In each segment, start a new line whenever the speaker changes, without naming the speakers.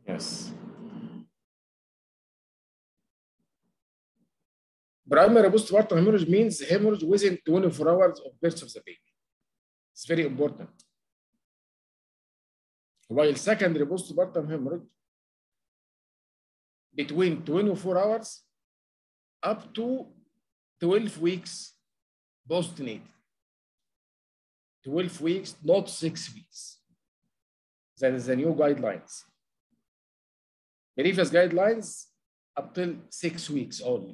Yes. Primary postpartum hemorrhage means hemorrhage within 24 hours of birth of the baby. It's very important. While secondary postpartum hemorrhage between 24 hours up to 12 weeks postnatal. 12 weeks, not six weeks. That is the new guidelines. Previous guidelines up till six weeks only.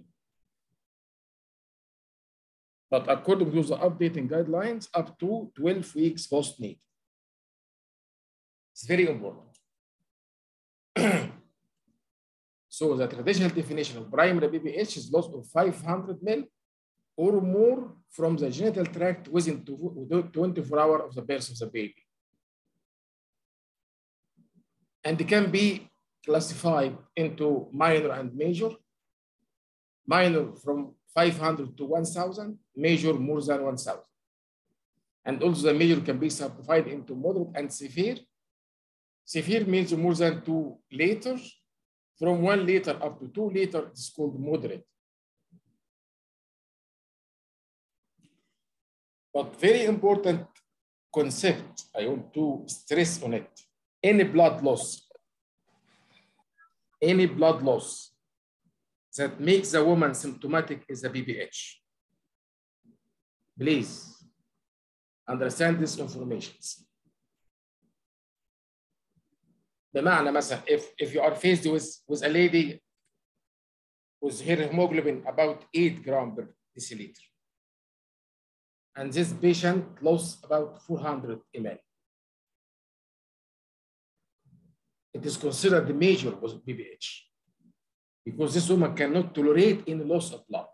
But according to the updating guidelines, up to 12 weeks postnatal. It's very important. so the traditional definition of primary BPH is loss of 500 mil or more from the genital tract within 24 hours of the birth of the baby. And it can be classified into minor and major. Minor from 500 to 1,000, major more than 1,000. And also the major can be subdivided into moderate and severe. Severe means more than two liters. From one liter up to two liters, it's called moderate. But very important concept, I want to stress on it. Any blood loss, any blood loss that makes a woman symptomatic is a BPH. Please understand this information. بمعنى مثلا if, if you are faced with, with a lady with her hemoglobin about 8 gram per deciliter and this patient lost about 400 ml. It is considered the major was BPH because this woman cannot tolerate any loss of blood.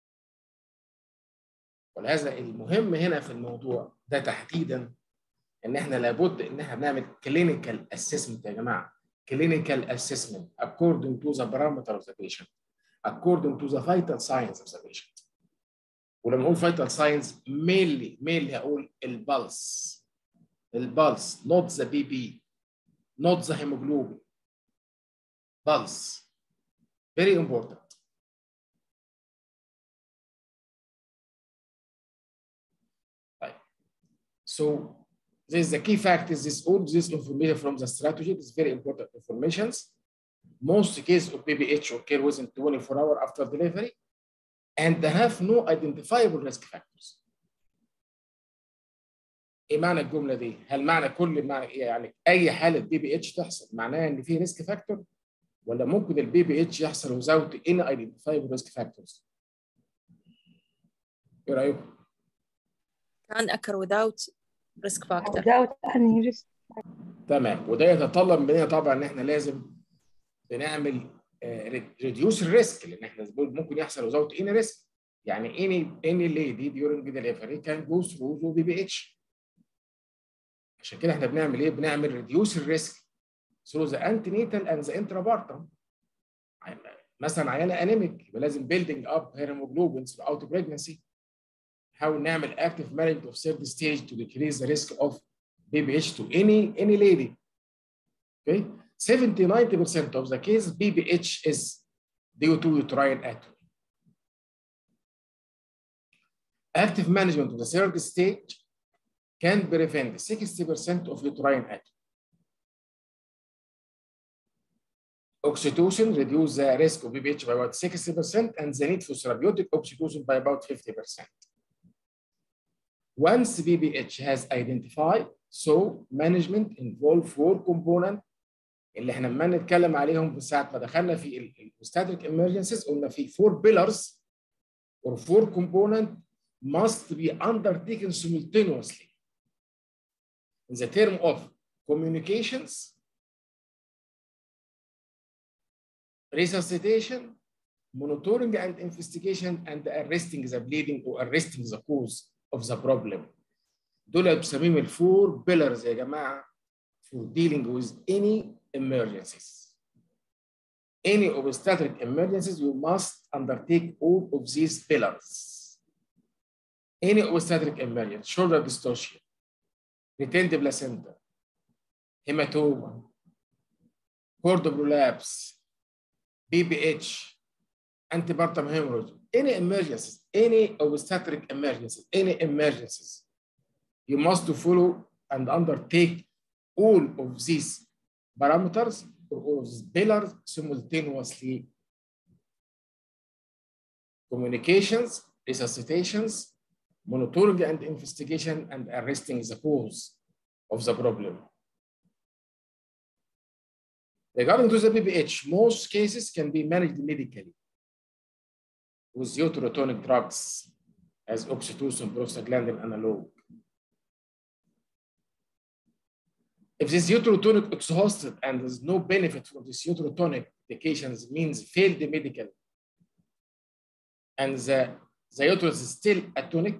ولهذا المهم هنا في الموضوع ده تحديدا ان احنا لابد ان احنا بنعمل كلينيكال اسسمنت يا جماعه كلينيكال اسسمنت according to the parameter of the patient according to the vital signs of the patient ولما اقول vital signs mainly mainly هقول البلس البلس not the BP not the hemoglobin pulse very important طيب so this is the key fact is this all this information from the strategy is very important informations most cases of BPH occur within 24 hours after delivery and they have no identifiable risk factors. ايه معنى الجمله دي؟ هل معنى كل معنى يعني اي حاله بي بي اتش تحصل معناها ان في ريسك فاكتور؟ ولا ممكن البي بي اتش يحصل without any identifiable risk factors؟ ايه رايكم؟
كان occur without risk factor
without any risk
تمام وده يتطلب مننا طبعا ان احنا لازم بنعمل ريديوس الريسك لان احنا ممكن يحصل without any risk يعني any any lady during delivery can go through the BPH عشان كده احنا بنعمل ايه؟ بنعمل ريديوس الريسك through the antenatal and the intrapartum مثلا عيانه انيميك يبقى لازم building up her hemoglobin throughout pregnancy نحاول نعمل active management of third stage to decrease the risk of BPH to any any lady okay 70 90% of the case BPH is due to uterine atony. Active management of the third stage can prevent 60% of uterine atony. Oxytocin reduce the risk of BPH by about 60% and the need for therapeutic oxytocin by about 50%. Once BPH has identified, so management involve four components اللي احنا لما نتكلم عليهم في ساعه ما دخلنا في الستاتيك emergencies قلنا في four pillars or four component must be undertaken simultaneously in the term of communications, resuscitation, monitoring and investigation, and arresting the bleeding or arresting the cause of the problem. دول بسميهم الفور pillars يا جماعه for dealing with any emergencies. Any obstetric emergencies, you must undertake all of these pillars. Any obstetric emergency, shoulder dystocia, retained placenta, hematoma, cord prolapse, BPH, antepartum hemorrhage, any emergencies, any obstetric emergencies, any emergencies, you must follow and undertake all of these parameters or all of these pillars simultaneously. Communications, resuscitations, monitoring and investigation, and arresting the cause of the problem. Regarding to the BPH, most cases can be managed medically with uterotonic drugs as oxytocin, prostaglandin analog. If this uterotonic exhausted and there's no benefit from this uterotonic medications means failed medical and the, the uterus is still atonic,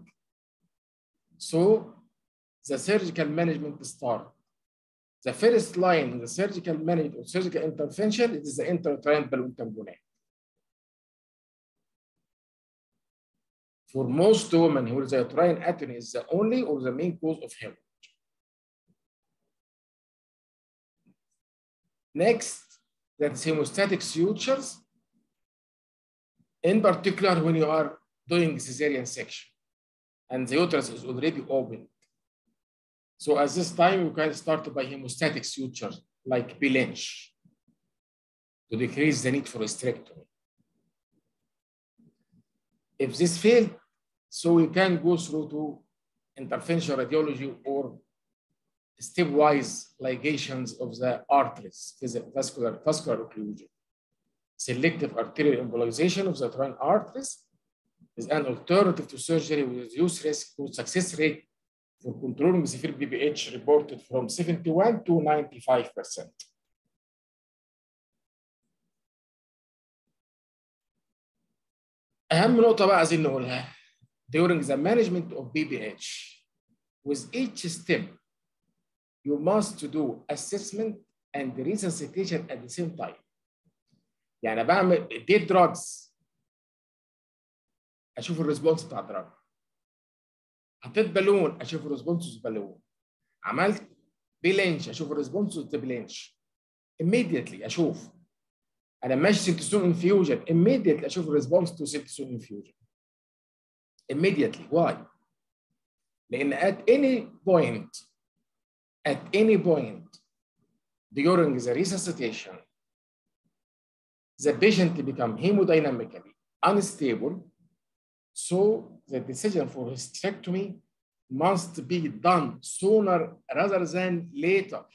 so the surgical management start. The first line in the surgical management or surgical intervention is the intrauterine balloon tamponade. For most women who the uterine atony is the only or the main cause of hemorrhage. Next, that is hemostatic sutures, in particular when you are doing cesarean section and the uterus is already open. So at this time, you can start by hemostatic sutures like Belench to decrease the need for hysterectomy. If this failed, so we can go through to intervention radiology or stepwise ligations of the arteries, vascular, vascular occlusion. Selective arterial embolization of the uterine arteries is an alternative to surgery with reduced risk to success rate for controlling severe BPH reported from 71 to 95%. أهم نقطة بقى عايزين نقولها during the management of BPH with each step you must do assessment and resuscitation at the same time. يعني بعمل اديت دراجز اشوف الريسبونس بتاع الدراج حطيت بالون اشوف الريسبونس بالون عملت بلينش اشوف الريسبونس بلينش immediately اشوف انا ماشي سيمتسون انفيوجن immediately اشوف الريسبونس تو سيمتسون انفيوجن immediately why لان at any point at any point during the resuscitation the patient become hemodynamically unstable so the decision for hysterectomy must be done sooner rather than later.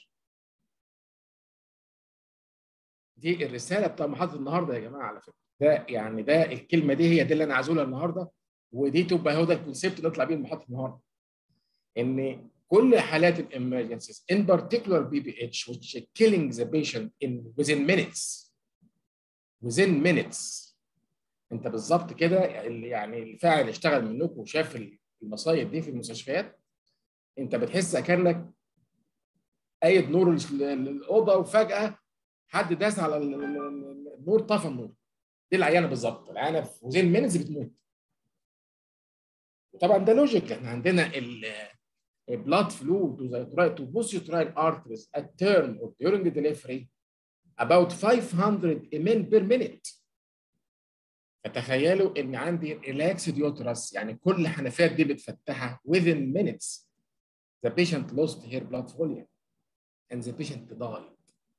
دي الرساله بتاع محاضره النهارده يا جماعه على فكره ده يعني ده الكلمه دي هي دي اللي انا عايز اقولها النهارده ودي تبقى هو ده الكونسيبت اللي نطلع بيه محاضره النهارده ان كل حالات الامرجنسيز in particular BPH which is killing the patient in within minutes within minutes انت بالظبط كده اللي يعني الفاعل اشتغل منكم وشاف المصايب دي في المستشفيات انت بتحس اكنك قايد نور الاوضه وفجاه حد داس على النور طفى النور دي العيانه بالظبط العيانه في وزين مينتس بتموت وطبعا ده لوجيك احنا عندنا البلاد فلو to the to both uterine arteries at term or during the delivery about 500 ml per minute فتخيلوا ان عندي relaxed uterus يعني كل حنفيات دي بتفتحها within minutes the patient lost her blood volume and the patient died.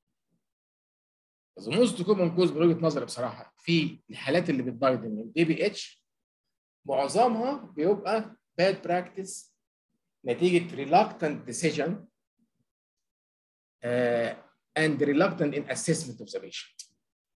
The most common cause من وجهه نظري بصراحه في الحالات اللي بتدايد من البي بي اتش معظمها بيبقى bad practice نتيجه reluctant decision uh, and reluctant in assessment of the patient.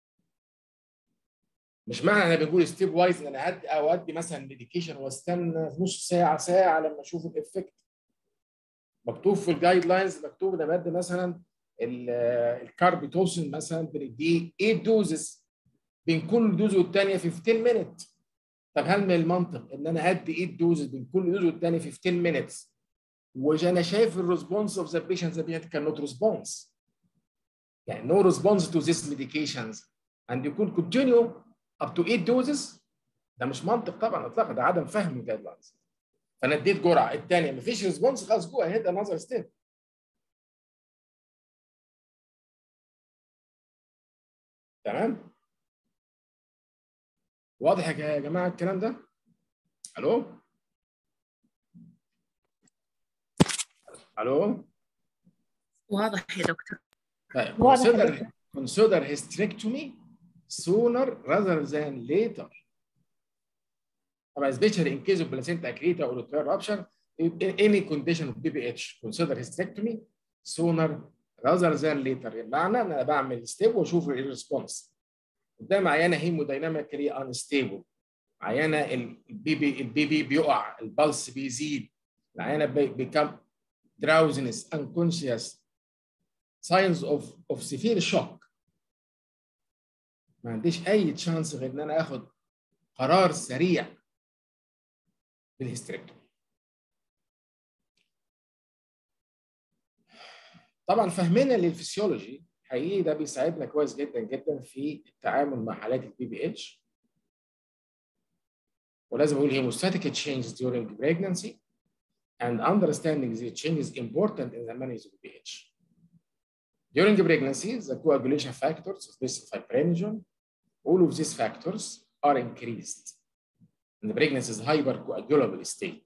مش معنى انا بنقول ستيب وايز ان انا ادي او ادي مثلا ميديكيشن واستنى نص ساعه ساعه لما اشوف الافكت مكتوب في الجايد لاينز مكتوب انا بدي مثلا الكاربيتوسين مثلا بنديه 8 دوزز بين كل دوز والثانيه 15 مينت طب هل من المنطق ان انا ادي 8 دوزز بين كل دوز والثانيه 15 مينتس وانا شايف الريسبونس اوف ذا بيشنت ذا بيشنت كان نوت ريسبونس يعني no response to these medications and you could continue up to 8 doses ده مش منطق طبعا اطلاقا ده عدم فهم الجايد لاينز فانا اديت جرعه الثانيه مفيش ريسبونس خلاص جو اهيد انذر ستيب تمام واضح يا جماعه الكلام ده الو الو
واضح يا دكتور
طيب
واضح يا
consider
دكتور.
consider hysterectomy sooner rather than later طبعا especially in case of placenta accreta or uterine rupture in any condition of BPH consider hysterectomy sooner rather than later بمعنى ان انا بعمل ستيب واشوف الريسبونس قدام عيانه هيمودايناميكالي انستيبل عيانه البي بي البي بي بيقع البلس بيزيد العيانه بيكم drowsiness unconscious signs of of severe shock ما عنديش اي تشانس غير ان انا اخد قرار سريع بالهيستريكتومي طبعا فهمنا للفسيولوجي حقيقي ده بيساعدنا كويس جدا جدا في التعامل مع حالات البي بي اتش ولازم اقول hemostatic changes during pregnancy and understanding the changes important in the management of BPH. During pregnancy, the coagulation factors, this fibrinogen, all of these factors are increased. And the pregnancy is hypercoagulable state.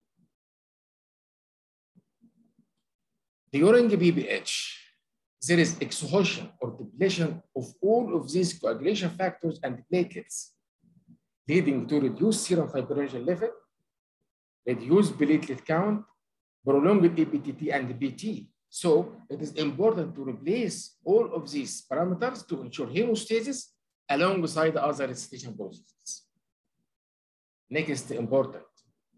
During BPH, there is exhaustion or depletion of all of these coagulation factors and platelets, leading to reduced serum fibrinogen level, reduced platelet count, prolonged EPTT and BT. So it is important to replace all of these parameters to ensure hemostasis alongside the other resuscitation processes. Next important.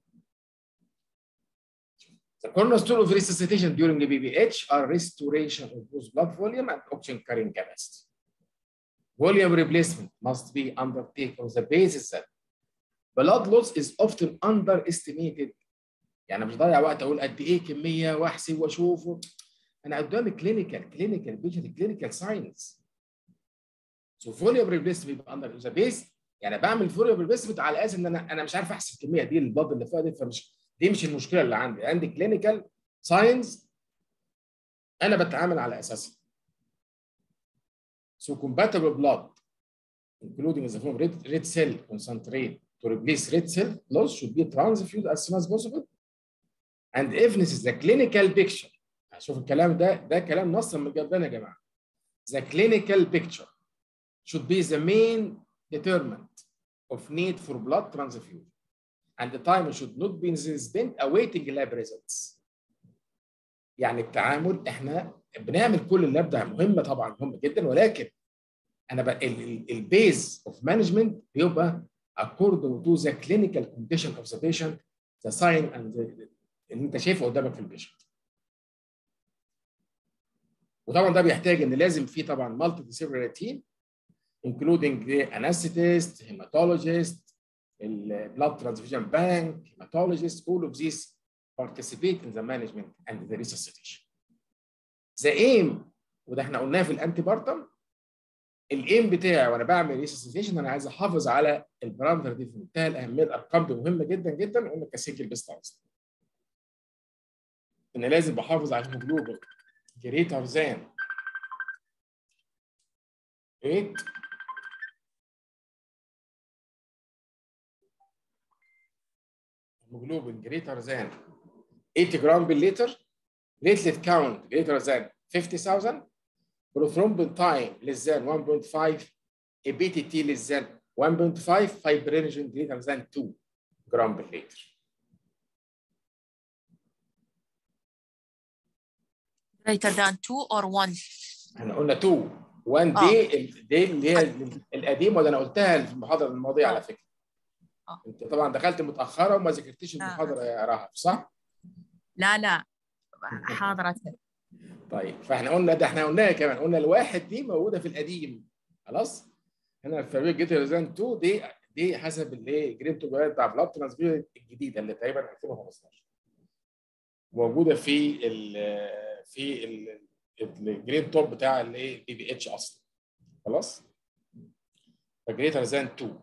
The cornerstone of resuscitation during the BBH are restoration of both blood volume and oxygen carrying capacity. Volume replacement must be undertaken on the basis that blood loss is often underestimated يعني مش ضايع وقت اقول قد ايه كميه واحسب واشوف انا قدامي كلينيكال كلينيكال بيشنت كلينيكال ساينس سو فوليوم ريبليسمنت بيبقى اندر ذا بيس يعني بعمل فوليوم ريبليسمنت على اساس ان انا انا مش عارف احسب الكميه دي البلد اللي فيها دي فمش دي مش المشكله اللي عندي عندي كلينيكال ساينس انا بتعامل على اساسها So compatible blood, including the form red, red cell concentrate to replace red cell loss should be transfused as soon as possible. And if this is the clinical picture, شوف الكلام ده ده كلام نص من جنبنا يا جماعه. The clinical picture should be the main determinant of need for blood transfusion. And the time should not be spent awaiting lab results. يعني التعامل احنا بنعمل كل اللاب ده مهمه طبعا مهمه جدا ولكن انا بقى البيز اوف مانجمنت بيبقى according to the clinical condition of the patient the sign and the اللي انت شايفه قدامك في البيشنت. وطبعا ده بيحتاج ان لازم في طبعا مالتي ديسيبلينري تيم including the anesthetist, hematologist, the blood transfusion bank, hematologist, all of these participate in the management and the resuscitation. The aim وده احنا قلناه في الانتي بارتم الايم بتاعي وانا بعمل ريسسيتيشن انا عايز احافظ على البارامتر دي في منتهى الاهميه الارقام دي مهمه جدا جدا قلنا كسنجل بيست ان لازم بحافظ على الهيموجلوبين جريتر ذان 8 هيموجلوبين جريتر ذان 80 جرام بالليتر platelet count greater than 50,000 prothrombin time less than 1.5 ABTT less than 1.5 fibrinogen greater than 2 gram per liter
greater than 2 or 1
احنا قلنا 2 1 دي دي اللي هي القديمه وده انا قلتها في المحاضره الماضيه على فكره
آه.
انت طبعا دخلت متاخره وما ذاكرتيش
لا.
المحاضره يا رهف صح؟
لا لا حاضرة
طيب فاحنا قلنا ده احنا قلناها كمان قلنا الواحد دي موجوده في القديم خلاص هنا الفابريك جيت ريزان 2 دي دي حسب الايه جرين تو بتاع بلاد ترانسفيوجن الجديده اللي تقريبا 2015 موجوده في ال في ال الجرين توب بتاع الايه بي بي اتش اصلا خلاص فجريتر ذان 2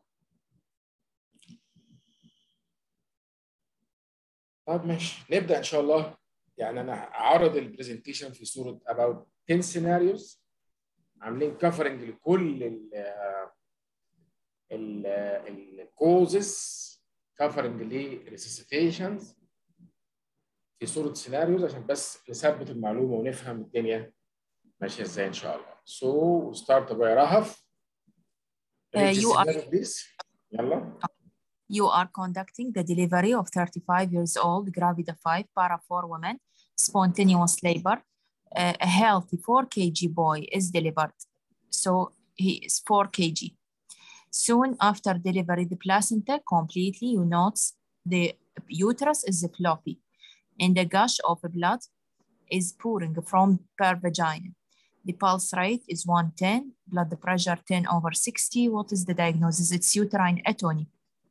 طب ماشي نبدا ان شاء الله يعني انا هعرض البرزنتيشن في صوره about 10 scenarios عاملين كفرنج لكل ال ال الكوزز كفرنج للريسيسيتيشنز في صوره سيناريوز عشان بس نثبت المعلومه ونفهم الدنيا ماشيه ازاي ان شاء الله. So start by رهف.
Uh, you are-
please. يلا.
You are conducting the delivery of 35 years old gravida 5 para 4 women, spontaneous labor. Uh, a healthy 4 kg boy is delivered. So he is 4 kg. Soon after delivery, the placenta completely, you notice the uterus is floppy and the gush of blood is pouring from per vagina. The pulse rate is 110, blood pressure 10 over 60. What is the diagnosis? It's uterine atony.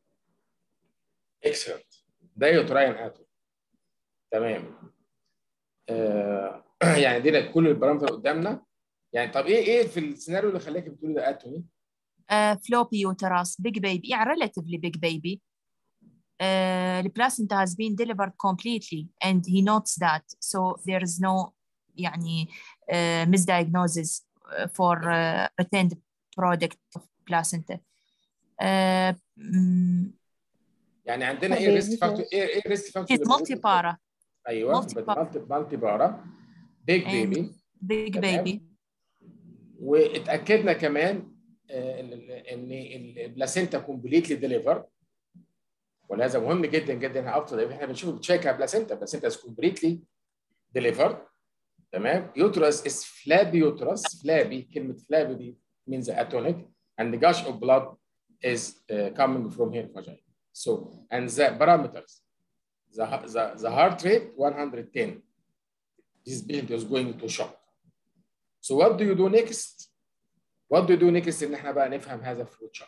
اكسلنت ده يوتراين اتوم تمام آه يعني دي كل البارامتر قدامنا يعني طب ايه ايه في السيناريو اللي خلاك بتقولي ده اتومي
Uh, floppy uterus, big baby, yeah, relatively big baby. Uh, the placenta has been delivered completely and he notes that. So there is no يعني, uh, misdiagnosis uh, for uh, retained product of placenta. Uh, mm,
يعني عندنا ايه ريسك فاكتور ايه ايه ريسك فاكتور
it's multipara,
ايوه
multi-
مالتي مالتي بارا بيج
And-
بيبي
big
تمام.
baby.
واتاكدنا كمان آه، ان ان البلاسينتا كومبليتلي ديليفر ولهذا مهم جدا جدا افضل احنا بنشوف بتشيك على بلاسينتا بلاسينتا از كومبليتلي ديليفر تمام يوترس از فلابي يوترس فلابي كلمه فلابي دي means atonic and the gush of blood is uh, coming from here vagina so and the parameters the, the, the heart rate 110 this patient is going to shock so what do you do next what do you do next ان احنا بقى نفهم هذا الفلو تشارت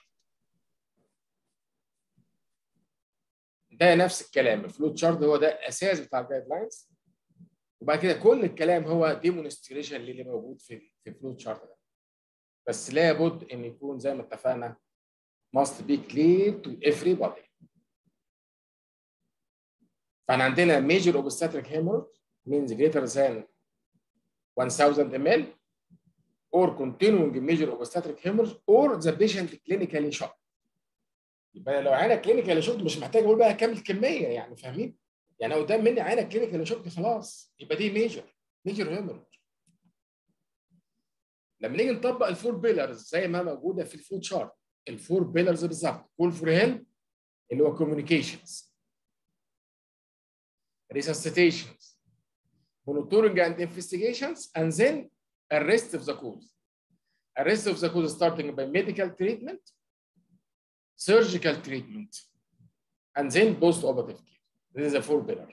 ده نفس الكلام الفلو تشارت هو ده الاساس بتاع الجايد لاينز وبعد كده كل الكلام هو ديمونستريشن اللي موجود في في الفلو تشارت ده بس لابد ان يكون زي ما اتفقنا must be clear to everybody فاحنا عندنا major obstetric hemorrhage means greater than 1000 ml or continuing major obstetric hemorrhage or the patient clinically shocked. يبقى لو عينه كلينيكال شوكت مش محتاج اقول بقى كام الكميه يعني فاهمين؟ يعني قدام مني عينه كلينيكال شوكت خلاص يبقى دي ميجر ميجر هيموريج. لما نيجي نطبق الفور بيلرز زي ما موجوده في الفلو تشارت الفور بيلرز بالظبط كول فور هيلب اللي هو كوميونيكيشنز resuscitations monitoring and investigations and then arrest of the cause arrest of the cause starting by medical treatment surgical treatment and then post-operative care this is a four pillar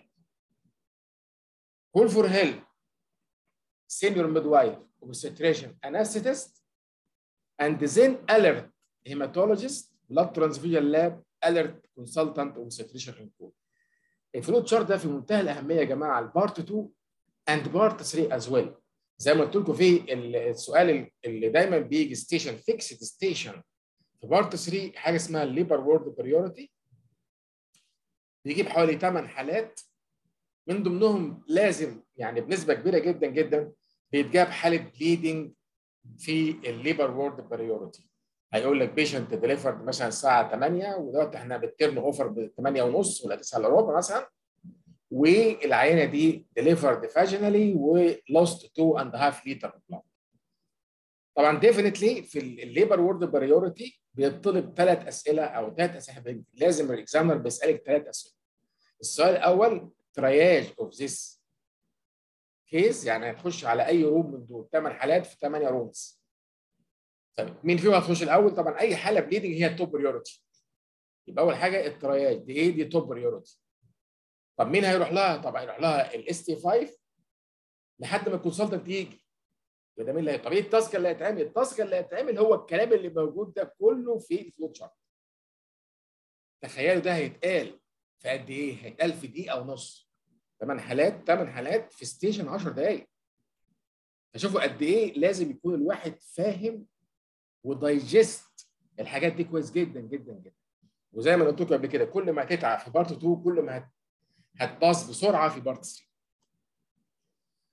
call for help senior midwife obstetrician anesthetist and then alert hematologist blood transfusion lab alert consultant obstetrician and call الفلو تشارت ده في منتهى الاهميه يا جماعه البارت 2 اند بارت 3 از ويل زي ما قلت لكم في السؤال اللي دايما بيجي ستيشن فيكسد ستيشن في بارت 3 حاجه اسمها الليبر وورد بريورتي بيجيب حوالي 8 حالات من ضمنهم لازم يعني بنسبه كبيره جدا جدا بيتجاب حاله بليدنج في الليبر وورد بريورتي هيقول لك بيشنت ديليفرد مثلا الساعه 8 ودلوقتي احنا بالترن اوفر ب 8 ونص ولا 9 الا ربع مثلا والعينه دي ديليفرد فاجينالي ولوست 2 اند هاف لتر بلاد طبعا ديفينتلي في الليبر وورد بريورتي بيطلب ثلاث اسئله او ثلاث اسئله لازم الاكزامنر بيسالك ثلاث اسئله السؤال الاول ترياج اوف ذيس كيس يعني هتخش على اي روم من دول ثمان حالات في ثمانيه رومز طيب مين فيهم هتخش الاول طبعا اي حاله بليدنج هي التوب بريورتي يبقى اول حاجه الترياج دي ايه دي توب بريورتي طب مين هيروح لها طب هيروح لها الاس تي 5 لحد ما الكونسلتنت يجي يبقى ده مين اللي طب ايه التاسك اللي هيتعمل التاسك اللي هيتعمل هو الكلام اللي موجود ده كله في الفلو تشارت تخيلوا ده هيتقال في قد ايه هيتقال في دقيقه ونص ثمان حالات ثمان حالات في ستيشن 10 دقائق فشوفوا قد ايه لازم يكون الواحد فاهم ودايجست الحاجات دي كويس جدا جدا جدا وزي ما قلت لكم قبل كده كل ما هتتعب في بارت 2 كل ما هتباص بسرعه في بارت 3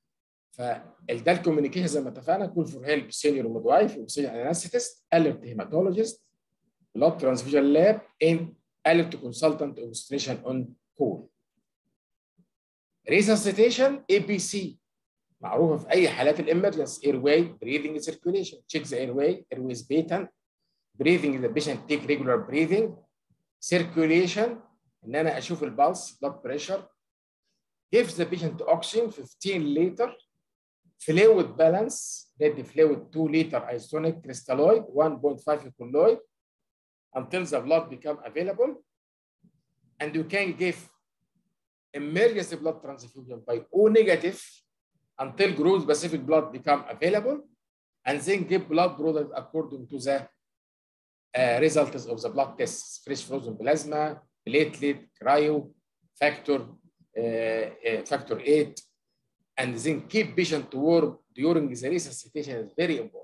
فده الكوميونيكيشن زي ما اتفقنا كول فور هيلب سينيور ميد وايف وسينيور انستيست الرت هيماتولوجيست blood transfusion lab in alert consultant administration on call resuscitation ABC معروفه في اي حالات الامرجنس اير واي بريذنج سيركيوليشن تشيك ذا اير واي اير واي بيتن breathing the patient take regular breathing circulation ان انا اشوف البلس blood pressure gives the patient oxygen 15 liter fluid balance ready fluid 2 liter isotonic crystalloid 1.5 colloid until the blood become available and you can give emergency blood transfusion by O negative until group specific blood become available and then give blood product according to the uh, results of the blood tests fresh frozen plasma platelet cryo factor uh, uh, factor 8 and then keep patient warm during the resuscitation is very important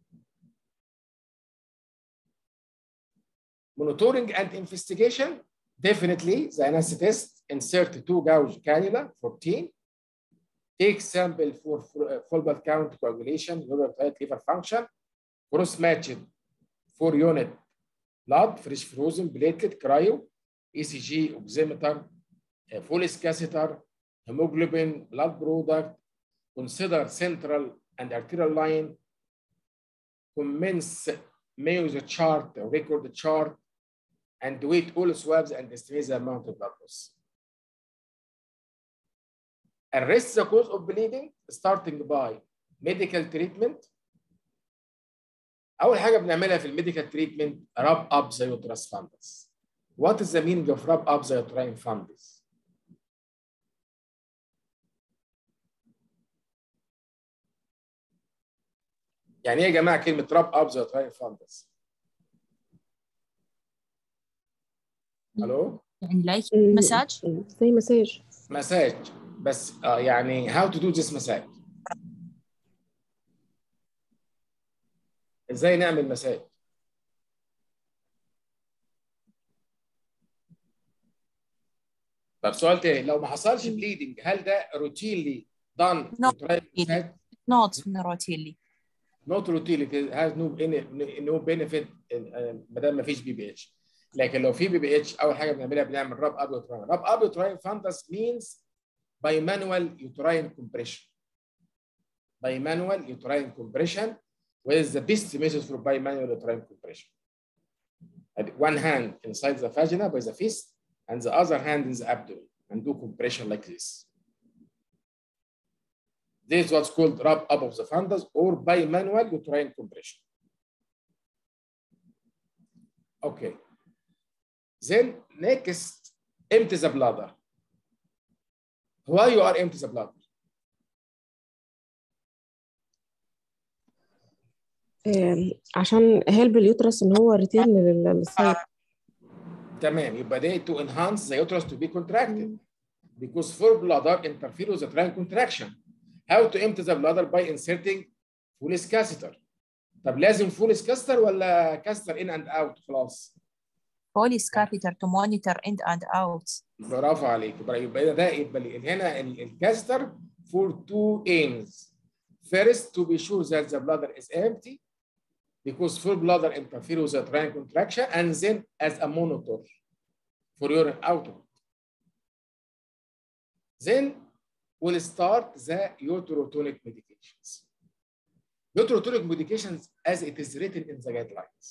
monitoring and investigation definitely the anesthetist insert two gauge cannula 14 take sample for full blood count coagulation liver function cross matched four unit blood fresh frozen platelet cryo ECG oximeter Follis catheter hemoglobin blood product consider central and arterial line commence Mayo the chart record the chart and wait all swabs and estimate the amount of blood loss. Arrest the cause of bleeding starting by medical treatment. أول حاجة بنعملها في الميديكال تريتمنت rub up the uterus fundus. What is the meaning of rub up the uterine fundus? يعني ايه يا جماعة كلمة rub up the uterine fundus؟ الو
يعني لايك مساج
زي مساج
مساج بس اه يعني how to do this مساج ازاي نعمل مساج طب سؤال تاني لو ما حصلش بليدنج هل ده روتينلي done
No.
مساج
نوت روتيلي
not routine it has no any no benefit ما دام ما فيش بي بي اتش لكن لو في بي بي اتش اول حاجه بنعملها بنعمل راب اب يوتراين راب اب يوتراين فانتس means by manual uterine compression by manual uterine compression what is the best method for bimanual uterine compression At one hand inside the vagina by the fist and the other hand in the abdomen and do compression like this this is what's called rub up of the fundus or bimanual uterine compression okay then next empty the bladder why you are empty the bladder
آم، عشان هيلب اليوترس ان هو ريتيرن للسايت
تمام يبقى ده to enhance the uterus to be contracted because full bladder interfere with the uterine contraction how to empty the bladder by inserting Follis catheter طب لازم Follis catheter ولا catheter in and out خلاص
بوليس كاثيتر to monitor in and out
برافو عليك يبقى يبقى ده يبقى هنا ال- الكاستر for two aims first to be sure that the bladder is empty because full bladder interfere with the uterine contraction and then as a monitor for urine output then we'll start the uterotonic medications uterotonic medications as it is written in the guidelines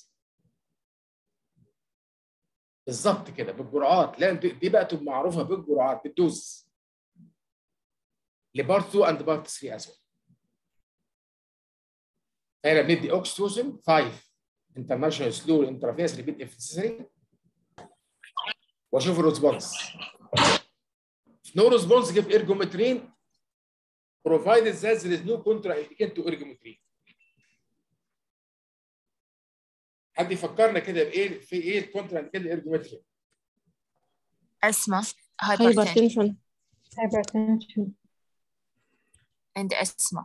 بالظبط كده بالجرعات لا دي دي بقى تبقى معروفه بالجرعات بالدوز لبارت 2 اند بارت 3 از هنا بندي اوكسيتوسين 5 انترناشونال سلو انترافيس ريبيت افسيسري واشوف الريسبونس نو ريسبونس جيف ارجومترين provided that there is no contraindication to ergometry حد يفكرنا كده بايه في ايه الكونترا كده الارجومتري
asthma
هايبر
hypertension
تنشن
hypertension
and asthma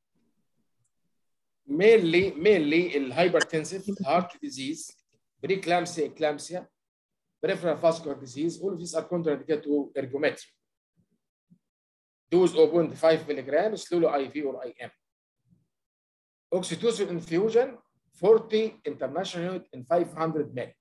mainly mainly الهايبرتنسيف heart disease preeclampsia eclampsia peripheral vascular disease all of these are contraindicated to ergometry dose 0.5 milligram slowly IV or IM. Oxytocin infusion 40 international unit in 500 ml.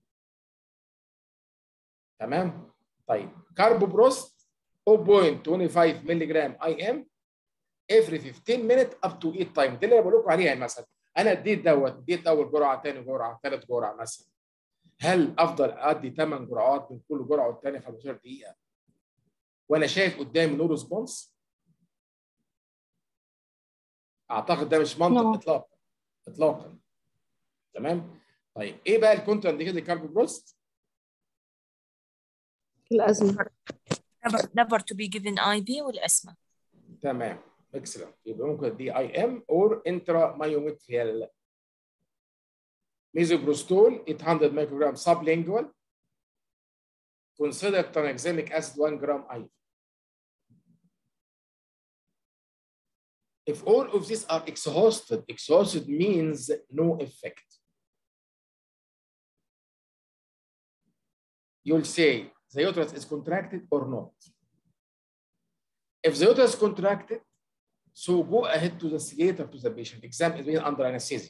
تمام؟ طيب كاربوبروست 0.25 ملغ اي ام every 15 minutes up to eat time دي اللي انا بقول لكم عليها مثلا انا اديت دوت اديت اول جرعه ثاني جرعه ثالث جرعه مثلا هل افضل ادي 8 جرعات من كل جرعه والثانيه 15 دقيقه وانا شايف قدامي نو ريسبونس اعتقد ده مش منطق
No.
اطلاقا اطلاقا تمام طيب ايه بقى الكونتر انديكيتد كاربوبروست
الأزمة
never, never to be given IV والأسمى
تمام اكسلنت يبقى ممكن دي اي ام اور انترا مايومتريال ميزوبروستول 800 مايكروجرام sublingual consider tranexamic acid 1 gram IV if all of these are exhausted exhausted means no effect you'll say the uterus is contracted or not if the uterus is contracted so go ahead to the theater to the patient exam is being under anesthesia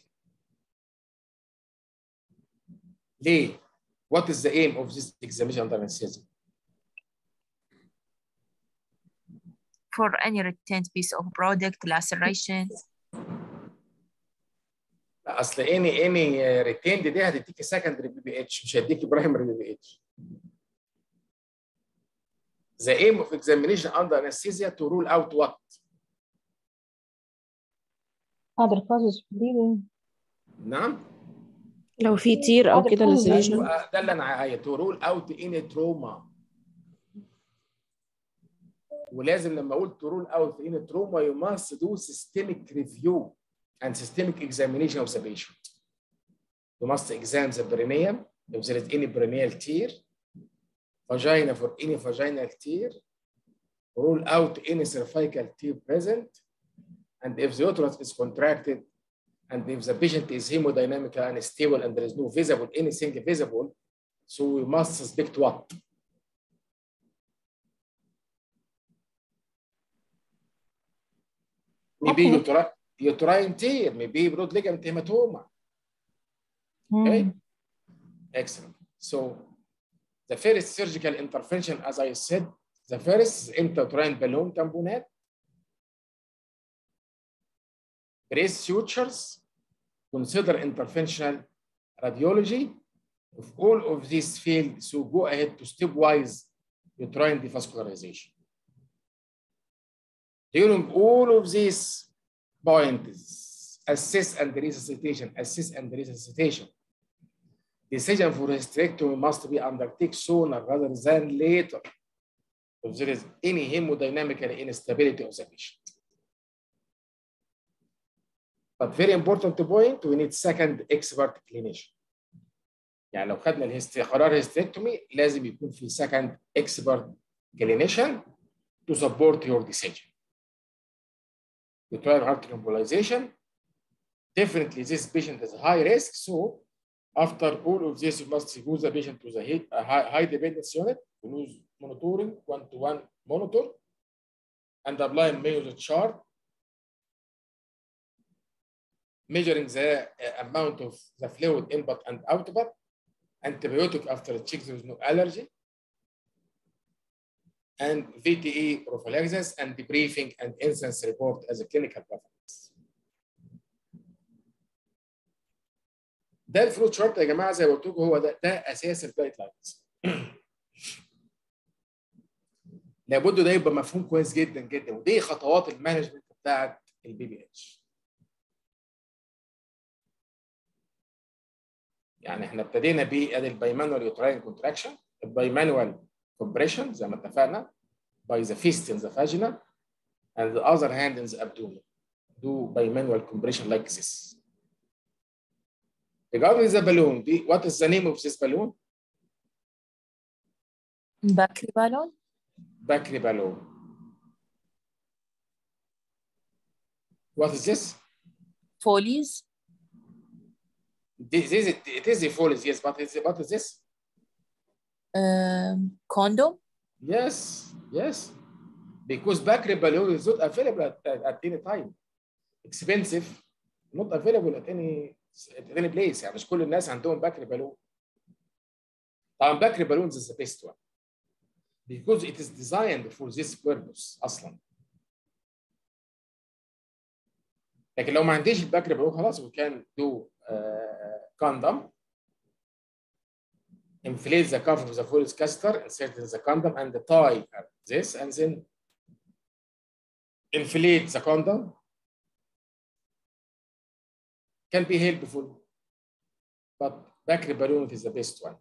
ليه what is the aim of this examination under anesthesia
for any retained piece of product laceration
لا اصل اني اني ريتيند دي هتديكي سكندري بي بي اتش مش هتديكي برايمري بي بي اتش The aim of examination under anesthesia to rule out what?
other causes of bleeding
نعم
لو في تير أو
هذا
كده
كله
لازليشن
أيوة، ده اللي انا عايز to rule out any trauma ولازم لما اقول to rule out any trauma you must do systemic review and systemic examination of the patient. You must examine the perineum if there is any perineal tear, vagina for any vaginal tear, rule out any cervical tear present, and if the uterus is contracted, and if the patient is hemodynamically unstable and there is no visible anything visible, so we must suspect what? Maybe
Okay.
uteri- uterine tear, maybe broad ligament hematoma. Okay.
Mm.
Excellent. So the first surgical intervention, as I said, the first is intrauterine balloon tamponade, brace sutures, consider interventional radiology. If all of these fail, so go ahead to stepwise uterine devascularization. During all of these points, assess and resuscitation, assess and resuscitation, decision for hysterectomy must be undertaken sooner rather than later if there is any hemodynamical instability of the patient. But very important point, we need second expert clinician. يعني لو خدنا الهست... قرار هيستريكتومي لازم يكون في second expert clinician to support your decision. Uterine artery embolization, definitely this patient is high risk, so after all of this, you must move the patient to the high, uh, high, high dependence unit, to lose monitoring, one-to-one monitor, and apply Mayo's chart, measuring the uh, amount of the fluid input and output, antibiotic after check there is no allergy, and VTE prophylaxis and debriefing and incidence report as a clinical preference. ده الفلو شارت يا جماعه زي ما قلت لكم هو ده ده اساس الجايد لاينز لابد ده يبقى مفهوم كويس جدا جدا ودي خطوات المانجمنت بتاعت البي بي اتش يعني احنا ابتدينا بادي البايمانوال يوتراين كونتراكشن البايمانوال compression زي ما اتفقنا by the fist in the vagina and the other hand in the abdomen do bimanual compression like this regarding the balloon the, what is the name of this balloon
باكري بالون
Bakri balloon what is this
فوليز
this is it, it is a follies yes but is what is this
كوندوم
yes yes because Bakri balloon is not available at, at, at any time. Expensive, not available at any at any place يعني مش كل الناس عندهم باكري بالون. طبعا باكري بالون is the best one because it is designed for this purpose اصلا. لكن لو ما عنديش الباكري بالون خلاص we can do uh, condom inflate the cuff of the full caster, insert in the condom, and tie this, and then inflate the condom. Can be helpful, but Bakri balloon is the best one.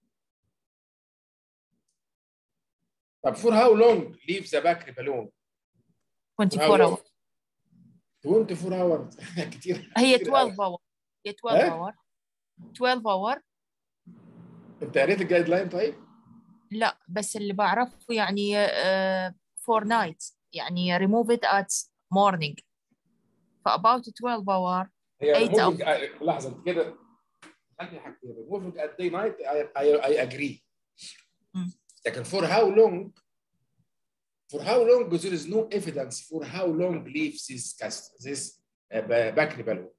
But for how long leave the Bakri balloon?
24 hours
24 hours كتير
هي
كتير قوي.
12 hour هي 12
إيه؟
hour 12 hour
انت قريت الجايد لاين طيب؟
لا بس اللي بعرفه يعني uh, for night يعني remove it at morning ف about 12 hour
هي
Eight
removing uh, لحظه انت كده خلي حاجتين removing at day night I, I, I agree
مم.
لكن for how long for how long there is no evidence for how long leaves this cast this uh, bakri balloon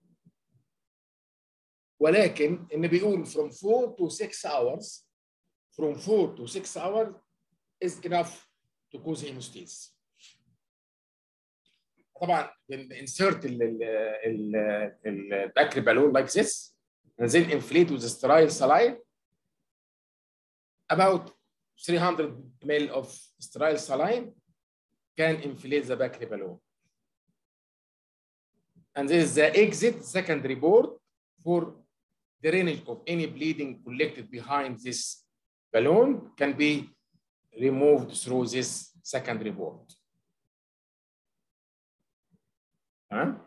ولكن ان بيقول from 4 to 6 hours from 4 to 6 hours is enough to cause hemostasis طبعا insert ال ال ال الباكري بالون like this and then inflate with sterile saline about 300 ml of sterile saline can inflate the Bakri balloon. And this is the exit secondary board for drainage of any bleeding collected behind this balloon can be removed through this secondary board. ها؟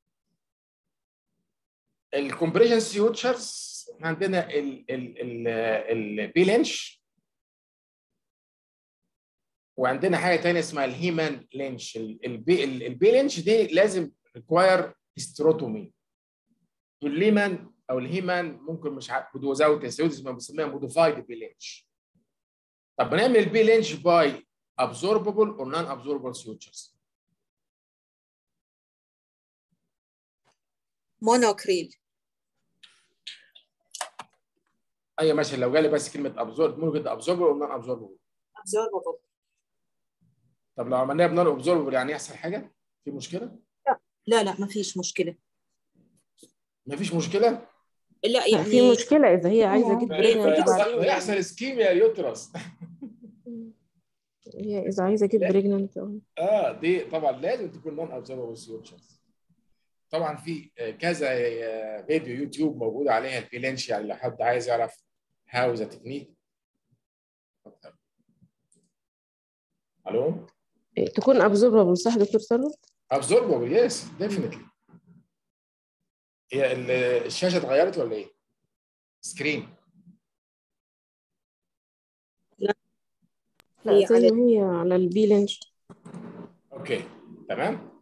الكومبريشن سيوتشرز عندنا ال ال ال البيلنش وعندنا حاجه ثانيه اسمها الهيمان لينش البي البيلنش دي لازم ريكواير استروتومي الليمان او الهيمان ممكن مش عارف وزاوت السيوتس بنسميها موديفايد بيلنش طب بنعمل البيلنش باي absorbable or non absorbable sutures
مونوكريل
ايوه ماشي لو جالي بس كلمه ابزورب ممكن ابزوربل او نون ابزوربل
absorbable
طب لو عملناها بنون ابزوربل يعني يحصل حاجه في مشكله
لا لا ما فيش مشكلة
مفيش مشكله
لا
لا
يعني
في مشكلة إذا هي عايزة تجيب بريجنانت
هيحصل
وبعدين
هيحصل اسكيميا يوترس
هي إذا عايزة تجيب بريجنانت
اه دي طبعا لازم تكون نون ابزوربل سيوتشرز طبعا في آه، كذا آه، فيديو يوتيوب موجود عليها البيلنش يعني لو حد عايز يعرف هاو ذا تكنيك الو
تكون ابزوربل صح دكتور ثروت؟
ابزوربل يس ديفينتلي هي ال- الشاشه اتغيرت ولا ايه؟ سكرين
لا
هي
زي
على
ما هي على البيلنج
اوكي تمام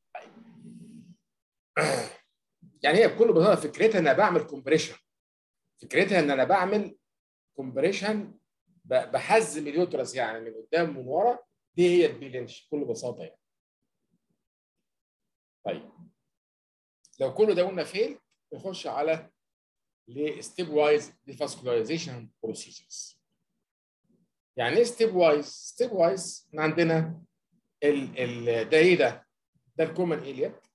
يعني هي بكل بساطه فكرتها ان انا بعمل كومبريشن فكرتها ان انا بعمل كومبريشن بحزم اليوترس يعني من قدام ومن ورا دي هي البيلنش بكل بساطه يعني طيب لو كل ده قلنا فين نخش على لستيب وايز ديفاسكولايزيشن بروسيجرز يعني ايه ستيب وايز ستيب وايز عندنا ال ال ده ايه ده ده الكومن الياك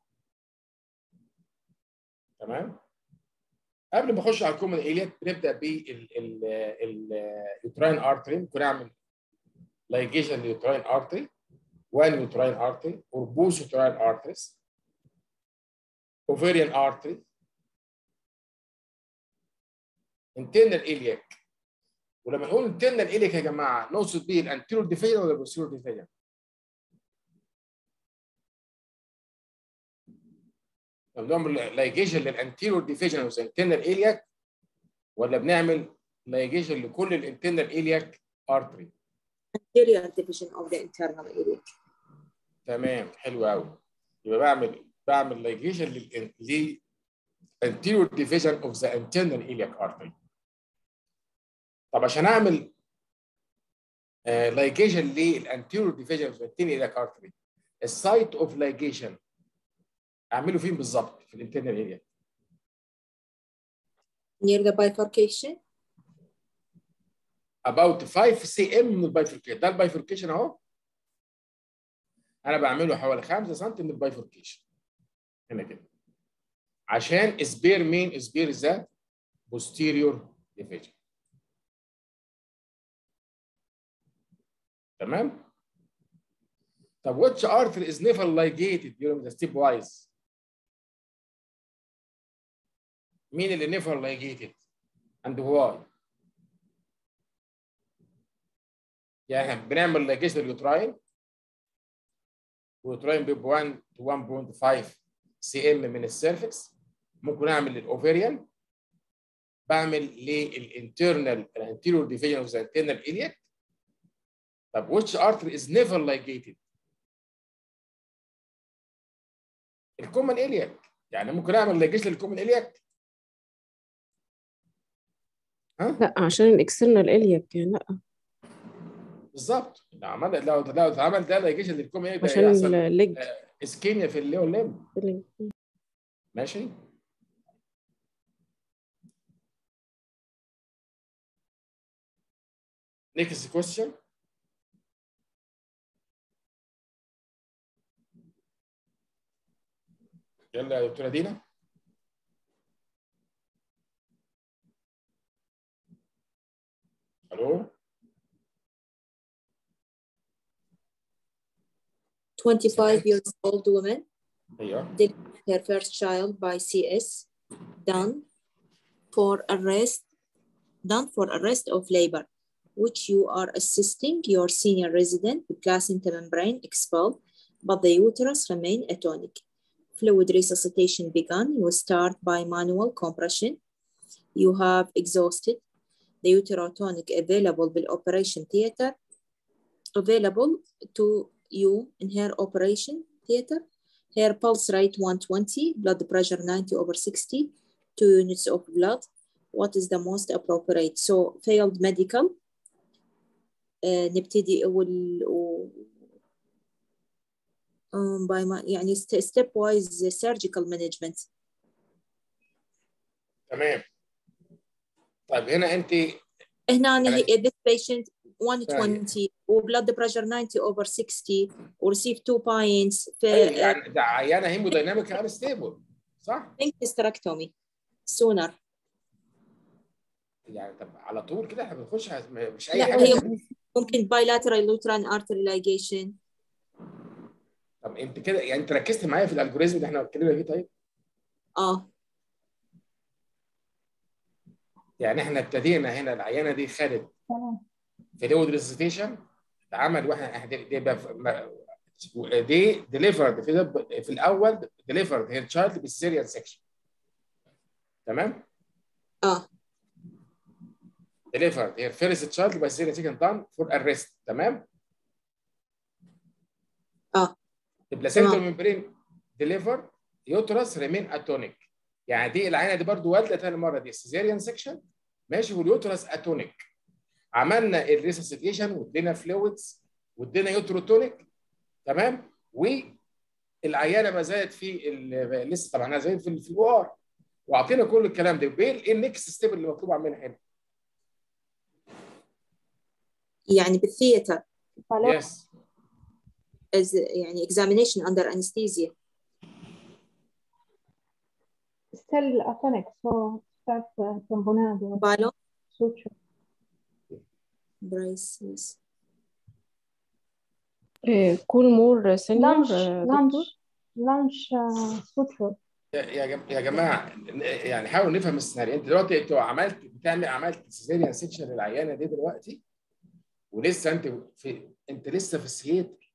تمام قبل ما اخش على الكومن الياك بنبدا باليوتراين ارتري ممكن اعمل لايجيشن لليوتراين ارتري وان يوتراين ارتري اور بوث يوتراين ارتريز ovarian artery internal iliac ولما نقول internal iliac يا جماعه نقصد بيه الانتيرور ديفيجن ولا البوستيرور ديفيجن؟ لما بنعمل لايجيشن للانتيرور ديفيجن اوف internal iliac ولا بنعمل لايجيشن لكل الانترنال iliac artery
anterior division of the internal iliac
تمام حلو قوي يبقى بعمل بعمل لايجيشن لل ل anterior division of the internal iliac artery طب عشان اعمل لايجيشن للانتيريور ديفيجن اوف التين كارتري السايت اوف لايجيشن اعمله فين بالظبط في الانترنال اريا
near the bifurcation
about 5 سي ام من البايفوركيشن ده البايفوركيشن اهو انا بعمله حوالي 5 سم من البايفوركيشن هنا كده عشان سبير مين سبير ذا posterior division تمام طب which artery is never ligated during the stepwise مين اللي never ligated and why يعني احنا بنعمل لايجيشن لليوتراين واليوتراين بيبقى 1 to 1.5 سي ام من السيرفكس ممكن اعمل للاوفيريان بعمل للانترنال الانتيريور ديفيجن اوف ذا انترنال الياك طب which artery is never ligated الكومن الياك يعني ممكن اعمل لايجيشن للكومن الياك ها
لا عشان الاكسترنال الياك يعني لا
بالظبط لو عمل لو لو اتعمل ده لايجيشن للكومن الياك ده
عشان
هيحصل
الليج
اسكيميا في اللي والليم ماشي next question يلا يا دكتوره دينا الو
25 years old woman
ايوه
delivered her first child by CS done for arrest done for arrest of labor which you are assisting your senior resident with placenta membrane expelled but the uterus remain atonic fluid resuscitation begun you start by manual compression you have exhausted the uterotonic available بالاوperation theater available to you in her operation theater her pulse rate 120 blood pressure 90 over 60 two units of blood what is the most appropriate so failed medical uh, نبتدي وال و- um, by my, يعني st- stepwise surgical management
تمام طيب هنا انت
هنا أنا
يعني-
هي this patient 120 و blood pressure 90 over 60 و receive two pints في
أيوة، يعني ده عيانه هيمودايناميك انستيبل صح؟
think hysterectomy sooner
يعني طب على طول كده احنا بنخش على- مش اي
لا
حاجه
هي ممكن bilateral uterine artery ligation
طب انت كده يعني انت ركزت معايا في الالجوريزم اللي احنا اتكلمنا فيه طيب؟
اه
يعني احنا ابتدينا هنا العيانه دي خدت
تمام
فلويد ريسيتيشن اتعمل واحنا احنا دي دي, بف- ما- دي ديليفرد في, ده- في الاول ديليفرد هي تشايلد بالسيريال سيكشن تمام؟
اه
delivered here first child by cesarean section done for arrest تمام؟
اه
البلاسينتا
تمام.
ممبرين delivered يوترس ريمين اتونيك يعني دي العينه دي برضو والده ثاني مره دي سيزيريان سيكشن ماشي واليوترس اتونيك عملنا الريسسيتيشن وادينا فلويدز وادينا يوتروتونيك تمام والعيانه ما زالت في ال- لسه طبعا ما زالت في في الوار واعطينا كل الكلام ده ايه النكست ستيب اللي مطلوب منها هنا
يعني بالثياتر
طالع
يس
as يعني examination under anesthesia
still atomic so start uh, tamponado
بالون
suture
braces
كول مور سينيور
lunch lunch lunch uh, suture
يا يا جم- يا جماعه يعني حاولوا نفهم السيناريو انت دلوقتي انت عملت بتعمل عملت سيزيريان سيكشن للعيانه دي دلوقتي ولسه انت في انت لسه في السياتر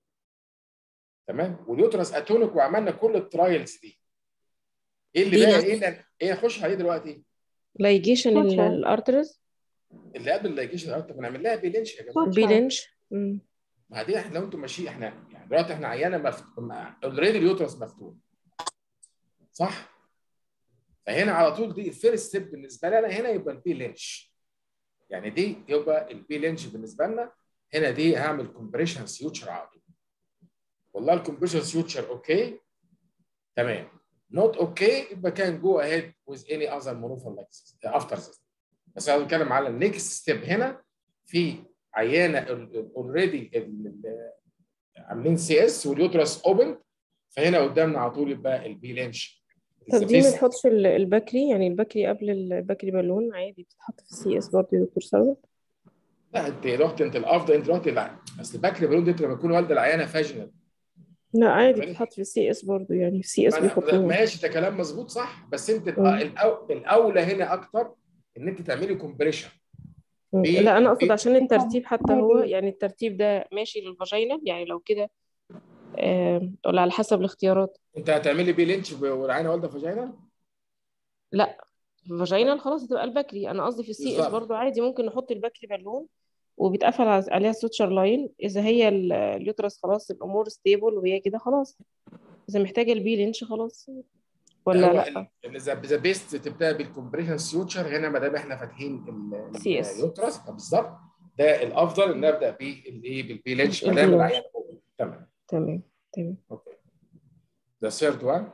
تمام واليوترس اتونيك وعملنا كل الترايلز دي ايه اللي
دي
بقى
نفس-
ايه اللي ايه نخش عليه دلوقتي
لايجيشن
Suture.
الارترز
اللي قبل اللايجيشن الارت بنعمل لها بيلينش يا جماعه
Suture.
بيلينش
بعدين احنا لو انتم ماشيين احنا يعني دلوقتي احنا عيانه مفت... اوريدي اليوترس مفتوح صح؟ فهنا على طول دي الفيرست ستيب بالنسبه لنا هنا يبقى البي لينش يعني دي يبقى البي لينش بالنسبه لنا هنا دي هعمل كومبريشن سيوتشر على طول والله الكومبريشن سيوتشر اوكي تمام نوت اوكي يبقى كان جو اهيد ويز اني اذر مانوفر لايك افتر سيستم بس انا بتكلم على النكست ستيب هنا في عيانه اوريدي عاملين سي اس واليوترس اوبن فهنا قدامنا على طول يبقى البي لينش
طب دي ما نحطش ال- البكري يعني البكري قبل البكري بالون عادي بتتحط في السي اس برضه يا دكتور ثروت
لا انت رحت انت الافضل انت رحت لا اصل البكري بالون دي انت لما تكون والده العيانه فاجنال
لا عادي
مالك؟
بتتحط في السي اس برضه يعني في السي اس
ما أنا-
بيحطوها
ماشي ده كلام مظبوط صح بس انت الأ-
مم.
الأو- الاولى هنا اكتر ان انت تعملي كومبريشن
مم.
بي-
لا انا
بي-
اقصد عشان الترتيب حتى هو
بي-
يعني الترتيب ده ماشي للفاجينا يعني لو كده آه، ولا على حسب الاختيارات
انت هتعملي بي لينش والعيانه والده فاجينا
لا الفاجينال خلاص هتبقى البكري انا قصدي في السي اس
بالظبط.
برضو عادي ممكن نحط البكري بالون وبيتقفل على- عليها سوتشر لاين اذا هي ال- اليوترس خلاص الامور ستيبل وهي كده خلاص اذا محتاجه البي لينش خلاص ولا لا
ذا بيست تبدا بالكومبريشن سيوتشر هنا ما دام احنا فاتحين ال-
CS.
اليوترس بالظبط ده الافضل ان نبدا بالايه بالبي لينش ما
البي
دام
لينش.
العيان open. تمام
تمام تمام
اوكي ذا ثيرد وان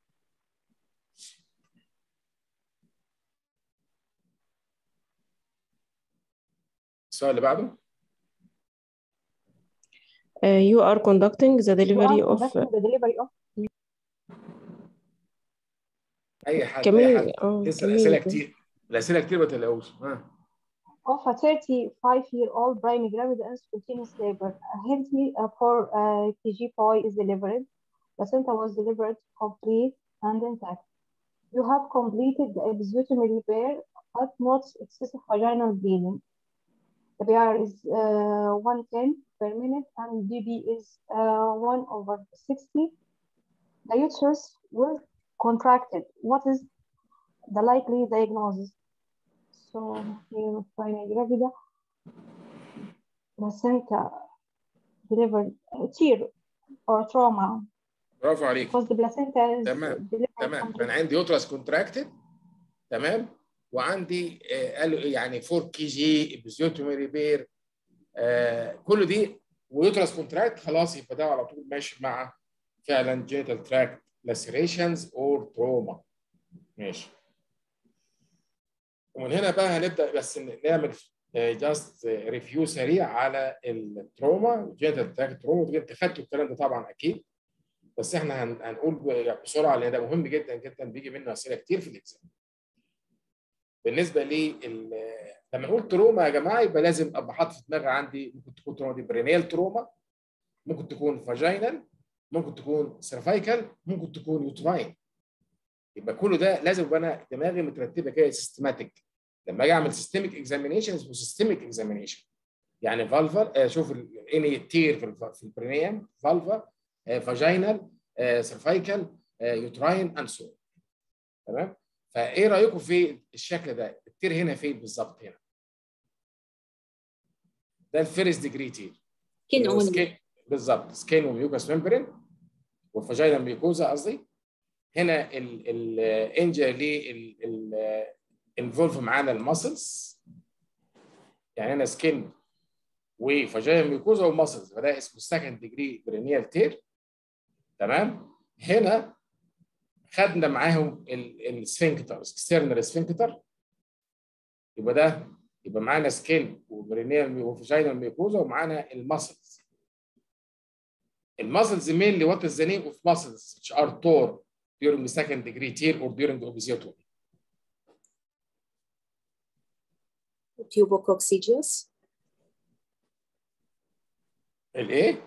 السؤال اللي بعده
Uh, you are conducting the delivery
You are
of
conducting the delivery of
اي حد اي
كملي
حد
اه
لسه
كملي
الاسئله
كده.
كتير الاسئله كتير ما تقلقوش ها
of a 35-year-old primigravida and spontaneous labor. A healthy uh, for uh, kg boy is delivered. Placenta was delivered complete and intact. You have completed the episiotomy repair but not excessive vaginal bleeding. The PR is uh, 110 per minute and BB is uh, 1 over 60. The uterus was contracted. What is the likely diagnosis? So here primary gravida, placenta delivered uh, tear or trauma
برافو عليك
because the placenta is
تمام،
delivered
تمام
complete.
انا عندي يوترس كونتراكتد تمام وعندي آه، قالوا إيه يعني 4 كي جي ابيزيوتومي ريبير آه كل دي ويوترس كونتراكت خلاص يبقى ده على طول ماشي مع فعلا جينيتال تراكت لاسيريشنز اور تروما ماشي ومن هنا بقى هنبدا بس ن- نعمل جاست ريفيو سريع على التروما جينيتال تراكت تروما انت خدتوا الكلام ده طبعا اكيد بس احنا هن- هنقول ب- بسرعه لان ده مهم جدا جدا بيجي منه اسئله كتير في الاكزام. بالنسبه لي ال- لما نقول تروما يا جماعه يبقى لازم ابقى حاطط في دماغي عندي ممكن تكون تروما دي برينيال تروما ممكن تكون فاجينال ممكن تكون سيرفايكال ممكن تكون يوتراين يبقى كل ده لازم يبقى انا دماغي مترتبه كده سيستماتيك لما اجي اعمل سيستميك اكزامينيشن اسمه سيستميك اكزامينيشن يعني فالفا شوف اني تير في الف- في البرينيوم فالفا فاجينال سيرفايكال يوتراين اند سو تمام فايه رايكم في الشكل ده التير هنا فين بالظبط هنا ده الفيرست ديجري تير
skin only
سكين بالظبط سكين وميوكاس ممبرين والفاجينا ميوكوزا قصدي هنا الانجا ليه انفولف معانا الماسلز يعني هنا سكين وفاجينا ميوكوزا وماسلز فده اسمه سكند ديجري برينيال تير تمام هنا خدنا معاهم السفنكتر اكسترنال سفنكتر يبقى ده يبقى معانا سكين وبرينيال وفاجينال ميوكوزا ومعانا الماسلز الماسلز mainly what is the name of muscles which are torn during second degree tear or during episiotomy
tuberculosis
الايه؟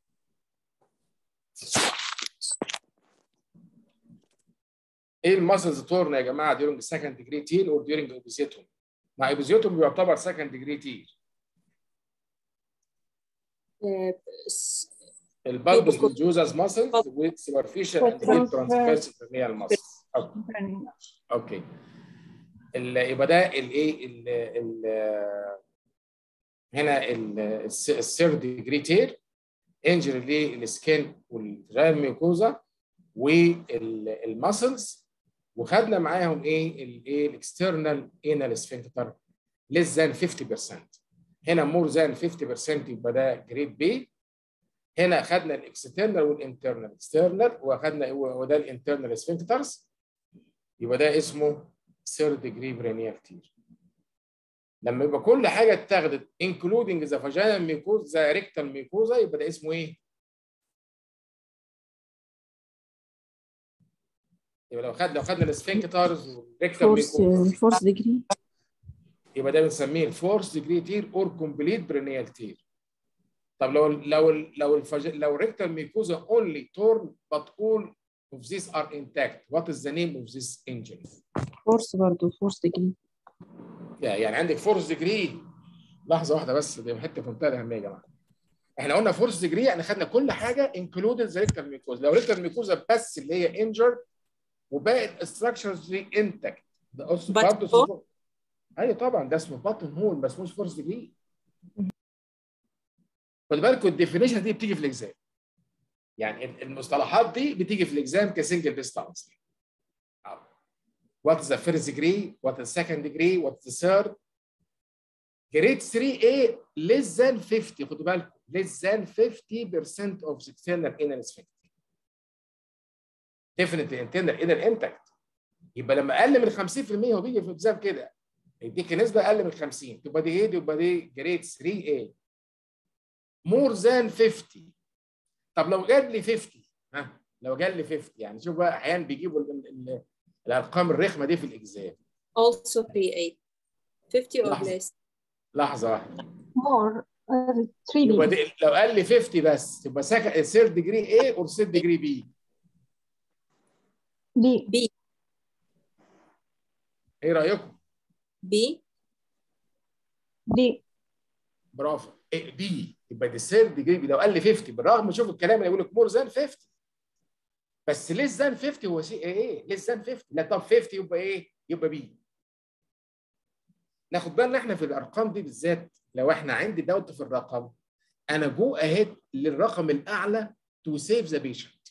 ايه الماسلز تورن يا جماعه during second degree tear or during episiotomy؟ مع episiotomy يعتبر second degree tear
uh, s-
البلبس بالجوزاس ماسلز والسوبرفيشال اند
Transverse.
ترانسفيرس cranial muscles اوكي ال- يبقى ده الايه ال- ال- هنا الثيرد ديجري تير انجري للسكين والفيجينال ميوكوزا والماسلز وخدنا معاهم ايه الايه الاكسترنال انال سفنكتر less than 50% هنا مور ذان 50% يبقى ده جريد بي هنا خدنا الاكسترنال والانترنال اكسترنال واخدنا وده الانترنال سفنكترز يبقى ده اسمه ثيرد ديجري برينيال تير لما يبقى كل حاجه اتاخدت انكلودنج ذا فاجينال ميكوز ذا ريكتال ميكوزا يبقى ده اسمه ايه؟ يبقى لو خد لو خدنا السفنكترز والريكتال
فورس
ميكوزا
فورس ديجري
يبقى ده بنسميه الفورس ديجري تير اور كومبليت برينيال تير طب لو لو لو الفج... لو ريكتال ميكوزا اونلي تورن but all of these are intact what is the name of this injury
فورس برضه فورس ديجري
يعني عندك فورس ديجري لحظه واحده بس دي حته في منتهى الاهميه يا جماعه احنا قلنا فورس ديجري يعني خدنا كل حاجه انكلودد ذا ريكتال ميكوزا لو ريكتال ميكوزا بس اللي هي انجرد وباقي الستراكشرز دي انتاكت ده أص-
But
برضه اسمه- ايوه طبعا ده اسمه باتن هول ما اسموش فورس ديجري خد بالكم الديفينيشن دي بتيجي في الاكزام يعني المصطلحات دي بتيجي في الاكزام كسنجل ديستانس What is the first degree? What is the second degree? What is the third? Grade 3A less than 50 خدوا بالكم less than 50% of the external inner sphincter. Definitely internal inner intact. يبقى لما اقل من 50% هو بيجي في الاكزام كده يديك نسبه اقل من 50 تبقى دي ايه؟ دي يبقى دي جريد 3A. more than 50 طب لو جاب لي 50 ها لو جاب لي 50 يعني شوف بقى احيانا بيجيبوا ال- ال- الارقام الرخمه دي في الاجزاء
also 3A 50 or
لحظة.
less
لحظه واحده
more uh, 3B
يبقى دي لو قال لي 50 بس تبقى سكند ثيرد ديجري ايه اور ثيرد ديجري بي
B
ايه رايكم؟
B
D
برافو إيه بي يبقى دي ثيرد ديجري بي لو قال لي 50 بالرغم شوف الكلام اللي يقول لك مور ذان 50 بس ليس ذان 50 هو سي ايه ايه ليس ذان 50 لا طب 50 يبقى ايه؟ يبقى بي ناخد بالنا احنا في الارقام دي بالذات لو احنا عندي دوت في الرقم انا جو اهيد للرقم الاعلى تو سيف ذا بيشنت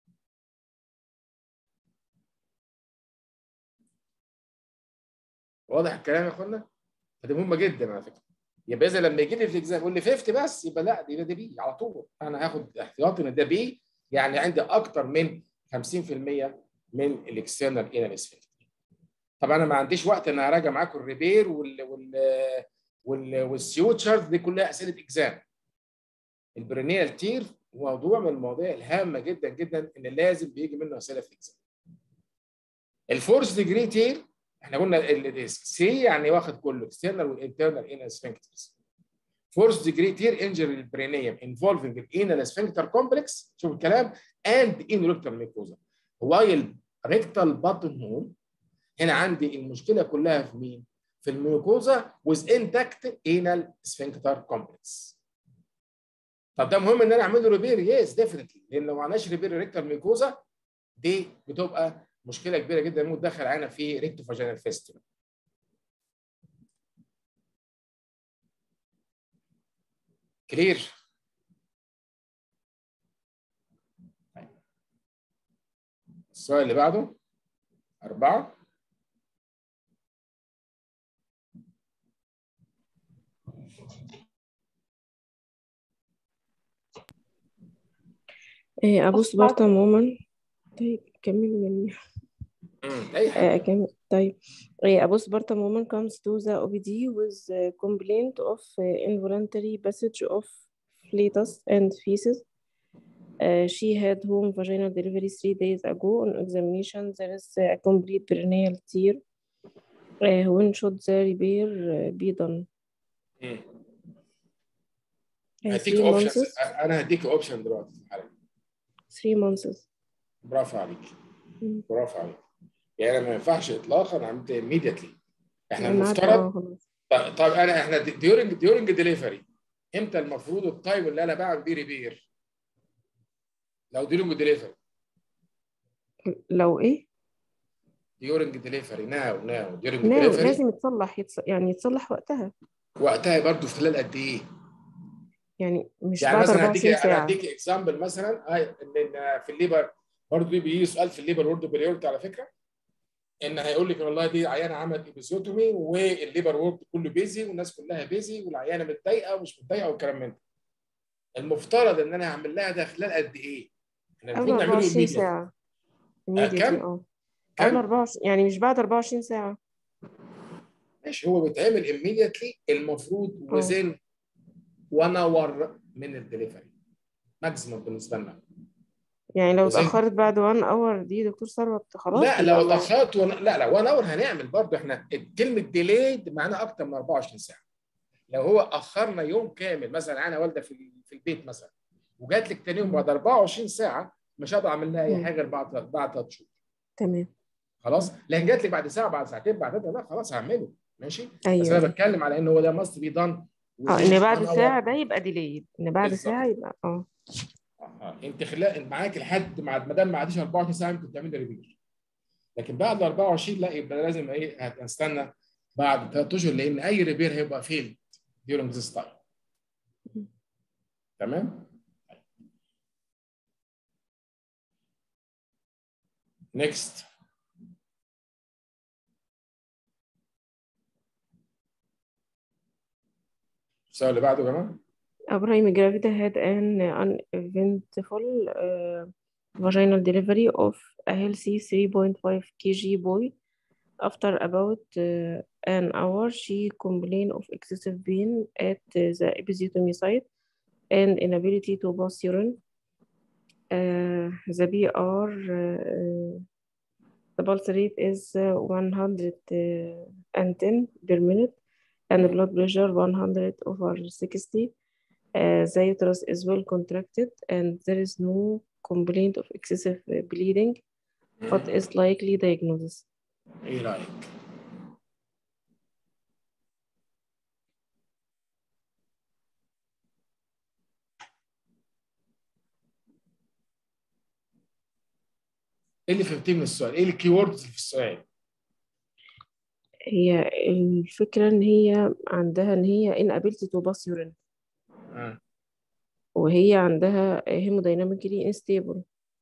واضح الكلام يا اخوانا؟ فدي مهمه جدا على فكره يبقى اذا لما يجي لي في الاكزام يقول لي 50 بس يبقى لا يبقى ده بي على طول انا هاخد احتياطي ان ده بي يعني عندي اكتر من 50% من الاكسترنال انال سفنكتر طبعا انا ما عنديش وقت ان اراجع معاكم الريبير وال وال وال والسيوتشرز دي كلها اسئله اكزام البرينيال تير موضوع من المواضيع الهامه جدا جدا ان لازم بيجي منه اسئله في الاكزام الفورس ديجري تير احنا قلنا سي يعني واخد كله اكسترنال والانترنال انال سفنكترز فورس ديجري تير انجري البرينيوم انفولفنج الانال سفنكتر كومبلكس شوف الكلام اند ان ريكتال ميكوزا وايل ريكتال باتن هول هنا عندي المشكله كلها في مين؟ في الميوكوزا with intact anal sphincter complex. طب ده مهم ان انا اعمل له ريبير يس ديفنتلي لان لو ما عملناش ريبير ريكتال ميوكوزا دي بتبقى مشكله كبيره جدا ممكن تدخل علينا في ريكتو فاجينال فيستول. كلير السؤال اللي بعده أربعة
إيه أبص بارتا مومن طيب كملوا جميع
مم. أي حاجة
آه، كمل طيب إيه أبص بارتا مومن comes to the OPD with a complaint of uh, involuntary passage of flatus and feces Uh, she had home vaginal delivery three days ago. On examination, there is a complete perineal tear. Uh, when should the repair uh, be done?
مم.
Uh,
هديك
three
اوبشنز
months.
انا هديك اوبشن دلوقتي في الحلقة.
Three months.
برافو عليك
مم.
برافو عليك يعني أنا ما ينفعش اطلاقا عملت immediately احنا
أنا عارفة،
المفترض
آه، خلاص.
طب طب انا احنا ديورنج ديورنج ديليفري امتى المفروض التايم اللي انا بعمل بيه ريبير لو ديورنج ديليفري
لو إيه؟
ديورنج ديليفري ناو ناو ديورنج
نعم
ديليفري
لازم يتصلح يتص... يعني يتصلح وقتها
وقتها برضو في خلال قد ايه؟
يعني مش
يعني
بعد
مثلا هديك
24
انا
ساعة
هديك اكزامبل مثلا هاي ان إن في الليبر برضه دي بيجي سؤال في الليبر وورد بريورتي على فكره ان هيقول لك والله دي عيانه عملت ايبيزيوتومي والليبر وورك كله بيزي والناس كلها بيزي والعيانه متضايقه ومش متضايقه والكلام من ده المفترض ان انا هعمل لها ده خلال قد ايه؟ احنا
قبل
المفروض نعمله
24
immediate.
ساعة
آه،
immediately
كم؟
اه
كم؟
قبل 24 يعني مش بعد 24 ساعة
ماشي هو بيتعمل immediately المفروض
اه.
within 1 hour من الدليفري ماكسيموم بالنسبه لنا
يعني لو
وزي-
اتأخرت بعد 1 اور دي دكتور ثروت خلاص
لا
يبقى
لو
ما-
اتاخرت ون... لا لا 1 اور هنعمل برضه احنا كلمه ديليد معناها اكتر من 24 ساعه لو هو اخرنا يوم كامل مثلا انا والده في في البيت مثلا وجات لك تاني يوم بعد 24 ساعه مش هقدر اعمل لها اي
مم.
حاجه غير بعد بعد ثلاث شهور
تمام
خلاص لكن جات لي بعد ساعه بعد ساعتين بعد ثلاثه لا خلاص هعمله ماشي بس انا
ايوه
بتكلم على ان هو ده ماست بي دان
اه ان بعد ساعة ده يبقى ديليد ان بعد
بالظبط.
ساعة يبقى اه
آه. انت خلال معاك لحد ما ما دام ما عديش 24 ساعه ممكن تعمل ريبير لكن بعد 24 لا يبقى لازم ايه هنستنى بعد ثلاث اشهر لان اي ريبير هيبقى فيل during this time تمام next السؤال اللي بعده يا جماعه
Abraham Gravida had an uneventful uh, vaginal delivery of a healthy 3.5 kg boy. After about uh, an hour, she complained of excessive pain at the episiotomy site and inability to pass urine. Uh, the PR, uh, the pulse rate is uh, 110 per minute and the blood pressure 100 over 60. Uh, the uterus is well contracted and there is no complaint of excessive uh, bleeding. What is likely diagnosis?
ايه رايك؟ ايه اللي فهمتيه من السؤال؟ ايه الكي ووردز اللي في السؤال؟
هي الفكرة إن هي عندها إن هي inability to pass urine
آه.
وهي عندها hemodynamically unstable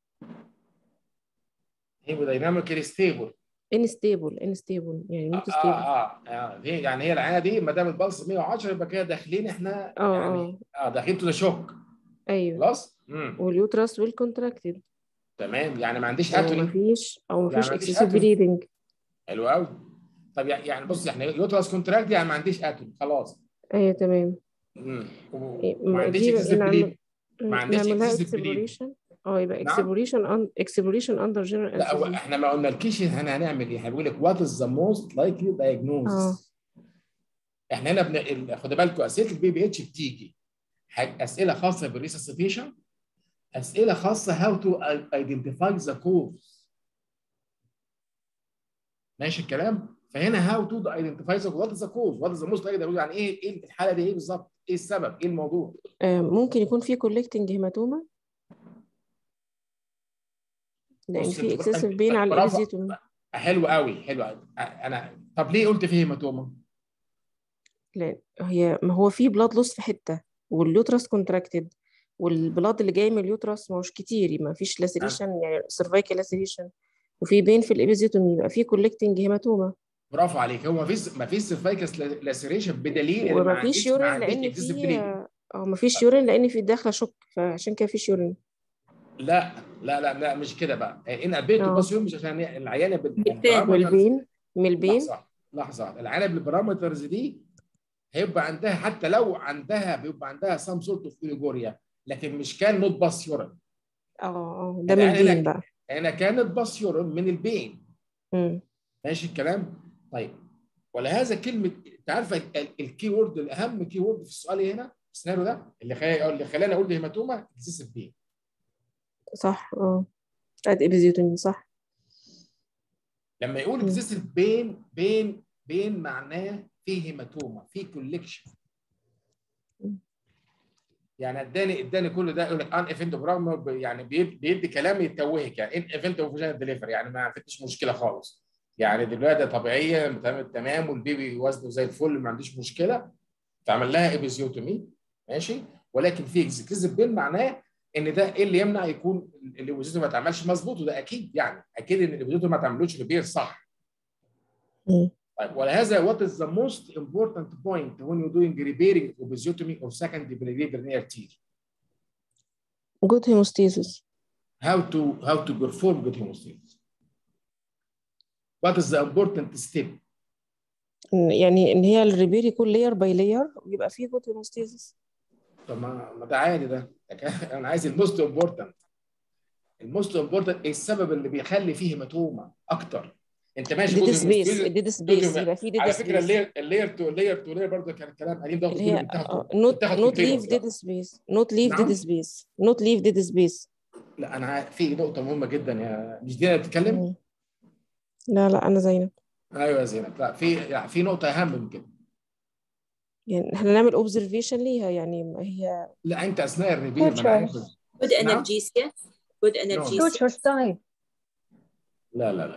هيمودايناميكالي ستيبل
unstable unstable يعني
اه
not stable
اه اه دي يعني هي العينه دي ما دام البلس 110 يبقى كده داخلين احنا
اه
يعني
اه
اه داخلين تو ذا شوك
أيوه
خلاص؟ امم
واليوترس well contracted
تمام يعني ما عنديش
أو
اتوني
مفيش أو
يعني
مفيش
ما عنديش
excessive
atony.
bleeding
حلو قوي طب يعني يعني بص يعني يوترس كونتراكت يعني ما عنديش اتوني خلاص
أيوه تمام
امم
إيه،
وما
ما
عنديش
دي
اكسسيف
نعمل-
بليد ما عنديش
نعملها
excessive bleeding.
exploration اه يبقى
نعم.
exploration un- exploration under general
لا هو
anesthesia
احنا ما قلنالكيش احنا هنعمل ايه؟ احنا بنقول لك وات از ذا موست لايكلي
اه
دايجنوز احنا هنا بن... ال- خدوا بالكم اسئله البي بي اتش بتيجي حاج- اسئله خاصه بالريسسيتيشن اسئله خاصه هاو تو ايدنتيفاي ذا كوز ماشي الكلام؟ فهنا هاو تو ايدنتيفاي ذا وات از ذا كوز وات از ذا موست لايكلي يعني ايه ايه الحاله دي ايه بالظبط؟ ايه السبب؟ ايه الموضوع؟
آه، ممكن يكون في collecting هيماتوما لان
بص
في
انت
excessive
انت
pain على
برافو
الابيزيتومي
حلو قوي حلو قوي انا طب ليه قلت فيه هيماتوما؟
لان هي ما هو في بلاد لوس في حته واليوترس كونتراكتد والبلاد اللي جاي من اليوترس ما هوش كتير ما فيش لاسيريشن يعني سيرفايكال لاسيريشن وفي بين في الابيزيتومي يبقى في collecting هيماتوما
برافو عليك هو ما فيش ما فيش سيرفايكس لاسيريشن بدليل ان ما
وما فيش
عنديش ما
يورين
عنديش
لان
اكسسيف
في
بليدنج
اه ما فيش يورين لان في داخله شك فعشان كده فيش يورين
لا لا لا لا مش كده بقى ان ابيتو
اه
بس يوم مش عشان العيانه بال-
بالتالي.
بالبارامترز
والبين من البين
لحظه لحظه العيانه بالبارامترز دي هيبقى عندها حتى لو عندها بيبقى عندها سام سورت اوف اوليجوريا لكن مش كان نوت باس يورين
اه اه ده من
العيانه
البين
هنا
بقى
هنا كانت باس يورين من البين
مم.
ماشي الكلام طيب ولهذا كلمه انت عارفه الكي وورد الاهم كي وورد في السؤال هنا السيناريو ده اللي خلاني اللي خلاني اقول هيماتوما اكسسيف بين
صح اه بتاعت ابيزيوتومي صح
لما يقول
مم.
اكسسيف بين بين بين معناه في هيماتوما في كوليكشن
مم.
يعني اداني اداني كل ده يقول لك ان ايفنت بروجرام يعني بيدي, بيدي كلام يتوهك يعني ان ايفنت اوف ديليفري يعني ما فيش مشكله خالص يعني دي الولاده طبيعيه تمام تمام والبيبي وزنه زي الفل ما عنديش مشكله تعمل لها ايبيزيوتومي ماشي ولكن في اكسكلوزيف بين معناه ان ده ايه اللي يمنع يكون الايبيزيوتومي ما تعملش مظبوط وده اكيد يعني اكيد ان الايبيزيوتومي ما تعملوش ريبير صح
مم.
طيب ولهذا what is the most important point when you're doing repairing episiotomy or second perineal tear?
good hemostasis
How to how to perform good hemostasis? What is the important step?
إن- يعني ان هي الريبير يكون لاير باي لاير ويبقى فيه good hemostasis
طب ما ما ده عادي ده انا عايز الموست امبورتنت الموست امبورتنت ايه السبب اللي بيخلي فيه هيماتوما اكتر انت ماشي
ديد
جزء
سبيس
من
ديد سبيس يبقى فيه ديد
على فكره
سبيس
اللير اللير تو اللير تو لير برضه كان كلام قديم ده
اللي هي
بتاخد
نوت
بتاخد
نوت
continuous
ليف
بقى.
ديد سبيس نوت ليف
نعم؟
ديد سبيس نوت ليف ديد سبيس
لا انا عارف- في نقطه مهمه جدا يا مش دي اللي بتتكلم
لا لا انا زينب
ايوه يا زينب لا في لا في نقطه اهم من كده
يعني احنا نعمل اوبزرفيشن ليها يعني ما هي
لا انت اثناء الريبير ما انا عارف
good
نعم.
analgesia good analgesia
Suture style.
لا لا لا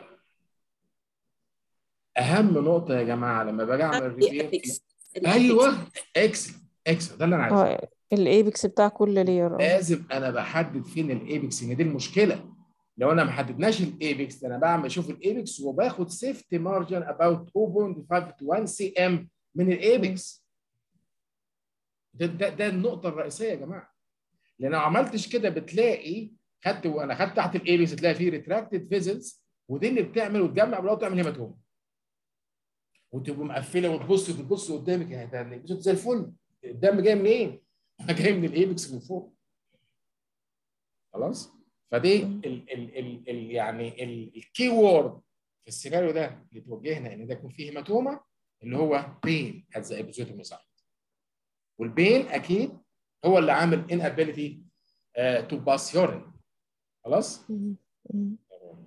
اهم نقطه يا جماعه لما باجي اعمل ريبير
الأبيكس
ايوه اكسل اكسل ده اللي انا عايزه
اه الايبكس بتاع كل لاير اه
لازم انا بحدد فين الايبكس ان دي المشكله لو انا ما حددناش الايبكس انا بعمل اشوف الايبكس وباخد سيفتي مارجن اباوت 0.5 to 1 سي ام من الايبكس ده, ده ده النقطه الرئيسيه يا جماعه لان لو عملتش كده بتلاقي خدت وانا خدت تحت الايبكس تلاقي فيه ريتراكتد فيزلز ودي اللي بتعمل وتجمع بلاقي تعمل هيماتوم وتبقى مقفله وتبص تبص قدامك يعني ده الإيبكس زي الفل الدم جاي منين؟ جاي من الايبكس من فوق خلاص فدي ال ال ال ال يعني الكي وورد في السيناريو ده اللي توجهنا ان ده يكون فيه هيماتوما اللي هو بين ات ذا ابيزوتومي سايت والبين اكيد هو اللي عامل inability uh, to pass urine خلاص
مم. مم.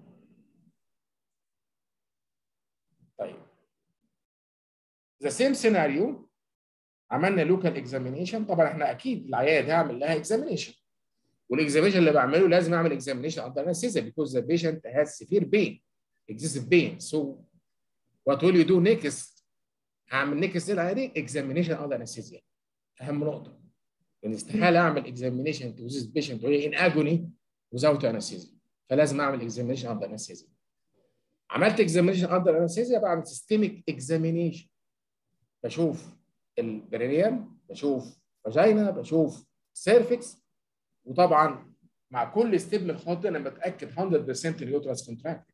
طيب the same scenario عملنا لوكال اكزامينيشن طبعا احنا اكيد العياد هعمل لها اكزامينيشن والاكزامينيشن اللي بعمله لازم اعمل اكزامينيشن under anesthesia because the patient has severe pain excessive pain so what will you do next هعمل نيكست العيادين اكزامينيشن under anesthesia اهم نقطه لان استحاله اعمل اكزامينيشن to this patient وهي in agony without anesthesia فلازم اعمل اكزامينيشن under anesthesia عملت اكزامينيشن under anesthesia بعمل systemic examination بشوف البرينيوم بشوف فاجينا بشوف سيرفكس وطبعا مع كل ستيب من الخطوات انا بتاكد 100% اليوترس كونتراكتد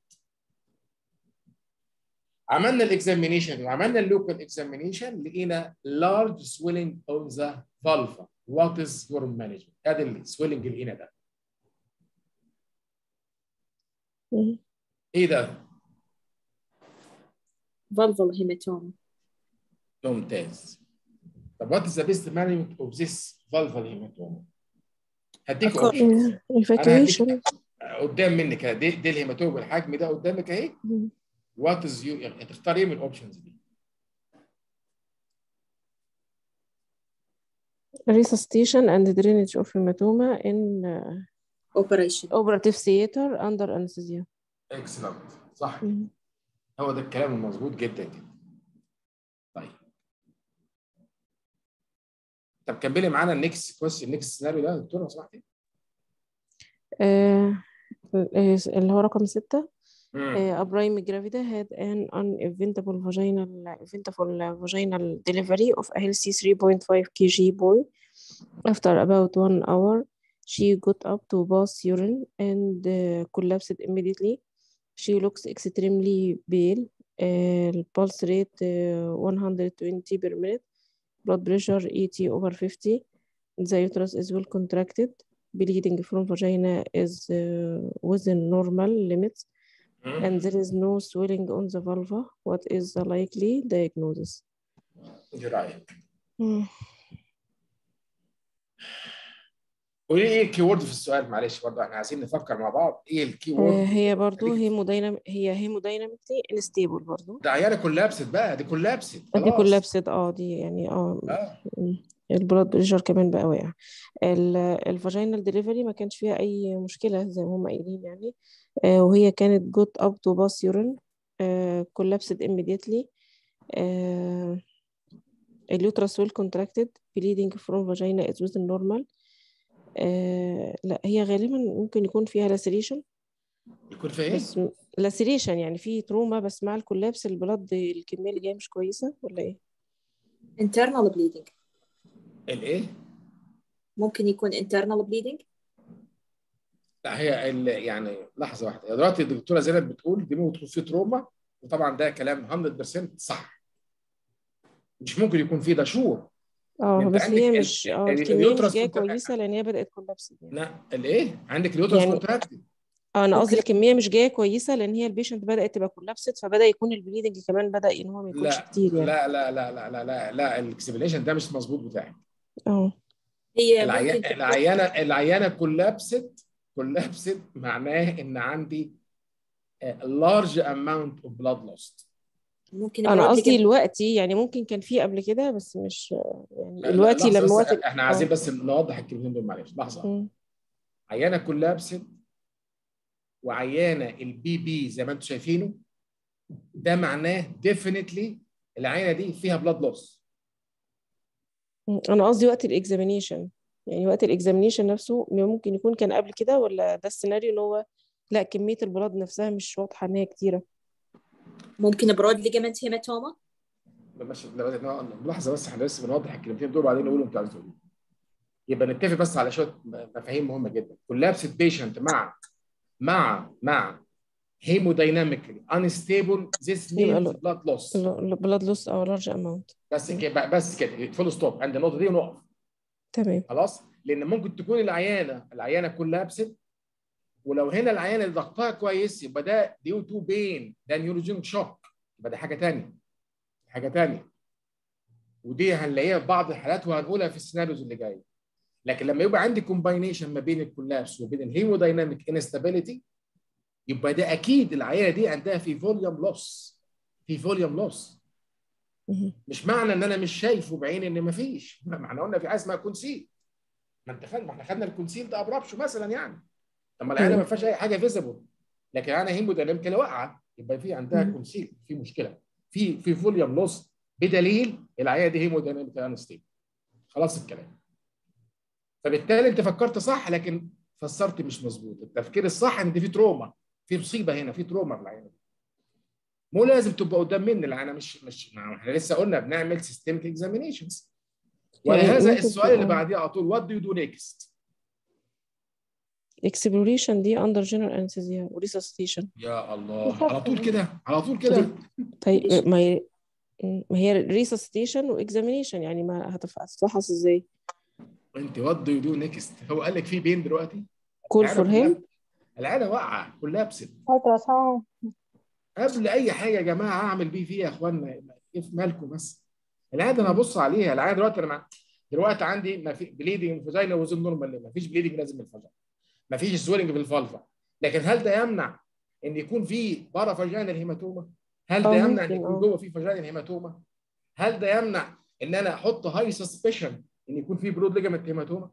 عملنا الاكزامينيشن وعملنا اللوكال اكزامينيشن لقينا لارج سويلنج اون ذا فالفا وات از يور مانجمنت ادي السويلنج اللي لقينا ده
مم.
ايه ده؟
vulval hematoma
ممتاز طب وات از ذا بيست مانجمنت اوف ذيس فالفال هيماتوما هديك اوبشن
evacuation
قدام منك كده دي, دي الهيماتوما بالحجم ده قدامك اهي
مم.
وات از يو هتختار ايه من الاوبشنز دي؟
resuscitation and drainage of hematoma in uh,
operation
operative theater under anesthesia
اكسلنت صح
مم.
هو ده الكلام المظبوط جدا جدا طيب طب كملي معانا النكست كويستشن النكست سيناريو ده يا دكتور لو سمحتي
آه، اللي هو رقم ستة
مم.
uh, a prime gravida had an uneventful vaginal eventful vaginal delivery of a healthy 3.5 kg boy. After about one hour, she got up to pass urine and uh, collapsed immediately. She looks extremely pale. Uh, pulse rate uh, 120 per minute. Blood pressure 80 over 50. The uterus is well contracted. Bleeding from vagina is uh, within normal limits.
مم.
and there is no swelling on the vulva. What is the likely diagnosis?
ايه رايك؟ قولي لي ايه الكي وورد في السؤال معلش برضه احنا عايزين نفكر مع بعض ايه الكي
آه،
وورد
هي برضو هيمودينام هي هيموديناميكلي انستيبل برضو
ده عيالة كولابست بقى دي كولابست
دي
خلاص
كولابسد اه دي يعني اه
اه
البلاد بريشر كمان بقى واقع الفاجينال ديليفري ما كانش فيها اي مشكله زي ما هم قايلين يعني آه، وهي كانت جوت اب تو باس يورين كولابسد immediately آه، اليوترس ويل contracted bleeding from vagina is within normal آه لا هي غالبا ممكن يكون فيها laceration
يكون في ايه؟
بس لاسيريشن يعني في تروما بس مع الكولابس البلد الكميه اللي جايه مش كويسه ولا ايه؟
internal bleeding
الايه؟
ممكن يكون internal bleeding
لا هي ال- يعني لحظه واحده دلوقتي الدكتوره زينب بتقول دي ممكن تكون في تروما وطبعا ده كلام 100% صح مش ممكن يكون في ده شور
اه
انت
بس
عندك
هي
ال-
مش اه
ال-
الكميه مش
اليوترس
جايه
كنت-
كويسه لان هي بدات كولابس يعني.
لا الايه؟ عندك اليوترس
يعني-
كونتراكتد
اه انا قصدي
ممكن-
الكميه مش جايه كويسه لان هي البيشنت بدات تبقى كولابست فبدا يكون البليدنج كمان بدا ان هو ما يكونش
لا
كتير يعني
لا لا لا لا لا لا لا الاكسبليشن ده مش مظبوط بتاعك
اه
هي
العيان
ممكن تكون
العيانه العيانه كولابست كولابست معناه ان عندي large amount of blood lost
ممكن
انا
broad
قصدي
ligament
دلوقتي يعني ممكن كان في قبل كده بس مش يعني
لا لا
دلوقتي
لحظه
لما
بس
وقت
احنا عايزين
اه
بس نوضح الكلمتين دول معلش لحظه
مم.
عيانه كولابست وعيانه البي بي زي ما انتم شايفينه ده معناه ديفينتلي العينه دي فيها بلاد لوس
مم. انا قصدي وقت الاكزامينيشن يعني وقت الاكزامينيشن نفسه ممكن يكون كان قبل كده ولا ده السيناريو ان هو لا كميه البلاد نفسها مش واضحه ان هي كتيره
ممكن broad ligament hematoma
ماشي لا- لحظه بس احنا لسه بنوضح الكلمتين دول وبعدين نقول انتوا عايزين تقولوا يبقى نتفق بس على شويه مفاهيم مهمه جدا كولابسد بيشنت مع مع مع هيمودايناميكلي انستيبل ذيس
يبقى
مينز
ال-
بلاد لوس
البلاد لوس او لارج اماونت
بس كده بس كده فول ستوب عند النقطه دي ونقف
تمام
خلاص لان ممكن تكون العيانه العيانه كولابسد ولو هنا العيانه اللي ضغطها كويس يبقى ده ديو تو بين ده نيوروجينيك شوك يبقى ده حاجه ثانيه حاجه ثانيه ودي هنلاقيها في بعض الحالات وهنقولها في السيناريوز اللي جايه لكن لما يبقى عندي كومباينيشن ما بين الكولابس وبين الهيمودايناميك انستابيليتي يبقى ده اكيد العيانه دي عندها في فوليوم لوس في فوليوم لوس
مهم.
مش معنى ان انا مش شايفه بعيني ان ما فيش ما احنا قلنا في حاجه اسمها كونسيل ما انت خد ما احنا خدنا الكونسيل ده ابرابشو مثلا يعني طب ما العيانه ما فيهاش اي حاجه فيزبل لكن انا هيمودايناميك واقعه يبقى في عندها
مم.
كونسيل في مشكله في في فوليوم لوس بدليل العيانه دي هيمودايناميك انستيبل خلاص الكلام فبالتالي انت فكرت صح لكن فسرت مش مظبوط التفكير الصح ان دي في تروما في مصيبه هنا في تروما في العيانه دي مو لازم تبقى قدام مني العيانه مش مش ما احنا لسه قلنا بنعمل سيستمك اكزامينيشنز
يعني
ولهذا
ممكن
السؤال اللي
تبقى-
بعديه على طول وات دو يو دو نيكست
اكسبلوريشن دي اندر جنرال انستيزيا وريسستيشن
يا الله على طول كده على طول كده
طيب ما هي ما هي ريسستيشن واكزامينيشن يعني ما هتف- هتتفحص ازاي
انت وات دو يو دو نيكست هو قال لك في بين دلوقتي
كول
العيادة
فور هيم
كلها- العيادة واقعه كلها بست
الترا ساوند
قبل اي حاجه يا جماعه اعمل بيه فيها يا اخوانا كيف مالكم بس العاده انا ابص عليها العاده دلوقتي انا مع... دلوقتي عندي ما في بليدنج فاجينا وزن نورمال ما فيش بليدنج لازم الفاجينا ما فيش سويلنج في الفالفا لكن هل ده يمنع ان يكون في بارا فاجينا الهيماتوما هل ده
آه،
يمنع ان
ممكن،
يكون
آه.
جوه في فاجينا الهيماتوما هل ده يمنع ان انا احط هاي سسبشن ان يكون في برود ليجامنت هيماتوما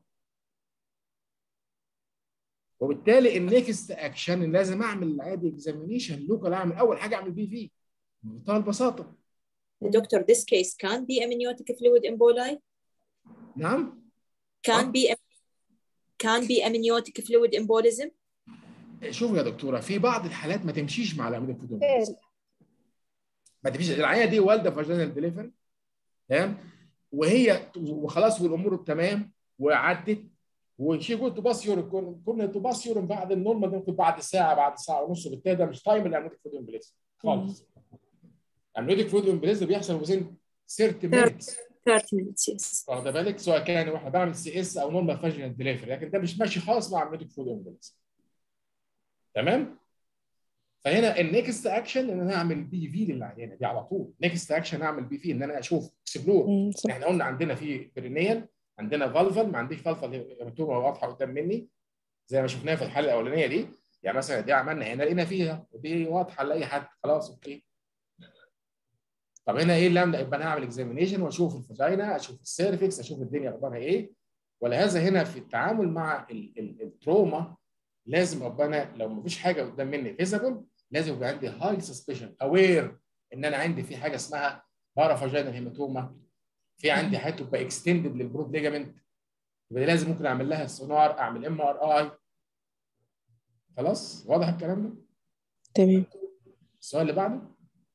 وبالتالي النكست اكشن لازم اعمل عادي اكزامينيشن لوكال اعمل اول حاجه اعمل بي في بمنتهى البساطه
Doctor, this case can be amniotic fluid emboli,
نعم
can
آه.
be can be amniotic fluid embolism.
شوف يا دكتوره في بعض الحالات ما تمشيش مع العمليه الفودوم
فعلا.
ما تمشيش العيانه دي والده فاجينال ديليفري تمام وهي وخلاص والامور تمام وعدت وشي قلت باس يورين كنا تباس يورين بعد النورمال ده ممكن بعد ساعه بعد ساعه ونص بالتالي ده مش تايم الامنيوتيك فود امبليز خالص الامنيوتيك فود امبليز بيحصل وزين 30 minutes
30 minutes, yes.
واخد بالك سواء كان واحنا بعمل سي اس او نورمال فاجينال ديليفري لكن ده مش ماشي خالص مع امنيوتيك فود امبليز تمام فهنا النكست اكشن ان انا اعمل بي في للعيانه دي على طول نكست اكشن اعمل بي في ان انا اشوف اكسبلور
مم، صح.
احنا قلنا عندنا في برينيال عندنا فالفل ما عنديش فالفل هيماتوما واضحه قدام مني زي ما شفناها في الحاله الاولانيه دي يعني مثلا دي عملنا هنا لقينا فيها ودي واضحه لاي حد خلاص اوكي طب هنا ايه اللي أعمل؟ يبقى انا هعمل اكزامينيشن واشوف الفاجينا اشوف السيرفكس اشوف الدنيا اخبارها ايه ولهذا هنا في التعامل مع ال- ال- التروما لازم ابقى انا لو مفيش حاجه قدام مني فيزبل لازم يبقى عندي هاي سسبشن اوير ان انا عندي في حاجه اسمها بارافاجينال هيماتوما في عندي حاجه تبقى اكستندد للبرود ليجامنت يبقى دي لازم ممكن اعمل لها سونار اعمل ام ار اي خلاص واضح الكلام ده
تمام
السؤال اللي بعده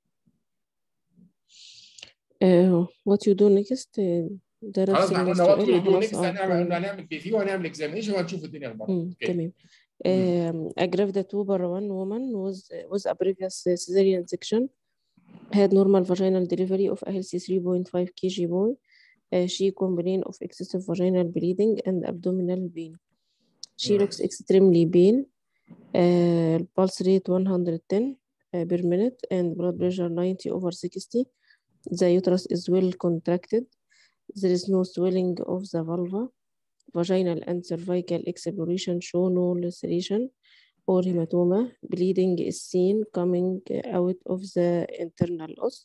آه what you do next آه، ده
خلاص
نفس
احنا قلنا وات
السؤال
وي دو
خلاص
نيكست
اه
هنعمل
تمام
هنعمل بي وهنعمل اكزامينشن وهنشوف الدنيا اخبارها
مم،
اوكي
تمام um, a gravida 2 barra 1 woman was was a previous cesarean section had normal vaginal delivery of a healthy 3.5 kg boy. Uh, she complained of excessive vaginal bleeding and abdominal pain. She
مم.
looks extremely pain. Uh, pulse rate 110 uh, per minute and blood pressure 90 over 60. The uterus is well contracted. There is no swelling of the vulva. Vaginal and cervical exploration show no laceration or hematoma. Bleeding is seen coming out of the internal os.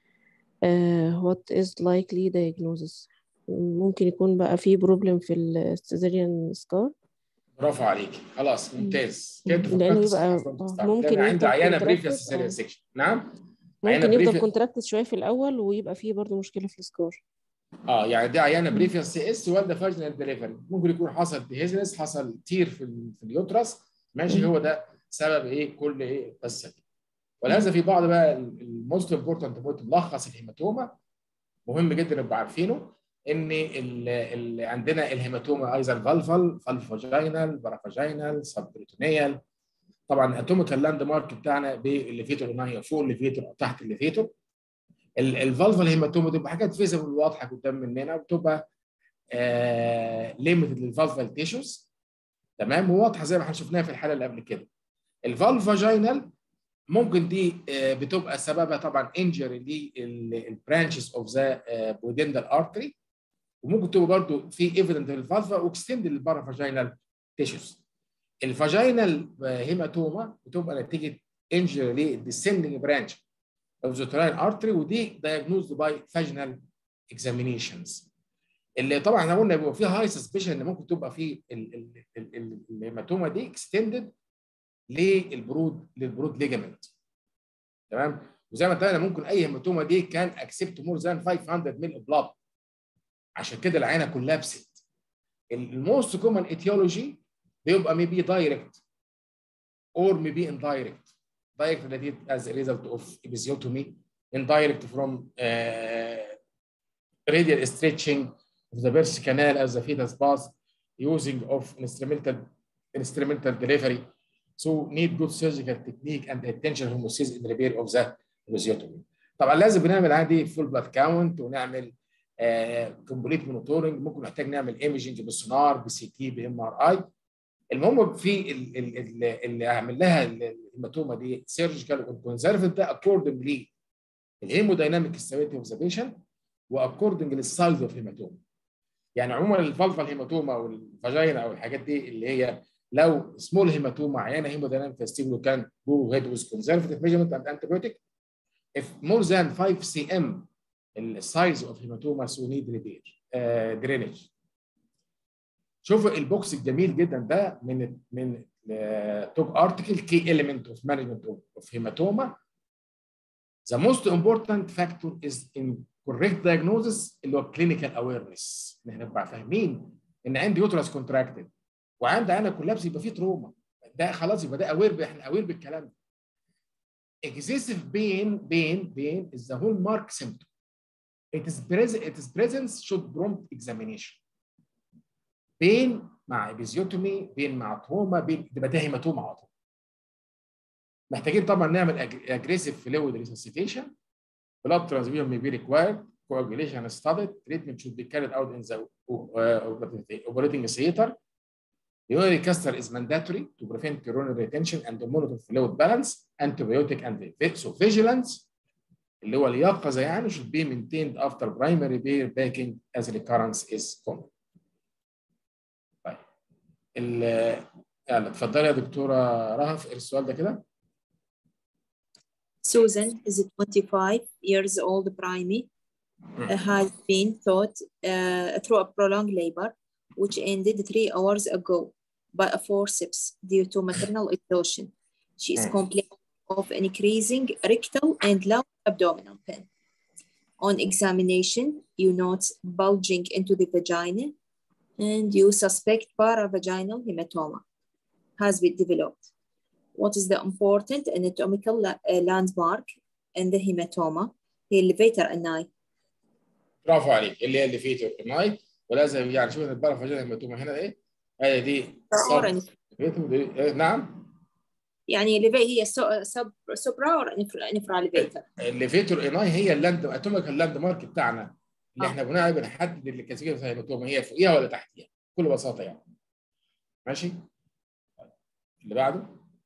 Uh, what is likely diagnosis? ممكن يكون بقى في بروبلم في السيزاريان سكار
برافو عليك خلاص ممتاز كده انت
لأنه
فكرت
يبقى
صح
آه،
ممكن
ممكن
عندي
يفضل
عيانه
contracted،
بريفيس
آه.
سيريال سيكشن نعم عيانه
ممكن يفضل
بريفيس
كونتراكتد شوية في الأول ويبقى فيه برضو مشكلة في السكار
اه يعني دي عيانه بريفيس سي اس والده فاجنال ديليفري ممكن يكون حصل ديهيزنس حصل تير في, ال- في اليوترس ماشي
مم.
هو ده سبب ايه كل ايه القصه دي ولهذا في بعض بقى الموست امبورتنت بوينت ملخص الهيماتوما مهم جدا نبقى عارفينه ان ال ال عندنا الهيماتوما ايضا فالفال فالفاجينال برافاجينال سبريتونيال طبعا الاتوميكال لاند مارك بتاعنا بالليفيتور ان هي فوق الليفيتور او تحت الليفيتور الفالفال هيماتوما تبقى حاجات فيزبل واضحه قدام مننا وبتبقى ليميتد للفالفال تيشوز تمام وواضحه زي ما احنا شفناها في الحاله اللي قبل كده الفالفاجينال ممكن دي آه، بتبقى سببها طبعا انجري للبرانشز اوف ذا بودندال ارتري وممكن تبقى برضو في ايفيدنت للفالفا واكستند للبارافاجينال تيشوز الفاجينال هيماتوما بتبقى نتيجه انجري للديسندنج برانش اوف ذا تراين ارتري ودي دايجنوزد باي فاجينال اكزامينيشنز اللي طبعا احنا قلنا بيبقى فيها هاي سسبشن ان ممكن تبقى في ال- ال- ال- ال- الهيماتوما دي اكستندد للبرود للبرود ليجامنت تمام وزي ما اتفقنا ممكن اي هيماتوما دي كان اكسبت مور ذان 500 مل بلاد عشان كده العينه كلها بست الموست كومن ايتيولوجي بيبقى ميبي دايركت or maybe indirect direct related as a result of episiotomy indirect from uh, radial stretching of the birth canal as the fetus pass using of instrumental instrumental delivery so need good surgical technique and attention homocysteine in repair of the episiotomy طبعا لازم بنعمل عادي فول بلاد كاونت ونعمل كومبليت مونيتورنج ممكن نحتاج نعمل ايمجنج بالسونار بسي تي بام ار اي المهم في ال- ال- ال- اللي هعمل لها الهيماتوما دي سيرجيكال وكونزرفتيف ده اكوردنج ليه الهيمودايناميك ستابيليتي اوف ذا بيشنت واكوردنج للسايز اوف هيماتوما يعني عموما الفالفا الهيماتوما والفاجينا او الحاجات دي اللي هي لو سمول هيماتوما عيانه هيمودايناميك فاستيبلو كان جو هيد ويز كونزرفتيف ميجرمنت اند انتيبيوتيك if more than 5 cm السايز اوف هيماتوما سو نيد ريبير درينج شوفوا البوكس الجميل جدا ده من من توك ارتكل كي element of management of, of hematoma the most important factor is in correct diagnosis اللي هو clinical awareness ان احنا نبقى فاهمين ان عندي يوترس كونتراكتد وعندي انا كولابس يبقى فيه تروما ده خلاص يبقى ده اوير احنا اوير بالكلام ده excessive pain pain pain is the hallmark symptom it is present its presence should prompt examination بين مع ابيزيوتومي بين مع تروما بين تبقى ده هيماتوما على طول محتاجين طبعا نعمل اجريسيف فلويد ريسسيتيشن blood transfusion may be required coagulation is studied treatment should be carried out in the uh, operating theater urinary caster is mandatory to prevent coronary retention and to monitor fluid balance antibiotic and so vigilance اللي هو اليقظه يعني should be maintained after primary pair packing as recurrence is common طيب ال يلا اتفضلي يا دكتوره رهف اقري السؤال ده كده
Susan is 25 years old, primary, uh, has been thought uh, through a prolonged labor, which ended three hours ago by a forceps due to maternal exhaustion. She is
Mm.
complaining of an increasing rectal and lower abdominal pain. On examination, you note bulging into the vagina and you suspect paravaginal hematoma has been developed. what is the important anatomical la- uh, landmark in the hematoma هي الليفيتر الناي
برافو عليك اللي هي اللي فيه نايت ولازم يعني شوف البارافاجينا هيماتوما هنا ايه هي دي
or
sub- إيه، نعم
يعني ليفي هي سب سوبرا اور انفرا ليفيتر
الليفيتور اناي هي اللاند اتوميكال لاند مارك بتاعنا اللي
آه.
احنا بناء عليه بنحدد اللي كاسيجر هيماتوما هي فوقيها ولا تحتيها بكل بساطه يعني ماشي اللي بعده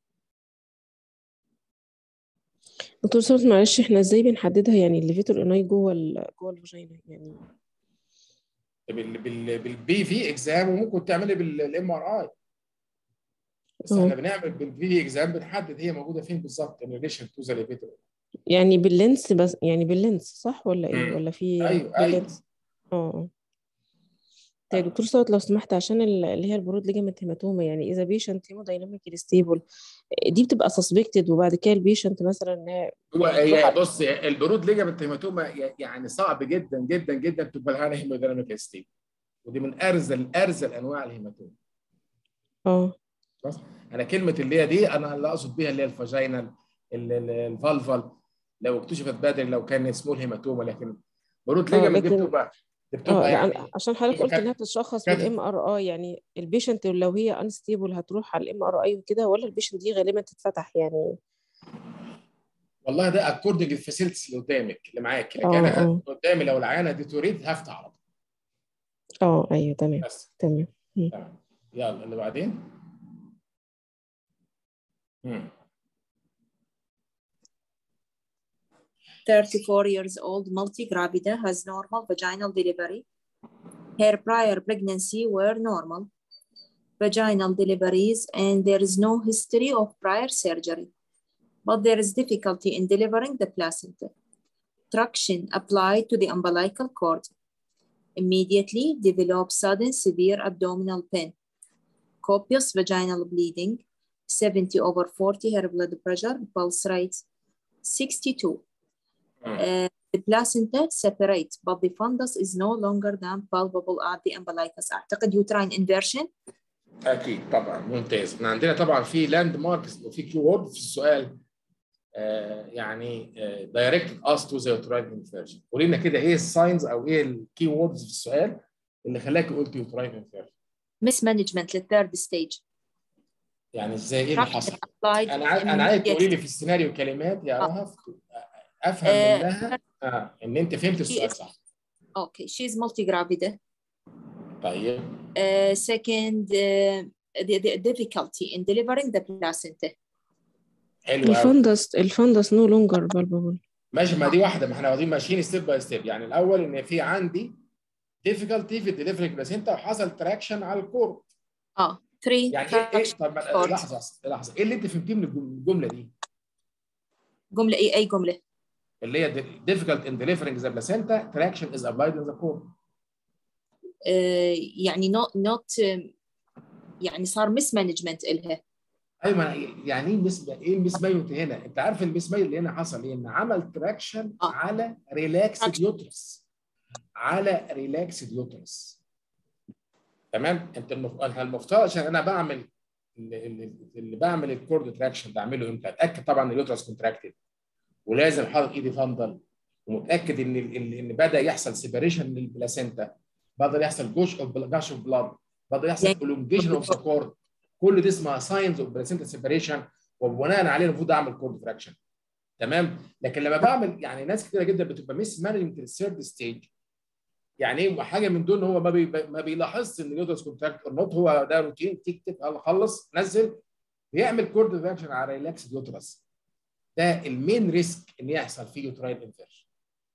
دكتور صوت معلش احنا ازاي بنحددها يعني الليفيتور اناي جوه ال جوه الفاجينا يعني
بال بال بالبي في اكزام وممكن تعملي بالام ار اي بس
اه.
احنا بنعمل بالبي في اكزام بنحدد هي موجوده فين بالظبط ان ريليشن تو ذا ليفيتور
يعني باللينس بس يعني باللينس صح ولا ايه
مم.
ولا في
أيوة، أيوة.
باللينس اه اه طيب دكتور صوت لو سمحت عشان ال- اللي هي البرود ليجامنت هيماتوما يعني اذا بيشنت هيمودايناميكلي ستيبل دي بتبقى سسبكتد وبعد كده البيشنت مثلا إن هي
هو هي
تروح-
بص البرود ليجامنت هيماتوما يعني صعب جدا جدا جدا تبقى لها هيموديناميك ستيت ودي من ارذل ارذل انواع الهيماتوما
اه
خلاص انا كلمه اللي هي دي انا اللي اقصد بيها اللي هي الفاجينال ال- ال- الفالفال لو اكتشفت بدري لو كان اسمه الهيماتوما لكن برود
آه،
ليجامنت دي
لكن-
بتبقى دي
اه
بتبقى
لا
يعني
أنا عشان حضرتك
بتبقى
قلت انها
كانت-
بتتشخص
كانت-
بالام ار اي يعني البيشنت لو هي انستيبل هتروح على الام ار اي وكده ولا البيشنت دي غالبا تتفتح يعني
والله ده اكوردنج الفاسيلتيز اللي قدامك اللي معاك لكن
اه
انا
اه
قدامي لو العيانه دي تريد هفتح على طول
اه ايوه تمام
بس
تمام
تمام يلا اللي بعدين مم.
34 years old multi-gravida has normal vaginal delivery. Her prior pregnancy were normal vaginal deliveries and there is no history of prior surgery. But there is difficulty in delivering the placenta. Traction applied to the umbilical cord. Immediately develop sudden severe abdominal pain. Copious vaginal bleeding. 70 over 40 her blood pressure, pulse rate 62. Uh, the placenta separates, but the fundus is no longer than palpable at the umbilicus. أعتقد uterine inversion.
اكيد طبعا ممتاز احنا عندنا طبعا في لاند ماركس وفي كي وورد في السؤال آه يعني دايركتد اس تو ذا يوتراين انفيرجن قولي لنا كده ايه الساينز او ايه الكي ووردز في السؤال اللي خلاك قلت يوتراين انفيرجن
Mismanagement للثيرد ستيج.
يعني ازاي ايه اللي حصل
applied
انا عايز انا عايز تقولي لي
immediately.
في السيناريو كلمات يا
آه.
رهف افهم
آه،
منها اه ان انت فهمت السؤال صح
Okay, she's multi-gravida.
طيب
Uh, second, uh, the, the difficulty in delivering the placenta.
حلو قوي
الفندس الفندس نو لونجر بالبابل
ماشي ما دي واحده ما احنا واخدين ماشيين ستيب باي ستيب يعني الاول ان في عندي difficulty في الدليفري بلاسينتا وحصل تراكشن على الكور
اه three
يعني ايه ايه
traction
طب
cord.
لحظه لحظه ايه اللي انت فهمتيه من الجم- الجمله دي
جملة ايه اي جملة؟
اللي هي difficult in delivering the placenta traction is applied in the core
آه يعني not not um, يعني صار mismanagement إلها
ايوه ما أنا- يعني ايه مس ايه المس مايوت هنا انت عارف المس مايوت اللي هنا حصل ايه ان عمل تراكشن
آه.
على ريلاكسد
Traction.
يوترس على ريلاكسد يوترس تمام انت المف... أنا المفترض عشان انا بعمل اللي, اللي, اللي بعمل الكورد تراكشن بعمله امتى اتاكد طبعا ان اليوترس كونتراكتد ولازم حاطط ايدي فندل ومتاكد ان ان ان بدا يحصل سيبريشن للبلاسينتا بدا يحصل جوش اوف جاش اوف بلاد بدا يحصل
يعني-
الونجيشن اوف ذا كورد كل دي اسمها ساينز اوف بلاسينتا سيبريشن وبناء عليه المفروض اعمل كورد تراكشن تمام لكن لما بعمل يعني ناس كتيره جدا بتبقى ميس مانجمنت الثيرد ستيج يعني ايه حاجه من دول هو ما بي ما بيلاحظش ان اليوترس كونتراكت اور نوت هو ده روتين تيك تيك يلا خلص نزل بيعمل كورد تراكشن على ريلاكس يوترس ده المين ريسك ان يحصل فيه يوتراين انفيرجن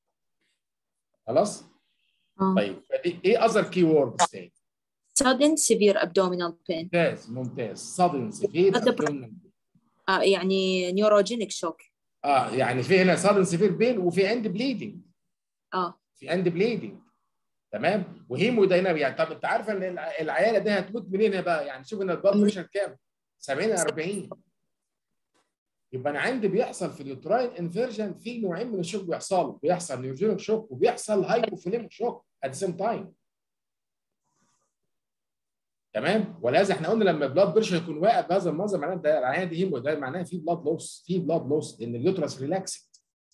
خلاص
آه.
طيب فدي ايه اذر كي وورد تاني
sudden severe abdominal pain
ممتاز ممتاز sudden severe
هذا
abdominal
آه يعني neurogenic shock
اه يعني في هنا sudden severe pain وفي اند بليدنج
اه
في اند بليدنج تمام وهيموداينامي يعني طب انت عارفه ان الع- العياله دي هتموت منين بقى يعني شوف ان البلد بريشر كام 70 40 يبقى انا عندي بيحصل في اليوتراين انفيرجن في نوعين من الشوك بيحصلوا بيحصل نيوجينيك شوك وبيحصل هايبوفيليميك شوك ات سيم تايم تمام ولهذا احنا قلنا لما البلاد بريشر يكون واقف بهذا المنظر معناه ده العيان دي هيمو ده معناه في بلاد لوس في بلاد لوس لان اليوترس ريلاكسد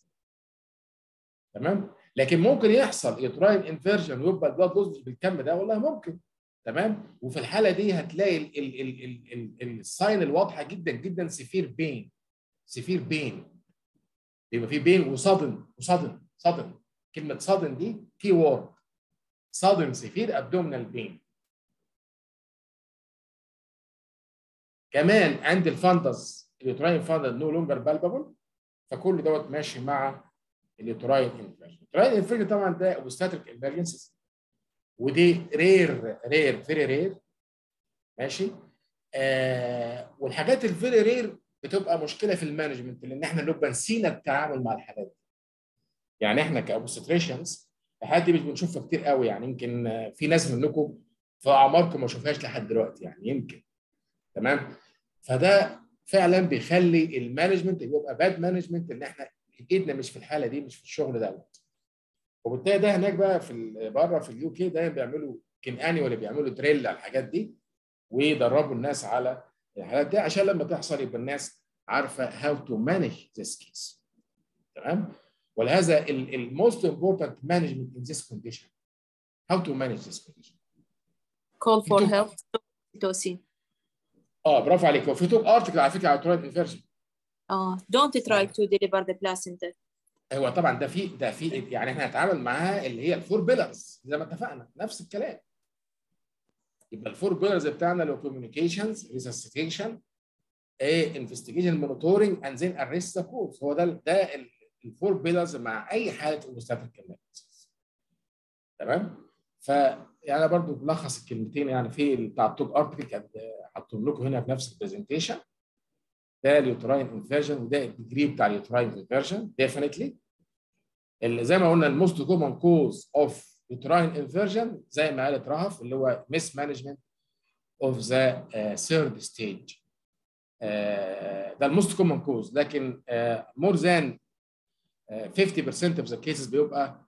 تمام لكن ممكن يحصل يوتراين انفيرجن ويبقى البلاد لوس مش بالكم ده والله ممكن تمام وفي الحاله دي هتلاقي ال ال ال ال ال الساين الواضحه جدا جدا سفير بين سفير بين يبقى في بين وصدن وصدن صدن كلمه صدن دي كي وورد صدن سفير ابدومينال بين كمان عند الفندس اليوتراين فندس نو لونجر بالبابل فكل دوت ماشي مع اليوتراين انفيرجن اليوتراين انفيرجن طبعا ده اوبستاتريك امرجنسيز ودي رير رير فيري رير ماشي آه والحاجات الفيري رير بتبقى مشكله في المانجمنت لان احنا نبقى نسينا التعامل مع الحالات دي يعني احنا كابوستريشنز الحالات دي مش بنشوفها كتير قوي يعني يمكن في ناس منكم في اعماركم ما شوفهاش لحد دلوقتي يعني يمكن تمام فده فعلا بيخلي المانجمنت يبقى باد مانجمنت ان احنا ايدنا مش في الحاله دي مش في الشغل دوت وبالتالي ده هناك بقى في بره في اليو كي دايما بيعملوا كين انيوال بيعملوا دريل على الحاجات دي ويدربوا الناس على الحالات دي عشان لما تحصل يبقى الناس عارفه هاو تو مانج ذيس كيس تمام ولهذا الموست امبورتنت مانجمنت ان ذيس كونديشن هاو تو مانج ذيس كونديشن
call for help توسين
اه برافو عليك هو في توك ارتكل على فكره على ترايد انفيرجن
اه don't try to deliver the placenta
هو طبعا ده في ده في يعني احنا هنتعامل معاها اللي هي الفور بيلرز زي ما اتفقنا نفس الكلام يبقى الفور بيلرز بتاعنا اللي هو كوميونيكيشنز ريسستيشن ايه انفستيجيشن مونيتورنج اند ذن ارست ذا كوز هو ده ده الفور بيلرز مع اي حاله اوبستاتيك كمان تمام ف يعني برضو بلخص الكلمتين يعني في بتاع التوب ارتكل حاطهم لكم هنا في نفس البرزنتيشن ده اليوتراين انفيرجن وده الديجري بتاع اليوتراين انفيرجن ديفينتلي اللي زي ما قلنا الموست كومن كوز اوف يوتراين انفيرجن زي ما قالت رهف اللي هو ميس مانجمنت اوف ذا ثيرد ستيج ده الموست كومن كوز لكن مور ذان 50% of the cases بيبقى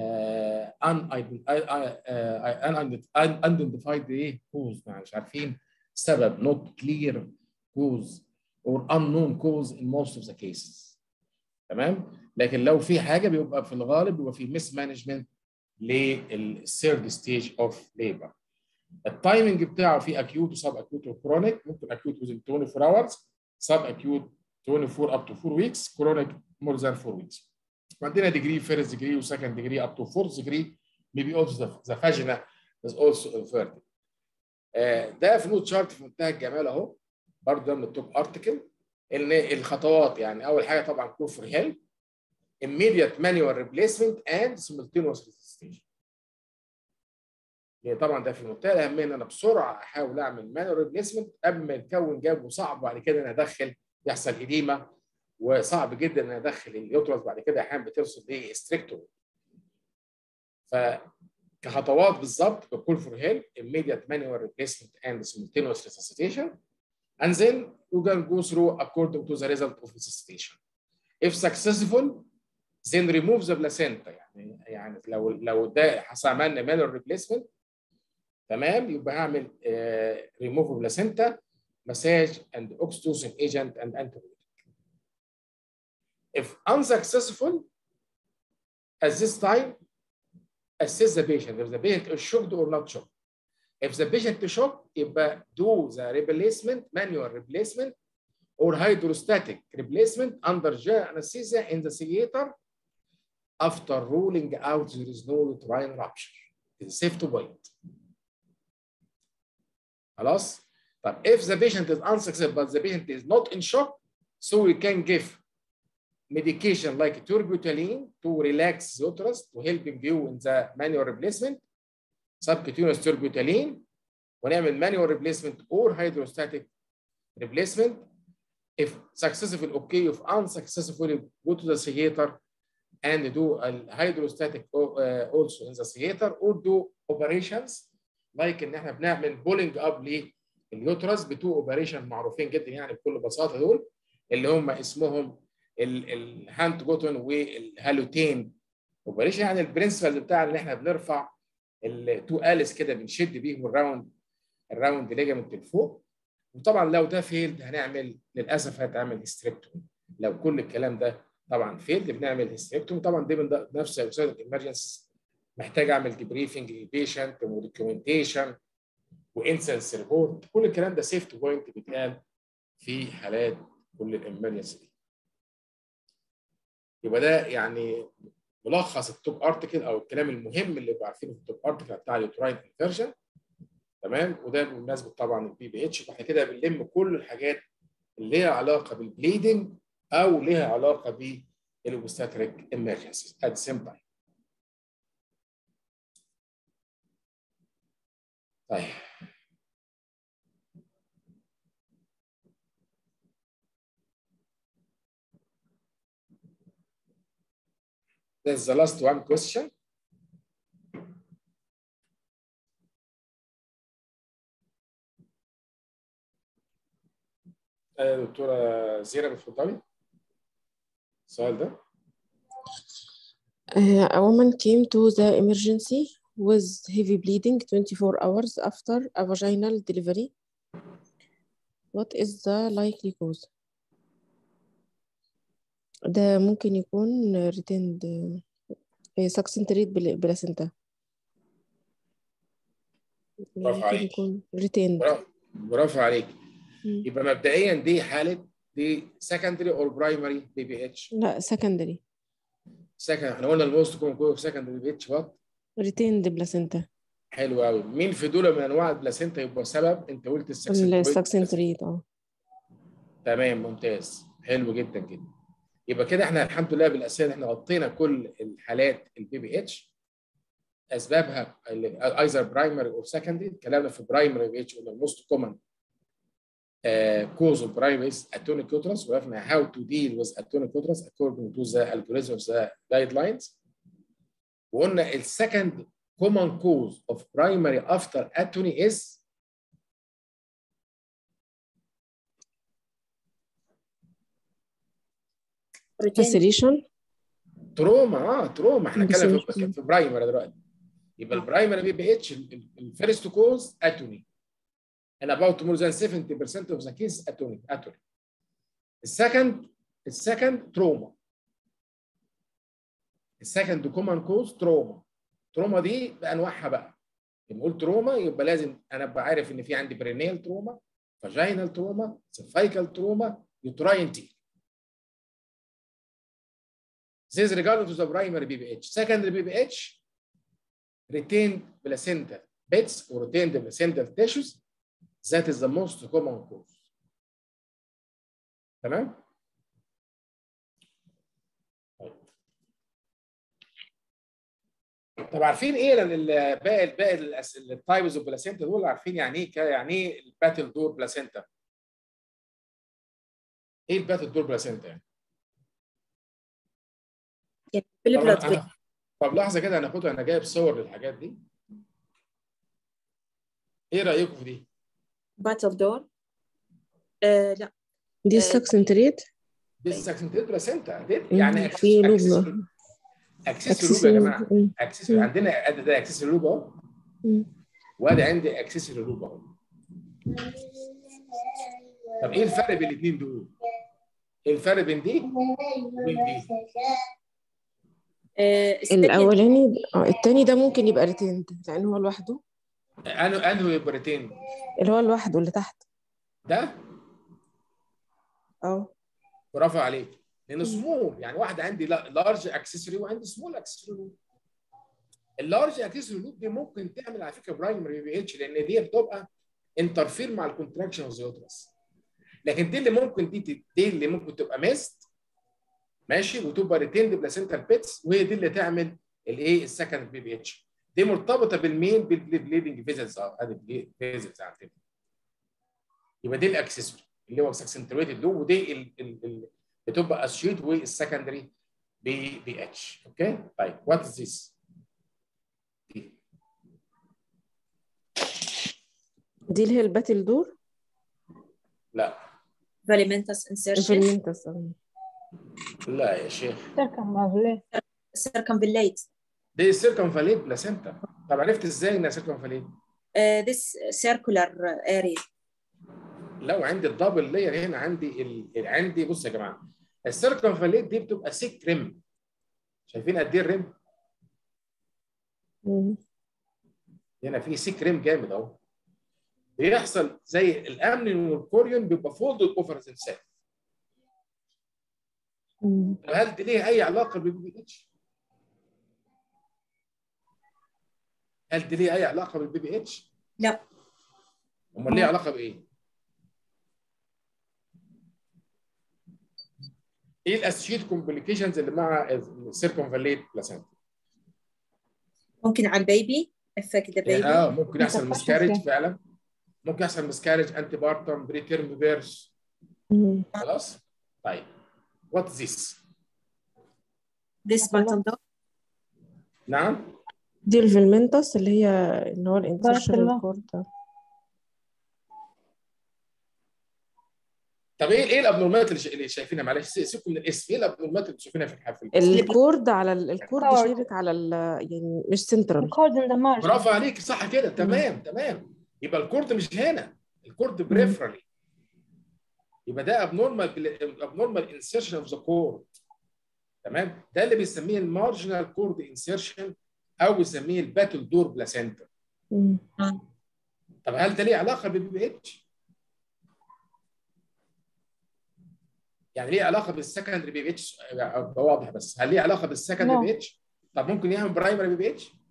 unidentified ايه كوز مش عارفين سبب not clear cause or unknown cause in most of the cases تمام لكن لو في حاجه بيبقى في الغالب بيبقى في ميس مانجمنت للثيرد ستيج اوف ليبر التايمنج بتاعه في اكيوت وسب اكيوت وكرونيك ممكن اكيوت within 24 hours سب اكيوت 24 up to 4 weeks chronic more than 4 weeks وعندنا degree first degree و second degree up to fourth degree maybe also the, the vagina is also inverted آه ده فلو تشارت في منتهى الجمال اهو برضه ده من التوب ارتكل ان الخطوات يعني اول حاجه طبعا كوفر هيلب immediate manual replacement and simultaneous resuscitation يعني طبعا ده في منتهى الاهميه ان انا بسرعه احاول اعمل مانوال ريبليسمنت قبل ما يتكون جاب وصعب وبعد كده انا ادخل يحصل اديمه وصعب جدا ان ادخل اليوترس بعد كده احيانا بتوصل لاستريكتوم ف كخطوات بالظبط بكل فور هيلب immediate manual replacement and simultaneous resuscitation and then you can go through according to the result of resuscitation. If successful, then remove the placenta يعني يعني لو لو ده عملنا manual replacement تمام يبقى هعمل uh, remove placenta massage and oxytocin agent and antibiotic. If unsuccessful, at this time, assess the patient if the patient is shocked or not shocked. If the patient is shocked, يبقى do the replacement, manual replacement or hydrostatic replacement under general anesthesia in the theater after ruling out there is no uterine rupture. It's safe to wait. خلاص؟ طب if the patient is unsuccessful but the patient is not in shock, so we can give medication like turbutaline to relax the uterus to helping you in the manual replacement subcutaneous turbutaline ونعمل manual replacement or hydrostatic replacement. If successful, okay. If unsuccessful, go to the theater and do a hydrostatic uh, also in the theater or do operations like ان احنا بنعمل بولينج اب لليوترس بتو اوبريشن معروفين جدا يعني بكل بساطه دول اللي هم اسمهم الهانت جوتون والهالوتين اوبريشن يعني البرنسبل بتاع ان احنا بنرفع التو اليس كده بنشد بيهم الراوند الراوند ليجامنت لفوق وطبعا لو ده فيلد هنعمل للاسف هتعمل هيستريكتومي لو كل الكلام ده طبعا فيلد بنعمل هيستريكتومي طبعا دي من ده- نفس وسائل الامرجنسي محتاج اعمل ديبريفنج للبيشنت ودوكيومنتيشن وانسنس ريبورت كل الكلام ده سيفت بوينت بيتقال في حالات كل الامرجنسي دي يبقى ده يعني ملخص التوب ارتكل او الكلام المهم اللي بقى عارفينه في التوب ارتكل بتاع اليوتراين انفيرجن تمام وده بمناسبه طبعا البي بي اتش فاحنا كده بنلم كل الحاجات اللي ليها علاقه بالبليدنج او ليها علاقه بالاوبستاتريك امرجنسي ات سيم تايم طيب That's the last one question. آه، دكتورة زينة بتفضلي السؤال ده
Uh, a woman came to the emergency with heavy bleeding 24 hours after a vaginal delivery. What is the likely cause? ده ممكن يكون retained succinate placenta.
برافو
ممكن
عليك.
يكون retained.
برافو برافو عليك
مم.
يبقى مبدئيا دي حالة دي secondary or primary بي بي اتش
لا secondary
second احنا قلنا الموست كومن كوز في secondary بي بي اتش وات
retained placenta.
حلو قوي مين في دول من انواع البلاسينتا يبقى سبب انت قلت السكسنتويد
السكسنتريت اه
تمام ممتاز حلو جدا جدا يبقى كده احنا الحمد لله بالاسئله احنا غطينا كل الحالات البي بي اتش اسبابها ايزر برايمري او سكندري اتكلمنا في برايمري بي اتش قلنا الموست كومن كوز اوف برايمري از اتونيك يوترس وعرفنا هاو تو ديل وذ اتونيك يوترس according to the algorithm of the guidelines وقلنا السكند common cause of primary after atony is
فاسيليشن
تروما اه تروما احنا بنتكلم في,
بالظبط.
في برايمري دلوقتي يبقى البرايمري بي بي اتش الفيرست كوز اتوني and about more than 70% of the case اتوني اتوني السكند السكند تروما السكند كومن كوز تروما تروما دي بانواعها بقى لما اقول تروما يبقى لازم انا ابقى عارف ان في عندي برينيال تروما فاجينال تروما سيرفايكال تروما يوتراين تي This is regarding to the primary BPH. Secondary BPH, retained placenta beds or retained placental tissues. That is the most common cause. تمام؟ طيب. طب عارفين ايه ال- باقي باقي التايبز اوف بلاسينتا دول عارفين يعني ايه ك- يعني ايه الباتل دور بلاسينتا؟ ايه الباتل دور بلاسينتا يعني؟
يعني
طب,
بالبلاد
أنا... طب لحظه كده هناخدها انا جايب صور للحاجات دي ايه رايكم في دي؟
باتل دور آه لا
دي السكسنتريت
دي ساكسنتيت بلاسينتا دي
مم،
يعني
في لوب.
اكسس لوب يا جماعه اكسس عندنا ادي ده اكسس لوب اهو وادي عندي اكسس لوب اهو طب ايه الفرق بين الاثنين دول؟ ايه الفرق بين دي وبين دي؟
آه second-
الاولاني اه التاني ده ممكن يبقى ريتيند لان هو لوحده
انه انه بريتين
اللي هو لوحده اللي تحت
ده
اه
برافو عليك لانه سمول يعني واحده عندي لارج اكسسوري وعندي سمول اكسسوري لوب اللارج اكسسوري لوب دي ممكن تعمل على فكره برايمري بي اتش لان دي بتبقى انترفير مع الكونتراكشن اوف يوترس لكن دي اللي ممكن دي دي اللي ممكن تبقى ميست ماشي وتبقى ريتيند بلاسنتال بيتس وهي دي اللي تعمل الايه السكند بي بي اتش دي مرتبطه بالمين بالبليدنج فيزلز هذه فيزلز عندنا يبقى دي الاكسسوري اللي هو سكسنتريتد لوب ودي ال ال ال بتبقى اسيوت والسكندري بي بي اتش اوكي طيب وات از ذس دي
دي اللي هي الباتل دور
لا
Valimentous insertion
الفيرمنتس
لا يا شيخ
circumambulate
circumvallate
دي سيركمفاليت بلاسنتا طب عرفت ازاي انها سيركمفاليت
uh, this circular area
لو عندي الدبل لاير هنا عندي ال... عندي بص يا جماعه السيركمفليت دي بتبقى سيك ريم شايفين قد ايه الريم؟
مم.
هنا في سيك ريم جامد اهو بيحصل زي الامن والكوريون بيبقى فولد اوفر انسان
مم.
هل دي ليها اي علاقه بالبي بي اتش؟ هل دي ليها اي علاقه بالبي بي اتش؟
لا
امال ليها علاقه بايه؟ ايه الاسوشيت كومبليكيشنز اللي مع السيركمفاليت بلاسنتا؟
ممكن على البيبي affect the baby
اه ممكن يحصل
Insufficiency.
مسكارج فعلا ممكن يحصل مسكارج انتي بارتم بري تيرم بيرس
مم.
خلاص؟ طيب وات ذيس؟
this bottle dog
نعم
دي الفيلمنتس اللي هي اللي هو الانسرشن
الله.
الكورد ده
طب ايه ايه الابنورمالات اللي شا- اللي شايفينها معلش سي- سيبكم من الاسم ايه الابنورمالات اللي شايفينها في الحفل
الكورد على ال- الكورد
Cord.
شيرت على ال يعني مش سنترال
الكورد in the margin
برافو عليك صح كده تمام تمام يبقى الكورد مش هنا الكورد بريفرالي يبقى ده ابنورمال ابنورمال انسيرشن اوف ذا كورد تمام ده اللي بيسميه المارجنال كورد انسيرشن او بيسميه الباتل دور بلاسنتا طب هل ده ليه علاقه بالبي بي اتش؟ يعني ليه علاقه بالسكندري بي بي اتش واضح بس هل ليه علاقه بالسكندري
No.
بي اتش؟ طب ممكن يعمل برايمري بي بي اتش؟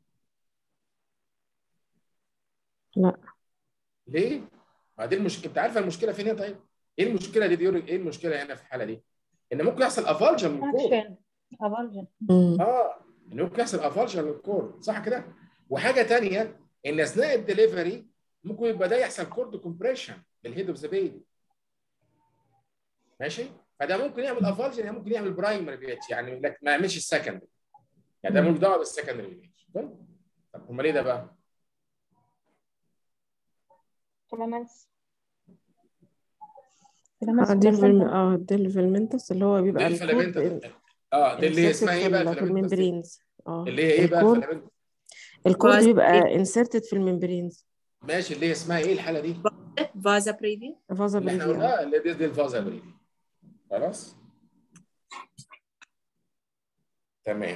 لا.
ليه؟ ما دي المشكله انت عارفه المشكله فين هنا طيب؟ ايه المشكله دي ديوري ايه المشكله هنا في الحاله دي؟ ان ممكن يحصل افالجن من الكور
action avulsion
اه ان ممكن يحصل افالجن للكور صح كده؟ وحاجه ثانيه ان اثناء الدليفري ممكن يبقى ده يحصل كورد كومبريشن بالهيد اوف ذا بيبي ماشي؟ فده ممكن يعمل افالجن يعني ممكن يعمل برايمري بي اتش يعني لكن ما يعملش السكندري يعني ده ملوش دعوه بالسكندري بي اتش طيب طب امال ايه ده بقى؟
filaments
اه دي الفيلم اه دي الفيلمنتس اللي هو
دي
بيبقى
الفيلامنت
الكورد
اه دي اللي هي
inserted
اسمها
في
ايه بقى
ال- في
الفيلامنت دي؟
الممبرينز اه
اللي هي ايه بقى
الكورد
الفيلامنت
الكورد
Vas-
بيبقى انسرتد في الممبرينز
ماشي اللي هي اسمها ايه الحاله دي؟
فازا بريفي
فازا
اللي احنا
بريفيا
قلناها اللي دي, دي الفازا بريدي خلاص تمام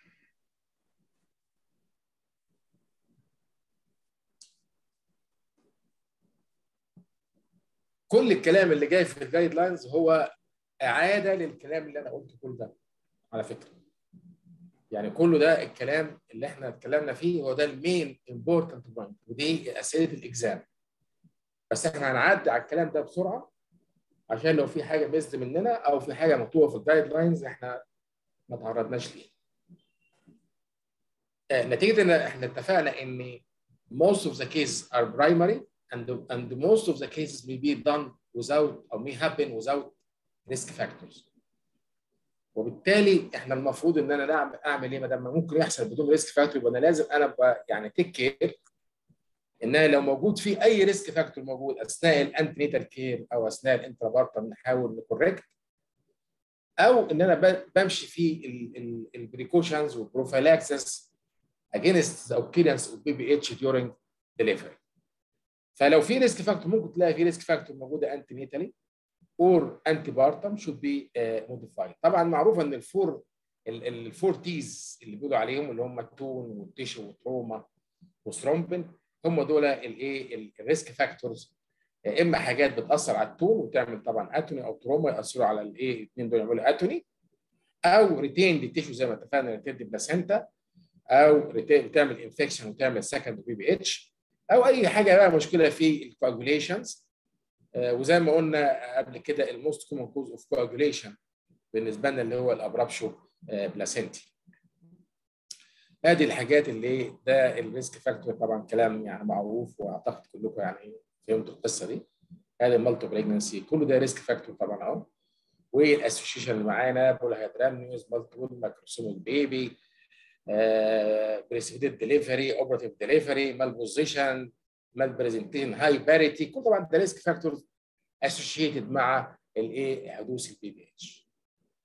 كل الكلام اللي جاي في الجايد لاينز هو اعاده للكلام اللي انا قلته كل ده على فكره يعني كله ده الكلام اللي احنا اتكلمنا فيه هو ده المين امبورتنت بوينت ودي اسئله الاكزام بس احنا هنعدي على الكلام ده بسرعه عشان لو في حاجه مزد مننا او في حاجه مكتوبه في الجايد لاينز احنا ما تعرضناش ليها. آه، نتيجه ان احنا اتفقنا ان most of the cases are primary and the, and the most of the cases may be done without or may happen without risk factors. وبالتالي احنا المفروض ان انا نعمل اعمل ايه ما دام ممكن يحصل بدون ريسك فاكتور يبقى انا لازم انا ابقى يعني تيك كير ان أنا لو موجود في اي ريسك فاكتور موجود اثناء الانتينيتال كير او اثناء الانترابارتم نحاول نكوركت او ان انا ب- بمشي في البريكوشنز والبروفيلاكسس against the occurrence of BPH during delivery. فلو في ريسك فاكتور ممكن تلاقي في ريسك فاكتور موجوده انتينيتالي اور انتي بارتم should be uh, modified. طبعا معروف ان الفور ال- ال- الفور تيز اللي بيقولوا عليهم اللي هم التون والتيشو وتروما وثرومبين هم دول الايه الريسك فاكتورز اما حاجات بتاثر على التون وتعمل طبعا اتوني او تروما ياثروا على الايه الاثنين دول يعملوا اتوني او ريتين دي تيشو زي ما اتفقنا ريتين دي بلاسنتا او ريتين تعمل انفكشن وتعمل سكند بي بي اتش او اي حاجه بقى مشكله في الكواجوليشنز وزي ما قلنا قبل كده الموست كومن كوز اوف كواجوليشن بالنسبه لنا اللي هو الابرابشو بلاسنتي ادي الحاجات اللي ده الريسك فاكتور طبعا كلام يعني معروف واعتقد كلكم يعني فهمتوا القصه دي ادي المالتي بريجنسي كله ده ريسك فاكتور طبعا اهو والاسوشيشن اللي معانا بولهيدرامنيوز مالتيبل ماكروسومال بيبي بريسيدد ديليفري اوبراتيف ديليفري مال بوزيشن مال بريزنتيشن هاي باريتي كل طبعا ده ريسك فاكتورز اسوشيتد مع الايه حدوث البي بي اتش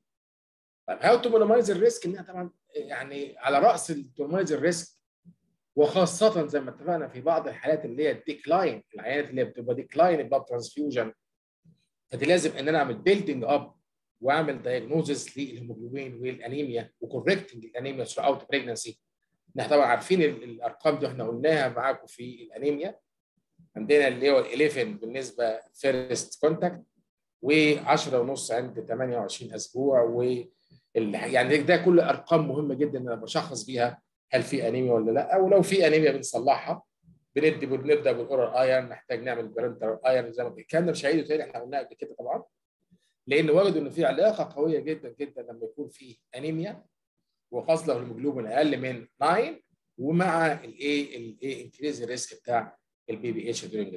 طيب هاو تو مينيمايز الريسك انها طبعا يعني على راس تو مينيمايز الريسك وخاصه زي ما اتفقنا في بعض الحالات اللي هي الديكلاين العيانات اللي بتبقى ديكلاين بلاد ترانسفيوجن فدي لازم ان انا اعمل بيلدينج اب واعمل دايجنوزس للهيموجلوبين والانيميا وكوركتنج الانيميا ثرو اوت بريجنسي احنا طبعا عارفين الارقام دي احنا قلناها معاكم في الانيميا عندنا اللي هو 11 بالنسبه فيرست كونتاكت و10 ونص عند 28 اسبوع و يعني ده كل ارقام مهمه جدا ان انا بشخص بيها هل في انيميا ولا لا ولو في انيميا بنصلحها بندي بنبدا بالاورال ايرن نحتاج نعمل برنتر ايرن زي ما الكلام ده مش هعيده تاني احنا قلناه قبل كده طبعا لان وجدوا ان في علاقه قويه جدا جدا لما يكون في انيميا وخاصه لو الهيموجلوبين اقل من 9 ومع الايه الايه انكريز الريسك بتاع البي بي اتش دورينج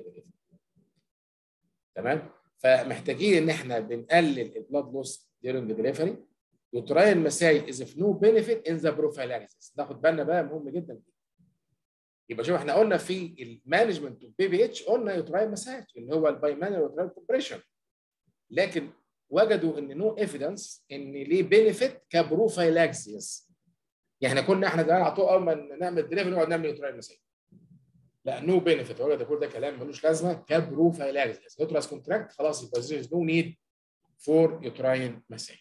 تمام فمحتاجين ان احنا بنقلل البلاد لوس دورينج ديليفري يوتراين مساي از اوف نو بينيفيت ان ذا بروفايلانيسيس ناخد بالنا بقى مهم جدا يبقى شوف احنا قلنا في المانجمنت اوف بي بي اتش قلنا يوتراين مساج اللي هو البايمانيال يوتراين كومبريشن لكن وجدوا ان نو ايفيدنس ان ليه بينيفيت كبروفايلاكسيس يعني احنا كنا احنا ده على طول اول ما نعمل دليفري نقعد نعمل يوتراين مساج لا نو بينيفيت وجد كل ده كلام ملوش لازمه كبروفايلاكسيس يوتراس كونتراكت خلاص يبقى نو نيد فور يوتراين مساج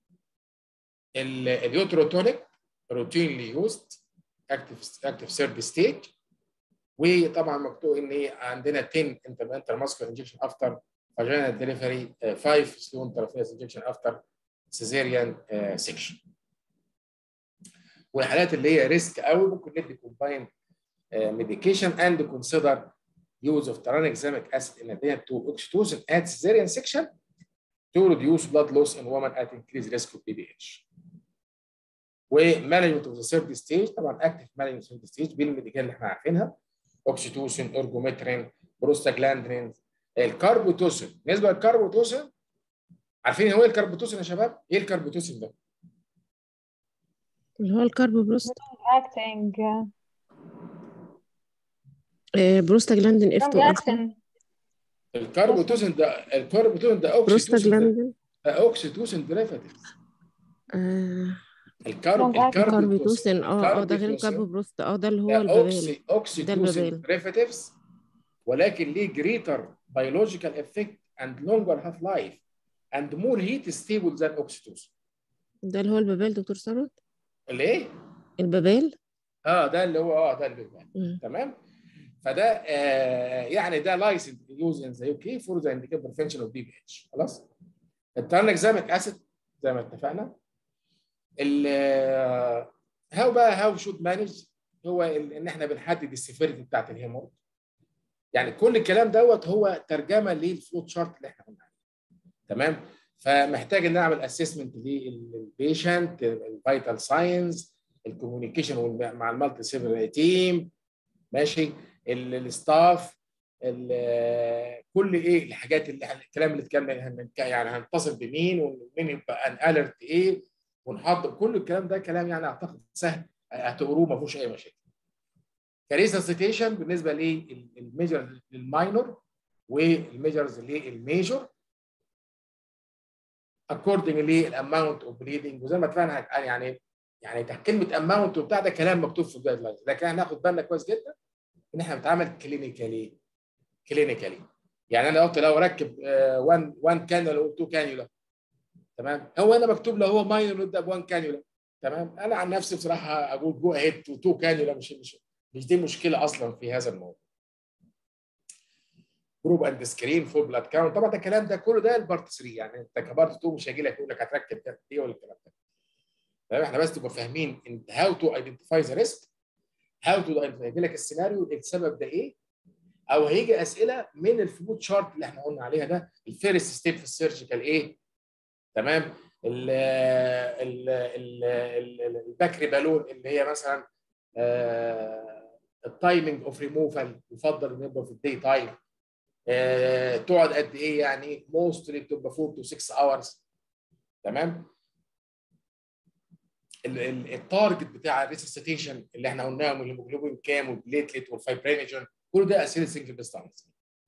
اليوتروتونيك روتينلي يوزد اكتف اكتف سيرفي ستيج وطبعا مكتوب ان عندنا 10 انترمنتال ماسكولار انجكشن افتر vaginal delivery 5 slow intravenous injection after cesarean section والحالات اللي هي ريسك قوي ممكن ندي combined medication and consider use of tranexamic acid in addition to oxytocin at cesarean section to reduce blood loss in women at increased risk of PBH. ومانجمنت اوف ذا ثيرد ستيج طبعا اكتف مانجمنت ثيرد ستيج بالميديكال اللي احنا عارفينها اوكسيتوسين اورجومترين بروستاجلاندرين الكاربوتوسين بالنسبه للكاربوتوسين عارفين هو ايه الكاربوتوسين يا شباب؟ ايه الكاربوتوسين ده؟
اللي هو الكاربوبروست
acting
آه، بروستاجلاندين اف
long
2
acting
الكاربوتوسين ده الكاربوتوسين ده اوكسيتوسين
بروستاجلاندين
ده اوكسيتوسين ديريفاتيف
آه،
الكارب
Long acting.
كاربيتوسين اه اه ده غير
الكاربوتوسين
الكاربوبروست اه ده اللي هو
ده
البابيل
اوكسي اوكسيتوسين
البابيل.
ديريفاتيفز ولكن ليه جريتر بيولوجيكال افكت اند لونجر هاف لايف اند مور هيت ستيبل ذان اوكسيتوسين
ده اللي هو البابيل دكتور ثروت
اللي ايه؟
البابيل
اه ده اللي هو اه ده اللي بيبقى.
مم.
تمام فده آه يعني ده لايسنس يوز ان ذا يو كي فور ذا انديكيت بريفنشن اوف بي بي اتش خلاص الترانكزاميك اسيد زي ما اتفقنا ال هاو بقى هاو شود مانج هو ال- ان احنا بنحدد السيفيريتي بتاعت الهيموريد يعني كل الكلام دوت هو ترجمه للفلوت شارت اللي احنا قلنا عليه تمام فمحتاج ان اعمل اسسمنت للبيشنت الفيتال ساينس الكوميونيكيشن مع المالتي سيفر تيم ماشي ال- الستاف ال- كل ايه الحاجات اللي إحنا- الكلام اللي اتكلمنا هن- يعني هنتصل بمين ومين يبقى ان اليرت ايه ونحضر كل الكلام ده كلام يعني اعتقد سهل هتقروه ما فيهوش اي مشاكل. كريساسيتيشن بالنسبه للميجر للماينور والميجرز للميجور according للاماونت اوف بليدنج وزي ما اتفقنا يعني يعني تحت كلمه اماونت وبتاع ده كلام مكتوب في الجايد لاينز لكن احنا هناخد بالنا كويس جدا ان احنا بنتعامل كلينيكالي كلينيكالي يعني انا قلت لو ركب 1 1 كانولا او 2 كانولا تمام هو انا مكتوب له هو ماينور يبدا ب 1 كانولا تمام انا عن نفسي بصراحه اقول جو اهيد 2 كانولا مش مش مش دي مشكله اصلا في هذا الموضوع جروب اند سكرين فول بلاد كاونت طبعا ده الكلام ده كله ده البارت 3 يعني انت كبارت 2 مش هيجي لك يقول لك هتركب ده ايه ولا الكلام ده تمام احنا بس تبقى فاهمين انت هاو تو ايدنتيفاي ذا ريسك هاو تو يجي لك السيناريو السبب ده ايه او هيجي اسئله من الفلوت شارت اللي احنا قلنا عليها ده الفيرست ستيب في السيرجيكال ايه تمام ال ال ال ال- الباكري بالون اللي هي مثلا آه، التايمنج اوف ريموفال يفضل انه يبقى في الدي تايم آه، تقعد قد ايه يعني موستلي بتبقى 4 تو 6 اورز تمام ال- ال- التارجت بتاع الريسستيشن اللي احنا قلناهم الهيموجلوبين كام والبليتلت والفايبرينجن كل ده اسئله سنجل ديستانس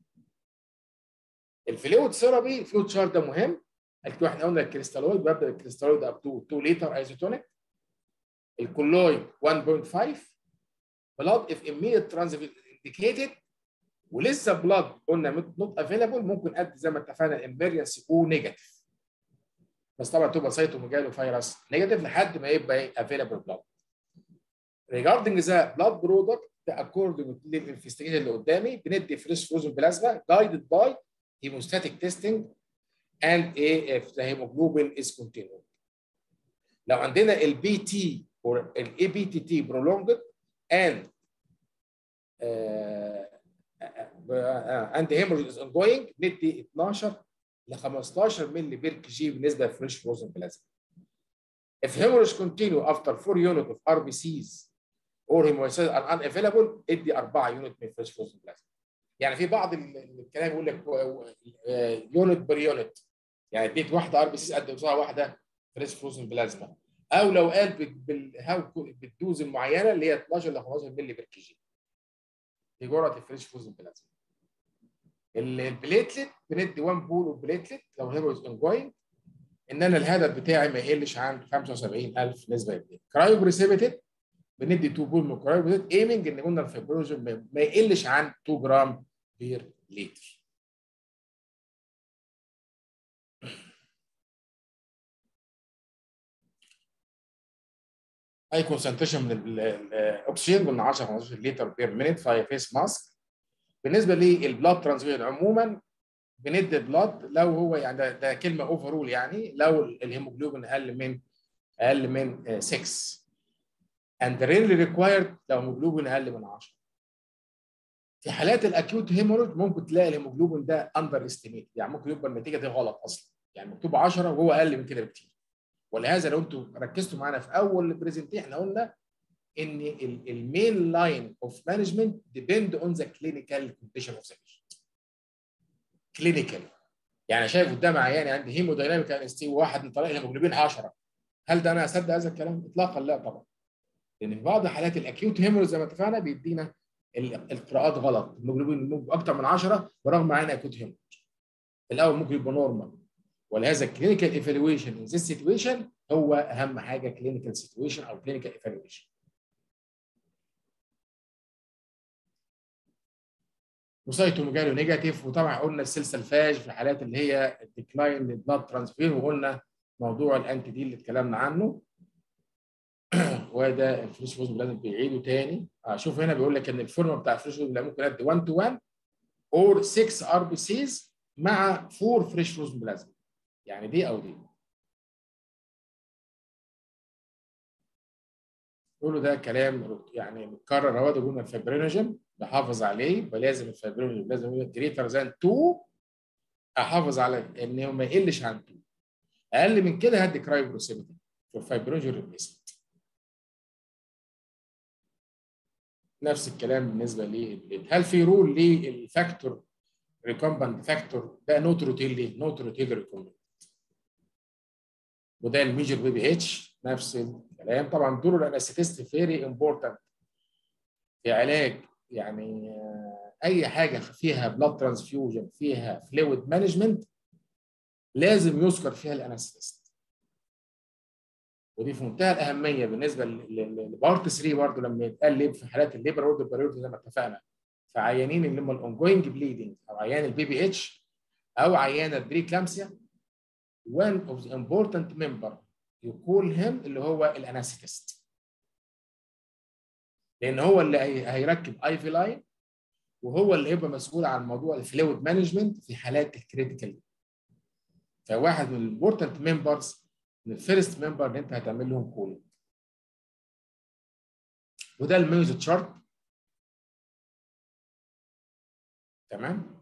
الفلويد ثيرابي الفلويد شارت ده مهم قلت احنا قلنا الكريستالويد ببدا الكريستالويد اب تو 2 لتر ايزوتونيك الكولويد 1.5 blood if immediate transfusion indicated ولسه بلاد قلنا نوت افيلابل ممكن ادي زي ما اتفقنا الامبيرينس او نيجاتيف بس طبعا تبقى سيتوميجالو فيروس نيجاتيف لحد ما يبقى افيلابل بلاد regarding the blood product according للانفستيجيشن اللي قدامي بندي فريش فروزن بلازما guided by hemostatic testing and a if the hemoglobin is continued لو عندنا البي تي or الاي بي تي تي prolonged and uh, and hemorrhage is ongoing ندي 12 ل 15 مللي بير كي جي بالنسبه للفريش فروزن بلازما. If hemorrhage continue after 4 unit of RBCs or hemolysis are unavailable ادي 4 يونت من فريش فروزن بلازما. يعني في بعض الكلام يقول لك يونت بير يونت يعني اديت واحده ار بي سيز قد قصادها واحده فريش فروزن بلازما او لو قال بالدوز المعينه اللي هي 12 ل 15 مللي بير كي جي. دي جرعه الفريش فروزن بلازما. البليتلت بندي 1 بول اوف بليتلت لو هيموريز انجوين ان انا الهدف بتاعي ما يقلش عن 75000 نسبه 2 كرايو بريسيبيتد بندي 2 بول من كرايو بريسيبيتد ايمنج ان قلنا الفيبروجين ما يقلش عن 2 جرام بير لتر اي كونسنتريشن من الاكسجين قلنا 10 15 لتر بير مينيت في فيس ماسك بالنسبه للبلاد ترانسفير عموما بندي بلاد لو هو يعني ده, ده كلمه اوفرول يعني لو الهيموجلوبين اقل من اقل من 6 and rarely required لو الهيموجلوبين اقل من 10 في حالات الاكيوت هيموريج ممكن تلاقي الهيموجلوبين ده اندر استيميت يعني ممكن يبقى النتيجه دي غلط اصلا يعني مكتوب 10 وهو اقل من كده بكتير ولهذا لو انتم ركزتوا معانا في اول البرزنتيشن احنا قلنا ان المين لاين اوف مانجمنت ديبند اون ذا كلينيكال كونديشن اوف ذا بيشنت كلينيكال يعني شايف قدام عياني عندي هيمودايناميك انستي وواحد من طريق الهيموجلوبين 10 هل ده انا اصدق هذا الكلام؟ اطلاقا لا طبعا لان في بعض حالات الاكيوت هيموريج زي ما اتفقنا بيدينا القراءات غلط الهيموجلوبين اكتر من 10 برغم معانا اكيوت هيموريج الاول ممكن يبقى نورمال ولهذا الكلينيكال ايفالويشن ان ذيس سيتويشن هو اهم حاجه كلينيكال سيتويشن او كلينيكال ايفالويشن وسايتوميجالو نيجاتيف وطبعا قلنا السلسلفاج في الحالات اللي هي الديكلاين للبلاد ترانسفير وقلنا موضوع الانتي دي اللي اتكلمنا عنه وده الفريش فوز لازم بيعيده تاني شوف هنا بيقول لك ان الفورمه بتاع الفريش فوز ممكن ادي 1 تو 1 اور 6 ار بي سيز مع 4 فريش فوز بلازما يعني دي او دي كله ده كلام يعني متكرر اهو قلنا الفيبرينوجين بحافظ عليه فلازم الفيبرينوجين لازم يبقى جريتر ذان 2 احافظ على ان هو ما يقلش عن 2 اقل من كده هدي كرايبروسيبيتي في الفيبرينوجين ريبليسمنت نفس الكلام بالنسبه للبليد هل في رول للفاكتور ريكومباند فاكتور ده نوت روتيل ليه؟ نوت روتيل ريكومباند وده الميجر بي بي اتش نفس الكلام طبعا دور الانستيست فيري امبورتنت في علاج يعني اي حاجه فيها بلاد ترانسفيوجن فيها فلويد مانجمنت لازم يذكر فيها الانستيست ودي في منتهى الاهميه بالنسبه لبارت 3 برضه لما يتقلب في حالات الليبر رود بريود زي ما اتفقنا في عيانين اللي هم الاونجوينج بليدنج او عيان البي بي اتش او عيان البريكلامسيا one of the important member you call him اللي هو الانستيست لان هو اللي هيركب اي في لاين وهو اللي هيبقى مسؤول عن موضوع الفلويد مانجمنت في حالات الكريتيكال فواحد من الامبورتنت ممبرز من الفيرست ممبر اللي انت هتعمل لهم كولينج وده الميوز تشارت تمام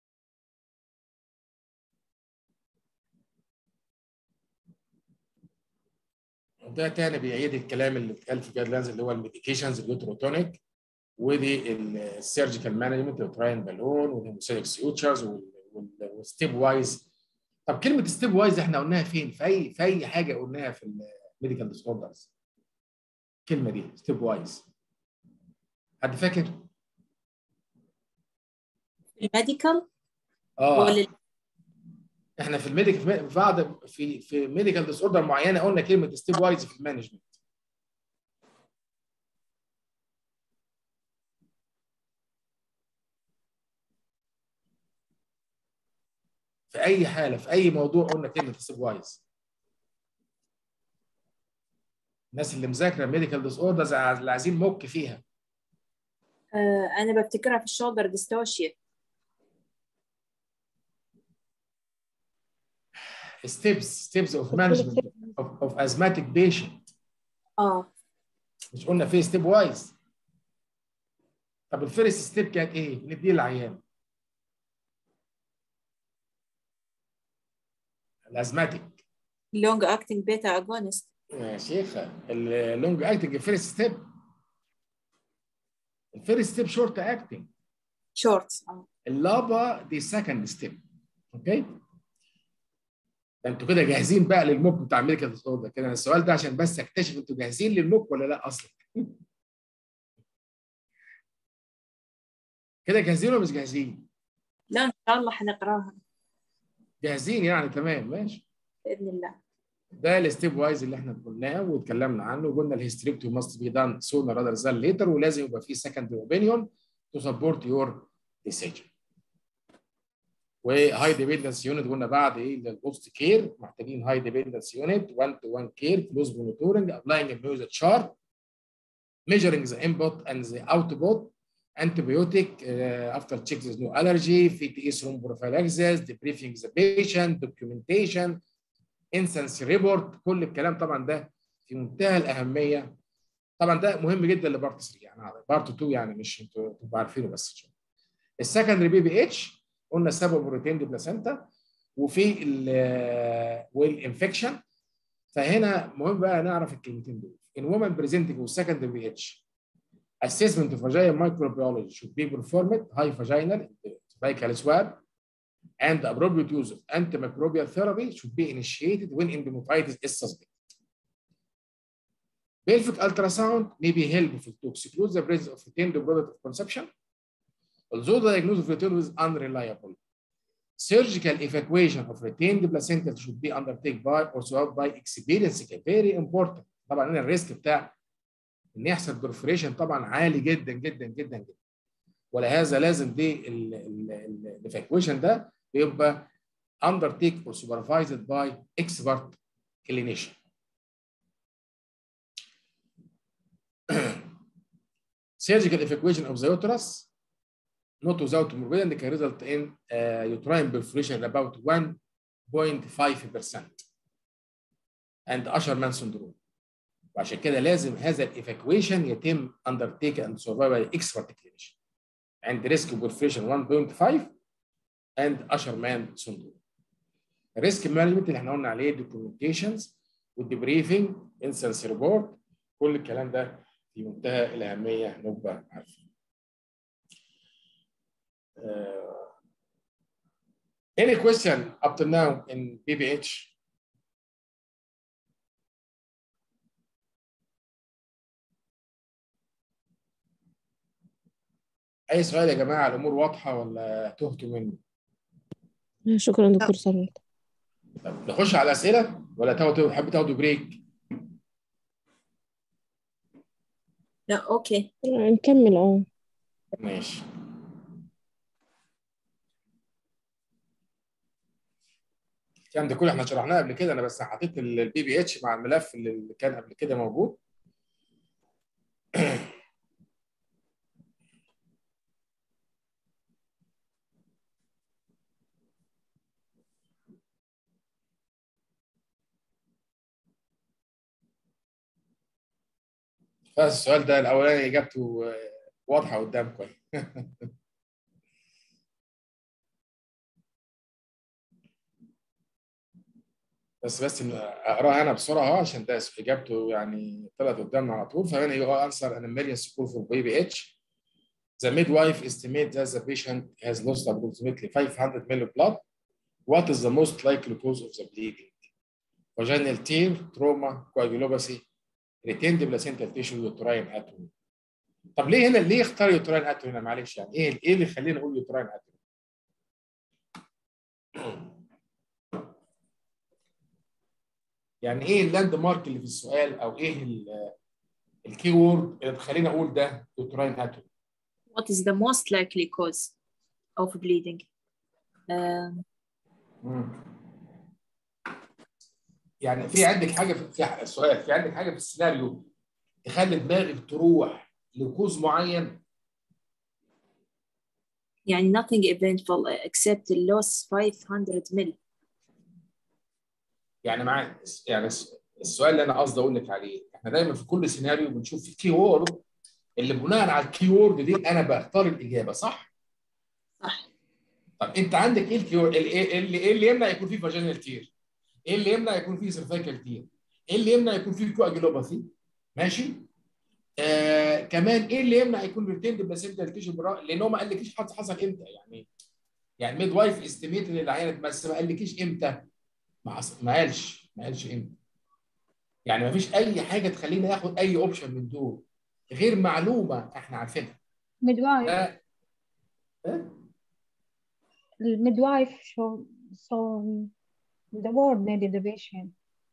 ده تاني بيعيد الكلام اللي اتقال في جايد لاينز اللي هو الميديكيشنز اليوتروتونيك ودي السيرجيكال مانجمنت والتراين بالون والهيموسيليك سيوتشرز والستيب وايز طب كلمه ستيب وايز احنا قلناها فين؟ في اي في اي حاجه قلناها في الميديكال ديس اوردرز الكلمه دي ستيب وايز حد فاكر؟
الميديكال
اه
ولا
احنا في الميديكال في بعض في في ميديكال ديس اوردر معينه قلنا كلمه ستيب وايز في المانجمنت في اي حاله في اي موضوع قلنا كلمه ستيب وايز الناس اللي مذاكره ميديكال ديس اوردرز اللي عايزين موك فيها
آه انا بفتكرها في الشولدر ديستوشيا
steps steps of management of, of asthmatic patient
اه
مش قلنا في ستيب وايز طب الفيرست ستيب كانت ايه؟ نديه للعيان الازماتيك
لونج اكتنج بيتا اجونست
يا شيخه اللونج اكتنج الفيرست ستيب الفيرست ستيب شورت اكتنج
شورت
اللابا دي سكند ستيب اوكي ده انتوا كده جاهزين بقى للموك بتاع ميديكال ديسوردر كده السؤال ده عشان بس اكتشف انتوا جاهزين للموك ولا لا اصلا كده جاهزين ولا مش جاهزين؟
لا ان شاء الله حنقراها
جاهزين يعني تمام ماشي
باذن الله
ده الستيب وايز اللي احنا قلناه واتكلمنا عنه وقلنا الهيستريكتو ماست بي دان سونر راذر ذان ليتر ولازم يبقى في سكندري اوبينيون تو سبورت يور ديسيجن وهاي ديبندنس يونت قلنا بعد ايه للبوست كير محتاجين هاي ديبندنس يونت 1 تو 1 كير كلوز مونيتورنج ابلاينج الميوزك شارت measuring the input and the output antibiotic uh, after check there's no allergy VTE serum prophylaxis debriefing the patient documentation instance report كل الكلام طبعا ده في منتهى الاهميه طبعا ده مهم جدا لبارت 3 يعني بارت 2 يعني مش انتوا تبقوا عارفينه بس ان شاء الله السكندري بي بي اتش قلنا سبب بروتين دي بلاسنتا وفي ال والانفكشن فهنا مهم بقى نعرف الكلمتين دول in women presenting with secondary BH assessment of vaginal microbiology should be performed high vaginal cervical swab and appropriate use of antimicrobial therapy should be initiated when endometritis is suspected. Pelvic ultrasound may be helpful to exclude the presence of retained product of conception, although the diagnosis of retained is unreliable. Surgical evacuation of retained placenta should be undertaken by or survived by experienced care. Very important. طبعا هنا الريسك بتاع ان يحصل برفوريشن طبعا عالي جدا جدا جدا جدا. ولهذا لازم دي الايفاكويشن ده بيبقى undertake or supervised by expert clinician. Surgical evacuation of the uterus not without morbidity can result in uh, uterine perforation about 1.5% and Asherman syndrome. وعشان كده لازم هذا الايفاكويشن يتم undertaken and survived by expert clinician. and risk perforation 1.5 and Asherman syndrome. الريسك مانجمنت اللي احنا قلنا عليه دوكيومنتيشنز والديبريفنج انسنس ريبورت كل الكلام ده في منتهى الاهميه نبقى عارفين. Uh, any question up to now in BBH? اي سؤال يا جماعه الامور واضحه ولا تهتوا مني؟
شكرا دكتور ثروت
طب نخش على الاسئله ولا تاخدوا تحبوا تاخدوا بريك؟
لا اوكي
نكمل اه
ماشي الكلام ده كله احنا شرحناه قبل كده انا بس حطيت البي بي اتش مع الملف اللي كان قبل كده موجود فالسؤال ده الاولاني اجابته واضحه قدامكم بس بس اقراها انا بسرعه اهو عشان ده اجابته يعني طلعت قدامنا على طول فهنا يو انسر ان مليون سكول فور بيبي اتش The midwife estimates that the patient has lost approximately 500 ml blood. What is the most likely cause of the bleeding? Vaginal tear, trauma, coagulopathy, retained placental tissue, uterine atomy. طب ليه هنا ليه اختار يوتراين اتومي هنا معلش يعني ايه ايه اللي يخلينا نقول يوتراين اتومي؟ يعني ايه اللاند مارك اللي في السؤال او ايه الكي وورد اللي تخليني اقول ده يوتراين اتومي؟
What is the most likely cause of bleeding? Um,
مم. يعني في عندك حاجه في في السؤال في عندك حاجه في السيناريو تخلي دماغك تروح لكوز معين
يعني nothing eventful except the loss 500 mil
يعني مع يعني السؤال اللي انا قصدي اقول لك عليه احنا دايما في كل سيناريو بنشوف في كي وورد اللي بناء على الكي وورد دي انا بختار الاجابه صح؟
صح
طب انت عندك ايه الكي وورد ايه اللي ايه اللي يمنع يكون فيه فاجينال تير؟ ايه اللي يمنع يكون فيه سيرفيكال تير؟ ايه اللي يمنع يكون فيه كواجلوباثي؟ ماشي؟ آه كمان ايه اللي يمنع يكون ريتيند بلاسينتا تيشو برا لان هو ما قالكيش حصل حصل امتى يعني يعني ميد وايف استيميت ان العينه بس ما قالكيش امتى ما حصل ما قالش ما قالش امتى يعني ما فيش اي حاجه تخلينا ناخد اي اوبشن من دول غير معلومه احنا عارفينها
midwife
ده إيه؟
الميدوايف شو so the word needed the patient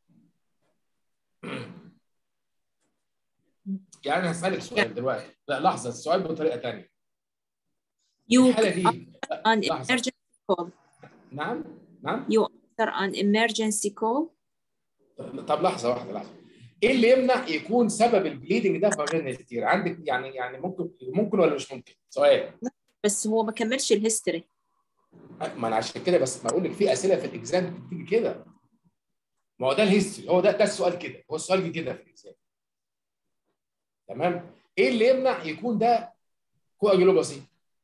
يعني انا هسالك سؤال دلوقتي لا لحظه السؤال بطريقه ثانيه
you
الحاله دي
an
لحظة.
emergency call
نعم نعم
you answer an emergency call
طب لحظه واحده لحظه ايه اللي يمنع يكون سبب البليدنج ده فاجينال كتير عندك يعني يعني ممكن ممكن ولا مش ممكن سؤال
بس هو ما كملش الهيستوري
ما انا عشان كده بس ما اقول لك في اسئله في الاكزام بتيجي كده ما هو ده الهيستوري هو ده ده السؤال كده هو السؤال جه كده في الاكزام تمام ايه اللي يمنع يكون ده كواجلوباسي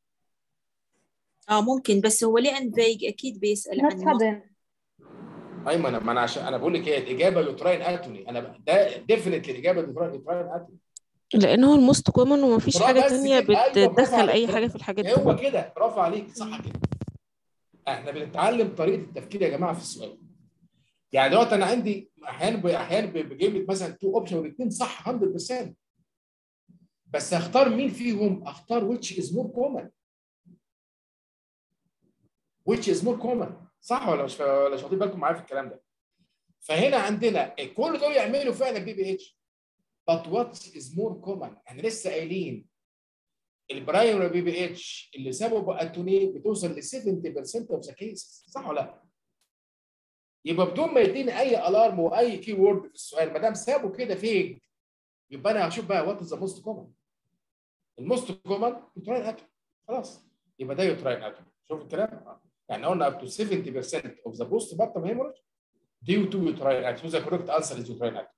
اه ممكن بس هو لان فيج اكيد بيسال
not
عن
sudden
ايوه ما انا ما انا عشان انا بقول لك هي الاجابه يوتراين اتوني انا ده ديفينتلي الاجابه يوتراين يوتراين اتوني
لان هو الموست كومن ومفيش
برافو
حاجه
بس
تانية
كده. أيوة، برافو
بتدخل
عليك.
اي حاجه في الحاجات دي
هو كده برافو عليك صح كده احنا بنتعلم طريقه التفكير يا جماعه في السؤال يعني دلوقتي انا عندي احيانا ب- احيانا ب- بجيب لك مثلا تو اوبشن والاثنين صح 100% بس اختار مين فيهم اختار which is more common which is more common صح ولا مش ولا مش واخدين بالكم معايا في الكلام ده فهنا عندنا كل دول يعملوا فعلا بي بي اتش but what is more common احنا لسه قايلين البرايمري بي بي اتش اللي سببه اتوني بتوصل ل 70% اوف ذا كيسز صح ولا لا؟ يبقى بدون ما يديني اي الارم واي كي وورد في السؤال ما دام سابه كده فيج يبقى انا هشوف بقى وات از ذا موست كومن الموست كومن يوتراين اتوم خلاص يبقى ده يوتراين اتوم شوف الكلام يعني قلنا up to 70% of the post partum hemorrhage due to uterine atom. So the correct answer is uterine atom.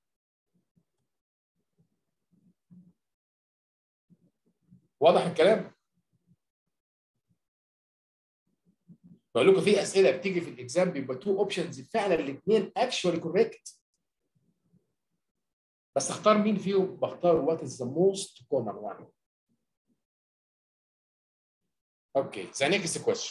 واضح الكلام؟ بقول لكم في اسئله بتيجي في الاكزام بيبقى تو اوبشنز فعلا الاثنين اكشوالي كوريكت بس اختار مين فيهم؟ بختار وات از ذا موست كومن وان. اوكي ذا نيكست كويشن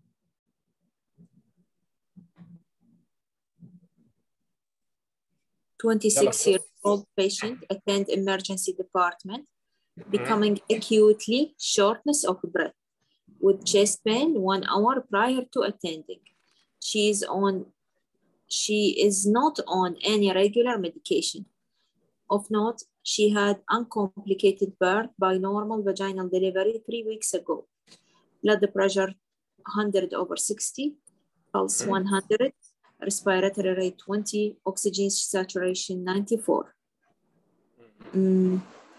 Twenty-six year old patient attend emergency department becoming acutely shortness of breath with chest pain one hour prior to attending. She is on she is not on any regular medication. Of note, she had uncomplicated birth by normal vaginal delivery three weeks ago. Blood pressure 100 over 60, pulse 100, respiratory rate 20, oxygen saturation 94. Mm.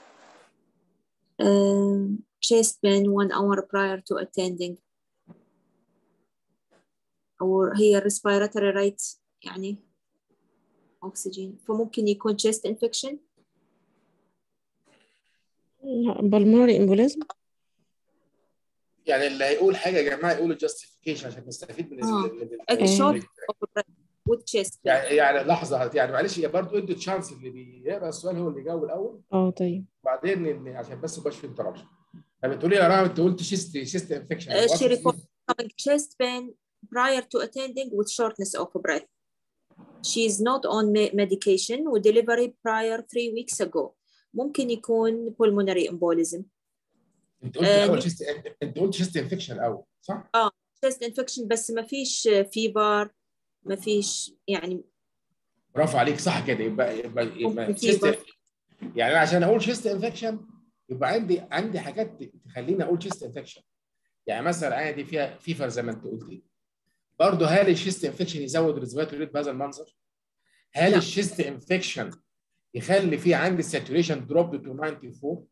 Um, chest pain one hour prior to attending أو هي respiratory rate يعني oxygen فممكن يكون chest infection
بالمونري امبوليزم
يعني اللي هيقول حاجه يا جماعه يقولوا جاستيفيكيشن عشان نستفيد من
آه.
ال- من
A
ال-
short of breath with chest pain.
يعني يعني لحظه يعني معلش هي برضه ادوا تشانس اللي بيقرا السؤال هو اللي يجاوب الاول
اه طيب
وبعدين إن- عشان بس ما يبقاش في انتربشن فبتقولي يا رامي انت قلت شيست شيست انفكشن
Uh, she reported having chest pain prior to attending with shortness of breath. She is not on me- medication with delivery prior three weeks ago. ممكن يكون pulmonary embolism.
انت قلت
آه،
الاول شيست انت قلت شيست انفكشن الاول صح؟
chest infection بس ما فيش fever ما فيش يعني
برافو عليك صح كده يبقى يبقى, يبقى
ممكن
شيست
فيبر.
يعني أنا عشان اقول شيست انفكشن يبقى عندي عندي حاجات تخليني اقول شيست انفكشن يعني مثلا انا دي فيها فيفر زي ما انت قلتي برضه هل الشيست انفكشن يزود الريسبيراتوري ريت بهذا المنظر؟ هل
لا.
الشيست انفكشن يخلي في عندي الساتوريشن دروب تو 94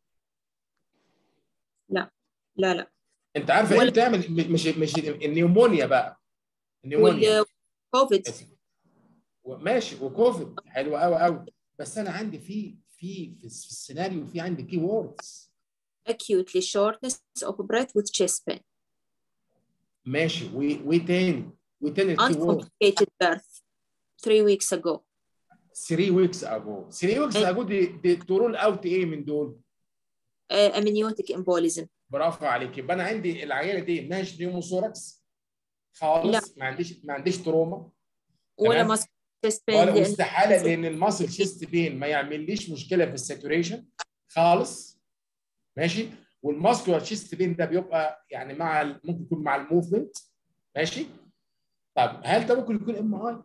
لا لا
انت عارفه ايه
ولا-
بتعمل م- مش مش النيومونيا بقى النيومونيا
والكوفيد
ماشي وكوفيد حلو قوي قوي بس انا عندي في في في السيناريو في عندي كي ووردز
acutely shortness of breath with chest pain
ماشي و- وتاني وتاني الكي وورد
uncomplicated birth three weeks ago
3 ويكس اجو 3 ويكس اجو دي, دي ترول اوت ايه من دول؟
uh, amniotic embolism
برافو عليك يبقى انا عندي العياله دي ماهيش نيوموثوركس خالص ما عنديش ما عنديش تروما
ولا
تمام.
muscle chest pain
ولا
لأن
استحاله لان الماسل شيست بين ما يعمليش مشكله في الساتوريشن خالص ماشي والماسكولار شيست بين ده بيبقى يعني مع ال- ممكن يكون مع الموفمنت ماشي طب هل ده ممكن يكون ام اي؟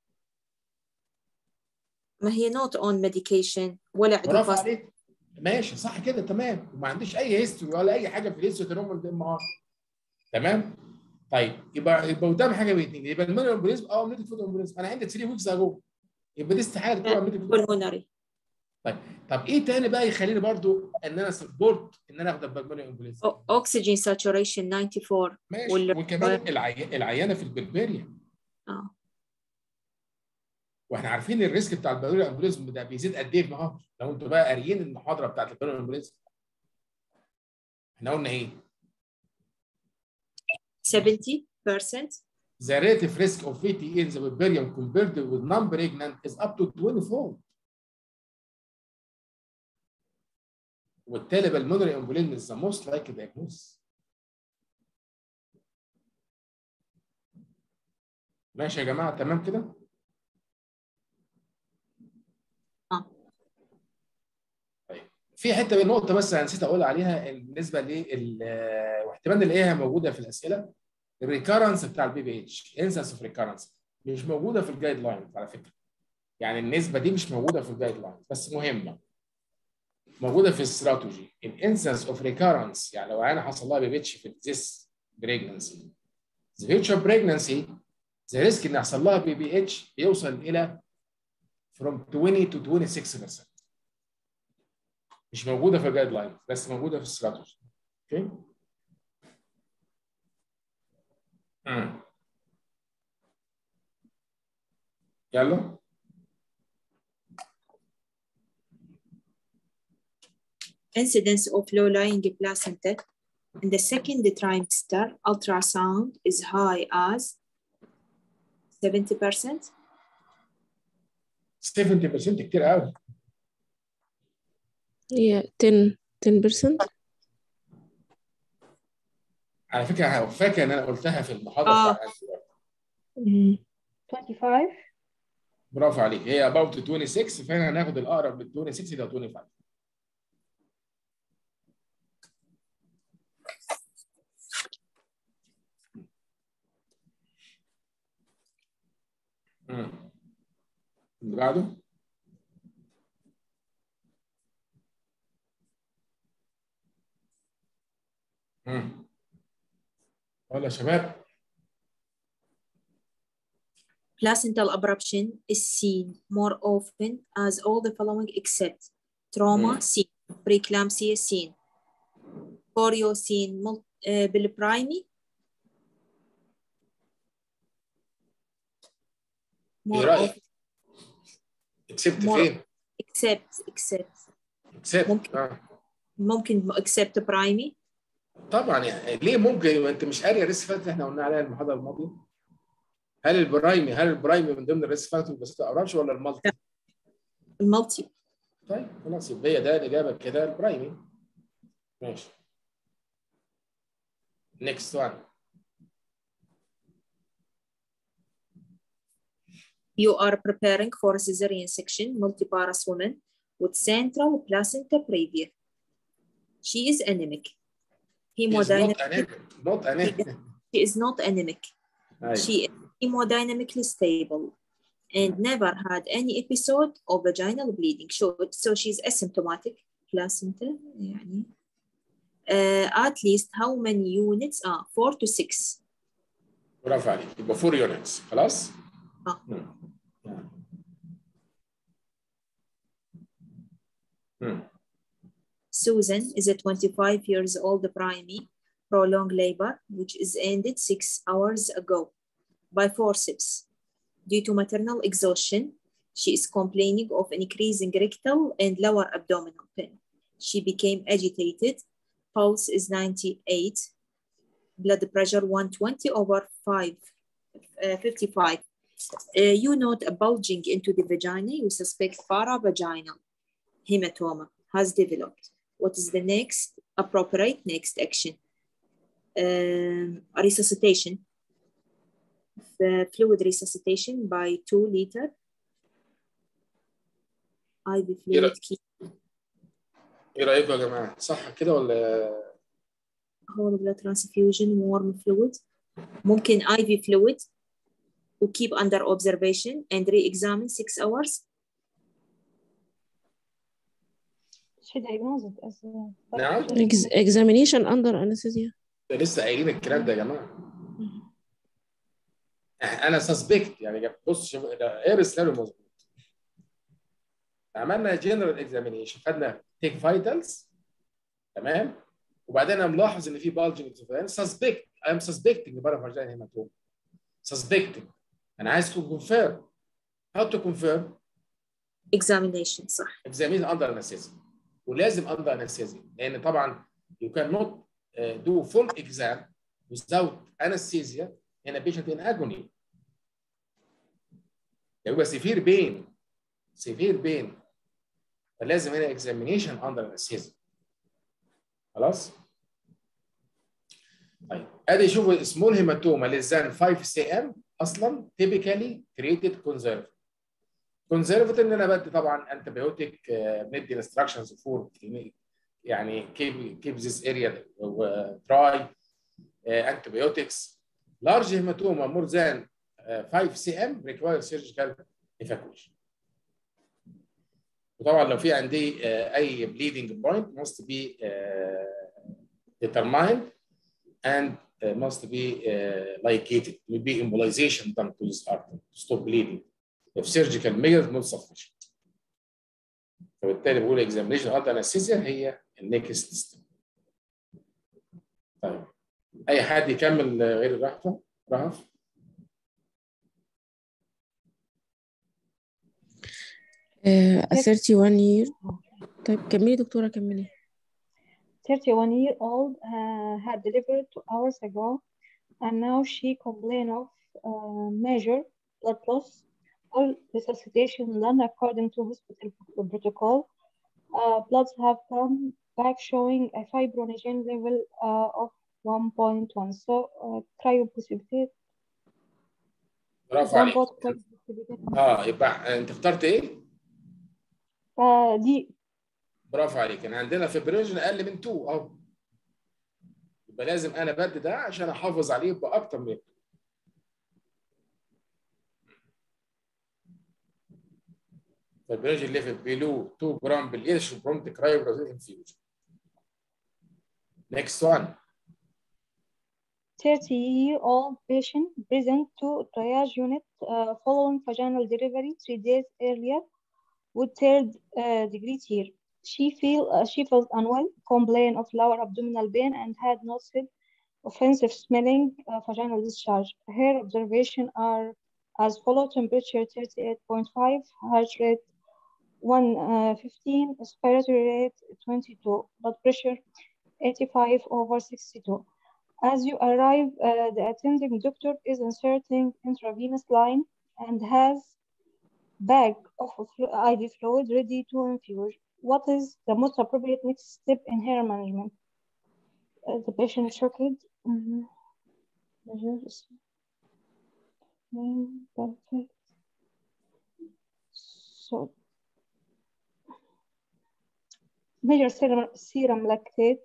ما هي not on medication ولا
برافو
عندها
عليك ماشي صح كده تمام وما عنديش اي هيستوري ولا اي حاجه في الهيستوري تنوم ام ار تمام طيب يبقى يبقى قدام حاجه من الاثنين يبقى المينو امبوليزم او امنيتك فود امبوليزم انا عندي 3 ويكس اجو يبقى دي استحاله تكون امنيتك فود
pulmonary
طب ايه تاني بقى يخليني برضو ان انا سبورت ان انا اخد البلموني امبوليزم
O- oxygen saturation 94
ماشي
وال-
وكمان العي... العيانه في البربريا
اه
واحنا عارفين الريسك بتاع البلموني امبوليزم ده بيزيد قد ايه في النهار لو انتوا بقى قاريين المحاضره بتاعت البلموني امبوليزم احنا قلنا ايه
70%
the relative risk of VTE in the vivarium compared with non-pregnant is up to 24 وبالتالي pulmonary embolism is the most likely diagnosis ماشي يا جماعه تمام كده؟
اه
طيب في حته نقطه بس انا نسيت اقول عليها بالنسبه لل واحتمال نلاقيها موجوده في الاسئله الريكارنس بتاع البي بي اتش انسنس اوف ريكارنس مش موجوده في الجايد لاينز على فكره يعني النسبه دي مش موجوده في الجايد لاينز بس مهمه موجوده في الاستراتيجي الانسنس اوف ريكارنس يعني لو انا حصل لها بي بي اتش في ذيس بريجنسي the future pregnancy the risk ان يحصل لها بي بي اتش بيوصل الى from 20 to 26% مش موجوده في الجايد لاين بس موجوده في الاستراتيجي اوكي مم. يلا
incidence of low-lying placenta in the second trimester ultrasound is high as 70%
70% كتير قوي
هي 10 10%
على فكره انا فاكر ان انا قلتها في المحاضره
آه.
بتاعت
25
برافو عليك هي about 26 فاحنا هناخد الاقرب من 26 الى 25 مم. اللي بعده مم. يلا يا شباب
placental abruption is seen more often as all the following except trauma
Mm.
seen preeclampsia seen choreo seen mul- uh, بالبرايمي
ايه
more
رايك؟
often
اكسبت
More-
فين؟
except except
اكسبت
ممكن.
آه.
ممكن except برايمي
طبعا يعني ليه ممكن انت مش قاري الريسك فاكتور اللي احنا قلنا عليها المحاضره الماضيه؟ هل البرايمي هل البرايمي من ضمن الريسك فاكتور بس اورانج ولا المالتي؟
المالتي
طيب خلاص يبقى هي ده الاجابه كده البرايمي ماشي next one
You are preparing for a cesarean section, multiparous woman with central placenta previa. She is anemic.
It's
Hemodynamic.
not anemic not anemic
She is not anemic.
أيوة.
She is hemodynamically stable and never had any episode of vaginal bleeding. So, so she's asymptomatic placenta. يعني. Uh, at least how many units? Ah, four to six.
برافو عليك يبقى 4 يونتس خلاص؟
آه.
مم. مم.
Susan is a 25 years old primary prolonged labor, which is ended six hours ago by forceps. Due to maternal exhaustion, she is complaining of an increasing rectal and lower abdominal pain. She became agitated. Pulse is 98. Blood pressure 120 over 5, uh, 55. Uh, you note a bulging into the vagina. You suspect paravaginal hematoma has developed. What is the next appropriate next action? Um, resuscitation. The fluid resuscitation by two liter. IV fluid key.
ايه رايكم يا جماعه؟ صح كده ولا
whole blood transfusion warm fluid. ممكن IV fluid to keep under observation and re-examine six hours.
She diagnosed as a
نعم
Ex- examination under anesthesia
ده لسه قايلين الكلام ده يا جماعه انا سسبكت يعني بص شوف ده ايرس لانه مظبوط عملنا جنرال اكزامينيشن خدنا تيك فايتالز تمام وبعدين انا ملاحظ ان في بالجنج انا سسبكت اي ام سسبكتنج بره فاجينا هيماتوم سسبكتنج انا عايز تو كونفيرم هاو تو كونفيرم
Examination صح.
examine under anesthesia ولازم under anesthesia لان طبعا you cannot uh, do full exam without anesthesia in a patient in agony يبقى severe pain severe pain فلازم هنا examination under anesthesia خلاص طيب ادي شوفوا small hematoma less than 5 cm اصلا typically treated conservative كونزرفتيف ان انا بدي طبعا انتي بايوتيك بندي انستراكشنز فور يعني كيب كيب ذيس اريا دراي انتي بايوتكس لارج هيماتوما مور ذان 5 سي ام ريكواير سيرجيكال ايفاكويشن وطبعا لو في عندي uh, اي bleeding point must be uh, determined and uh, must be uh, ligated will be embolization done to this artery to stop bleeding if surgical measures not sufficient. فبالتالي بقول examination under anesthesia هي النكست ستيب. طيب اي حد يكمل غير رهفه؟ رهف؟
uh, a 31 year طيب كملي دكتورة كملي
31 year old uh, had delivered two hours ago and now she complained of uh, major blood loss all resuscitation done according to hospital protocol uh, bloods have come back showing a fibrinogen level uh, of 1.1 so uh, cryoprecipitate
برافو
one
عليك.
pot cryoprecipitate
اه يبقى انت اخترت ايه؟
uh, دي
برافو عليك كان عندنا فيبرينجن اقل من 2 اهو يبقى لازم انا بدي ده عشان احافظ عليه يبقى اكتر من 2 فيبرينجن ليفل بيلو 2 جرام بالقرش برومت كرايو انفيوجن next one
30 year old patient present to triage unit uh, following vaginal delivery three days earlier with third uh, degree tear. She feel uh, she felt unwell, complained of lower abdominal pain, and had noted offensive smelling uh, vaginal discharge. Her observation are as follow: temperature 38.5, heart rate 115, respiratory rate 22, blood pressure 85 over 62. As you arrive, uh, the attending doctor is inserting intravenous line and has bag of flu- IV fluid ready to infuse. What is the most appropriate next step in hair management? Uh, the patient shocked. Mhm. Measures. Mm, Perfect. So, measure serum, serum lactate.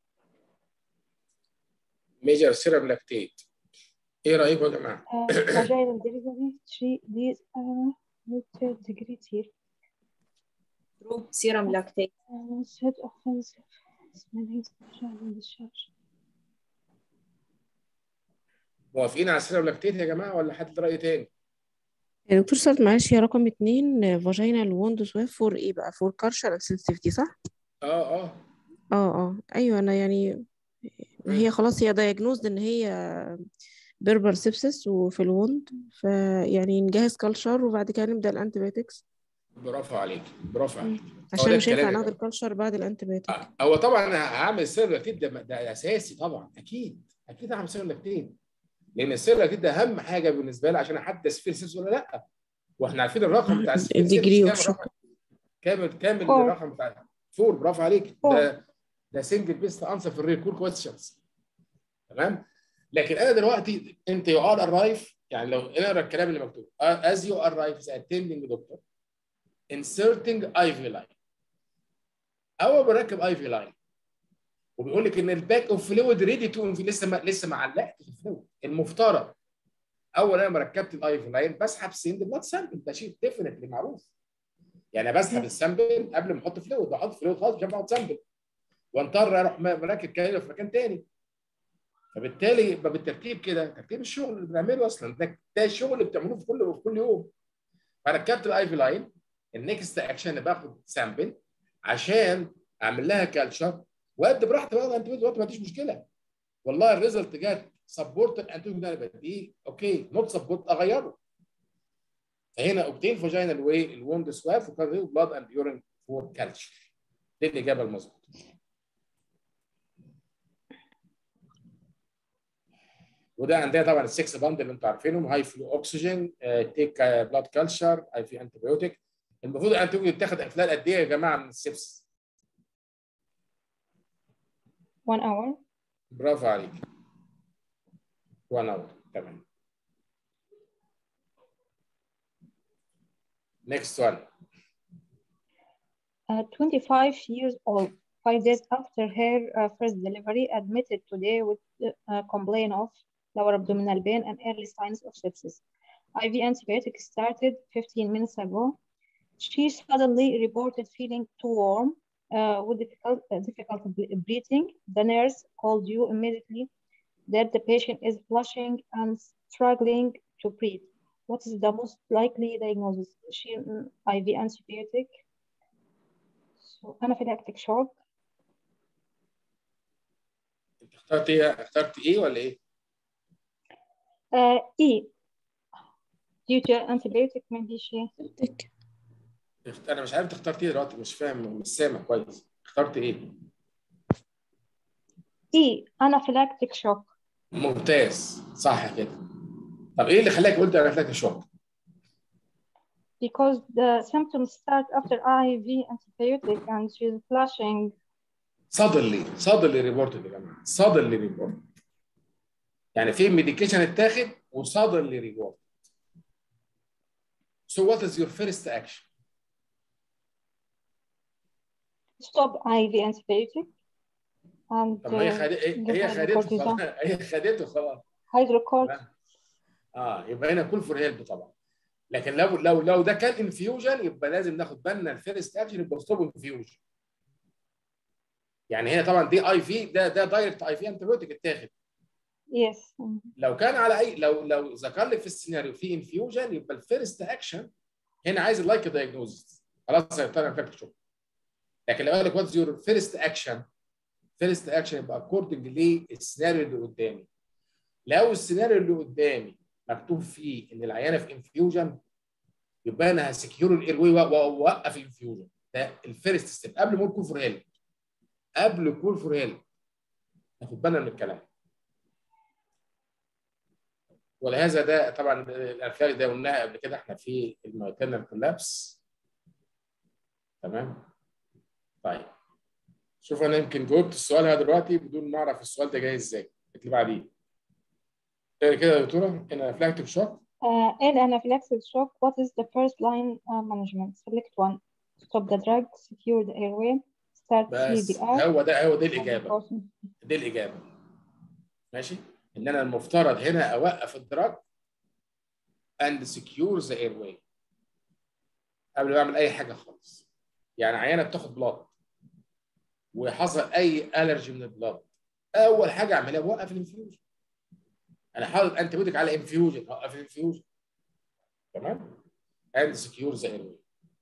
ميجر سيرم لاكتيت ايه رايكم يا جماعه؟
Uh, vaginal delivery, three days uh, with third degree tear.
True. Serum lactate.
Uh, set offensive smelling vaginal discharge.
موافقين على السيرة لاكتيت يا جماعه ولا حد راي تاني؟
يا دكتور سعد معلش هي رقم اتنين فاجينال ووند سويف فور ايه بقى فور كارشر سنسيتيفيتي صح؟
اه اه
اه اه ايوه انا يعني ما هي خلاص هي دايجنوزد ان هي بيربر سيبسس وفي الوند فيعني نجهز كلشر وبعد كده نبدا الانتيبيوتكس
برافو عليك برافو عليك هو
عشان
ده
مش هينفع
الكلام يا
ناخد
جماعة.
الكلشر بعد الانتيبيوتك
آه، هو طبعا أنا هعمل السيرة لاكتيت ده, ده اساسي طبعا اكيد اكيد هعمل سيرة لاكتيت لان السيرة لاكتيت ده اهم حاجه بالنسبه لي عشان احدد سفير سيبس ولا لا واحنا عارفين الرقم بتاع السفير
الديجري
كام
اوف شوك
الرقم؟ كامل كامل
فور.
الرقم بتاع فور برافو عليك
فور.
ده ده سنجل بيست انسر في الريكور كويستشنز تمام لكن انا دلوقتي انت يو ار ارايف يعني لو اقرا الكلام اللي مكتوب as you arrive as attending doctor inserting IV line اول ما بركب اي في لاين وبيقول لك ان الباك اوف فلويد ريدي تو لسه ما لسه ما علقتش الفلويد المفترض اول انا ما ركبت الاي في لاين بسحب سند بلاد سامبل ده شيء ديفنتلي معروف يعني بسحب السامبل قبل ما احط فلويد بحط فلويد خالص مش هينفع احط سامبل واضطر اروح مركب كده في مكان تاني فبالتالي يبقى بالترتيب كده ترتيب الشغل اللي بنعمله اصلا ده ده الشغل اللي بتعملوه في كل في كل يوم فركبت الاي في لاين النكست اكشن انا باخد سامبل عشان اعمل لها كالتشر وادي براحتي بقى انت ما عنديش مشكله والله الريزلت جت سبورت انتي دي اوكي نوت سبورت اغيره فهنا اوبتين فاجينال واي الوند سواف وكان بلاد اند يورين فور كالتشر دي الاجابه المظبوطه وده عندنا طبعا السكس باند اللي انتوا عارفينهم هاي فلو اوكسجين تيك بلاد كالتشر اي في انتي بايوتيك المفروض الانتي يتاخد خلال قد ايه يا جماعه من السبس؟
one hour
برافو عليك 1 اور تمام next one
uh, 25 years old five days after her uh, first delivery admitted today with uh, complaint of lower abdominal pain and early signs of sepsis IV antibiotic started 15 minutes ago she suddenly reported feeling too warm uh, with difficult, uh, difficult breathing. The nurse called you immediately that the patient is flushing and struggling to breathe. What is the most likely diagnosis? She mm, IV antibiotic, so anaphylactic shock,
انت اخترت ايه اخترت ايه ولا ايه؟
uh, E. Due to antibiotic medication,
اخت- انا مش عارف انت اخترت ايه دلوقتي مش فاهم مش سامع كويس اخترت ايه؟
E. Anaphylactic shock.
ممتاز صح كده طب ايه اللي خلاك قلت انا لك شوك؟
Because the symptoms start after IV antibiotic and she's flushing.
suddenly suddenly reported يا جماعه suddenly reported يعني في ميديكيشن اتاخد وsuddenly reported so what is your first action
Stop IV antibiotic and
طب ما هي
uh,
خدت هي
give her
خدته
cortisone.
خلاص هي خدته خلاص
hydrocort.
اه يبقى هنا كل فور هيلب طبعا لكن لو لو لو ده كان انفيوجن يبقى لازم ناخد بالنا الفيرست اكشن يبقى ستوب انفيوجن يعني هنا طبعا دي اي في ده ده دايركت اي في انتيبيوتيك اتاخد
Yes.
لو كان على اي لو لو ذكر لك في السيناريو في انفيوجن يبقى الفيرست اكشن هنا عايز اللايك دايجنوزس خلاص هيضطر انفكت شوك لكن لو قال لك واتس يور فيرست اكشن فيرست اكشن يبقى اكوردنج للسيناريو اللي قدامي لو السيناريو اللي قدامي مكتوب فيه ان العيانه في انفيوجن يبقى انا هسكيور الاير واي واوقف الانفيوجن ده الفيرست ستيب قبل ما اقول كول فور هيلب قبل كول فور هيلب ناخد بالنا من الكلام ولهذا ده طبعا الافكار ده قلناها قبل كده احنا في الماتيرنال كولابس تمام طيب شوف انا يمكن جاوبت السؤال هذا دلوقتي بدون ما اعرف السؤال ده جاي ازاي اللي بعديه اقرا كده يا دكتوره ان افلاكتيك شوك
Uh, in anaphylactic shock, what is the first line uh, management? Select one. Stop the drug, secure the airway, start
بس
CPR.
هو ده هو دي الاجابه
Awesome.
دي الاجابه ماشي ان انا المفترض هنا اوقف الدراج and secure the airway قبل ما اعمل اي حاجه خالص يعني عيانه بتاخد بلاد وحصل اي الرجي من البلاد اول حاجه اعملها بوقف الانفيوجن انا حاطط انتيبيوتيك على انفيوجن اوقف الانفيوجن تمام and secure the airway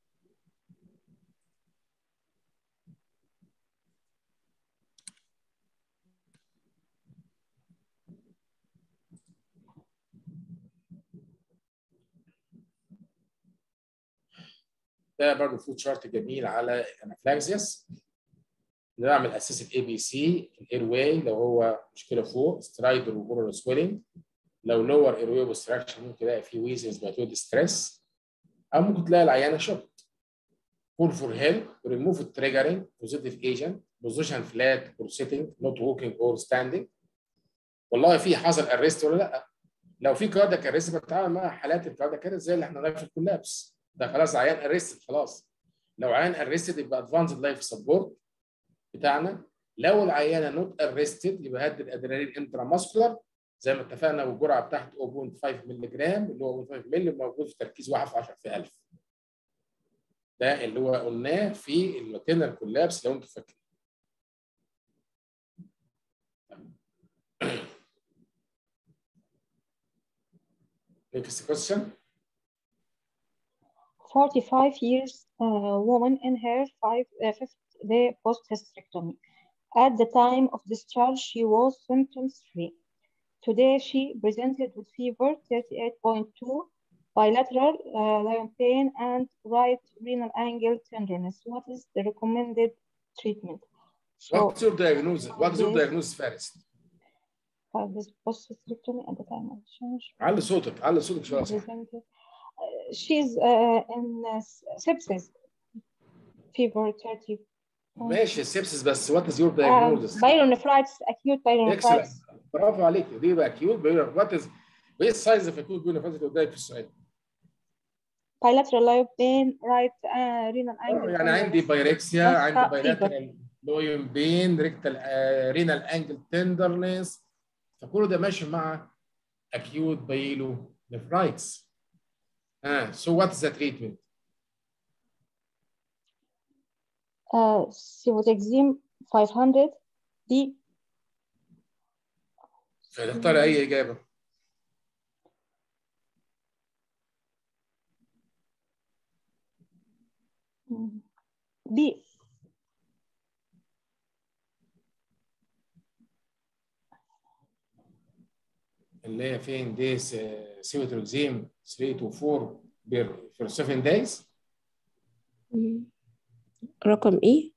ده برضه فود شارت جميل على الانافلاكسيس نعمل اساس الاي بي سي الاير واي لو هو مشكله فوق سترايدر وبورال سويلنج لو لور اير واي اوبستراكشن ممكن تلاقي فيه ويزنز باتود ستريس او ممكن تلاقي العيانه شوك كول فور هيلب ريموف التريجرنج بوزيتيف ايجنت بوزيشن فلات اور سيتنج نوت ووكينج اور ستاندنج والله في حصل ارست ولا لا لو في كاردياك ارست بتعامل مع حالات الكاردياك ارست زي اللي احنا قلنا في الكولابس ده خلاص عيان ارستد خلاص لو عيان ارستد يبقى ادفانسد لايف سبورت بتاعنا لو العيانه نوت ارستد يبقى هدي الادرينالين انترا ماسكولار زي ما اتفقنا والجرعه بتاعت 0.5 مللي جرام اللي هو 0.5 مللي موجود في تركيز 1 في 10 في 1000 ده اللي هو قلناه في الماتيرنال كولابس لو انتم فاكرين Next question.
45 years uh, woman in her five, uh, fifth day post-hysterectomy. At the time of discharge, she was symptoms free. Today, she presented with fever 38.2, bilateral uh, lion pain, and right renal angle tenderness. What is the recommended treatment?
What's your diagnosis? What's your
this-
diagnosis first?
uh, this post-hysterectomy at the time of discharge.
علي صوتك علي صوتك شويه صح
presented. Uh, she's uh, in uh, sepsis, fever 30.
ماشي السبسس بس وات از يور
Uh,
diagnosis؟
pyelonephritis, acute pyelonephritis.
اكسلنت برافو عليك دي بقى اكيوت وات از ايه السايز اوف اكيوت بيونيفاسيتي اللي قدامك في السؤال؟
bilateral live pain, right uh, renal
آه،
angle.
يعني عندي
tenderness.
بايركسيا
بس
عندي
fever.
بايلاترال لويون بين ريكتال رينال انجل تندرنس فكل ده ماشي مع اكيوت بايلو نفرايتس ها سو وات از ذا تريتمنت؟
Uh, Civotaxime 500, دي
فتختار اي اجابه
دي
اللي هي فين دي سيوتروكزيم 3 to 4 بير for 7 days
مم. رقم ايه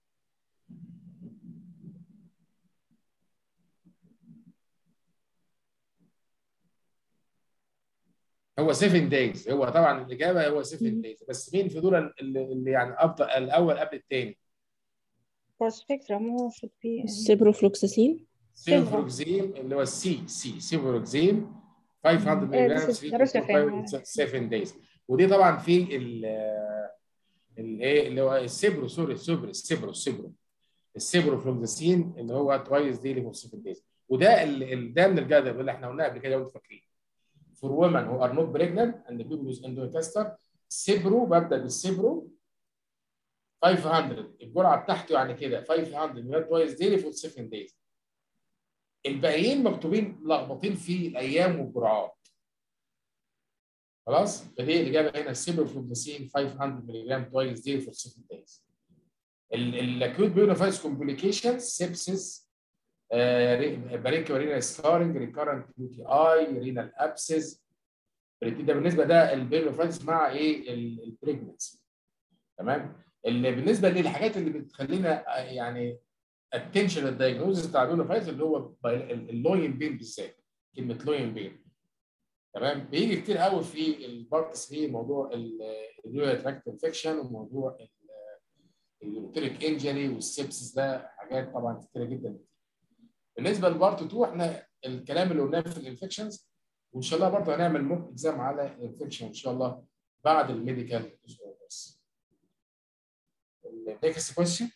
هو 7 days هو طبعا الاجابه هو 7
مم.
days بس مين في دول اللي اللي يعني افضل الاول قبل الثاني
for spectrum هو should be
سيبروفلوكساسين
سيفروكزيم اللي هو السي سي سيفروكزيم 500 ملي جرام
this is Darusafin.
7 days ودي طبعا في ال الايه اللي هو السيبرو سوري السيبرو السيبرو السيبرو السيبروفلوكسين اللي هو توايس ديلي فور 7 days وده ال- ال- ده من الجدول اللي احنا قلناه قبل كده وانتم فاكرين for women who are not pregnant and the people with endometritis سيبرو ببدا بالسيبرو 500 الجرعه بتاعته يعني كده 500 ملي توايس ديلي فور 7 days الباقيين مكتوبين ملخبطين في الايام والجرعات خلاص فدي الاجابه هنا السيبروفلوكسين 500 ملي جرام توايس ديلي فور 7 days الاكيوت بيونيفايس كومبليكيشنز سيبسيس باريكا رينال سكارنج ريكارنت يو تي اي رينال ابسز ده بالنسبه ده البيونيفايس مع ايه البريجنسي تمام اللي بالنسبه للحاجات اللي بتخلينا آه، يعني اتنشن للدايجنوزس بتاع البيونيفايس اللي هو باي- اللوين بين بالذات كلمه لوين بين تمام بيجي كتير قوي في البارت 3 موضوع اليوريا تراكت انفكشن وموضوع اليوتريك انجري والسيبسس ده حاجات طبعا كتيره جدا بالنسبه لبارت 2 احنا الكلام اللي قلناه في الانفكشنز وان شاء الله برضه هنعمل موك اكزام على الانفكشن ان شاء الله بعد الميديكال ديسوردرز. Next question.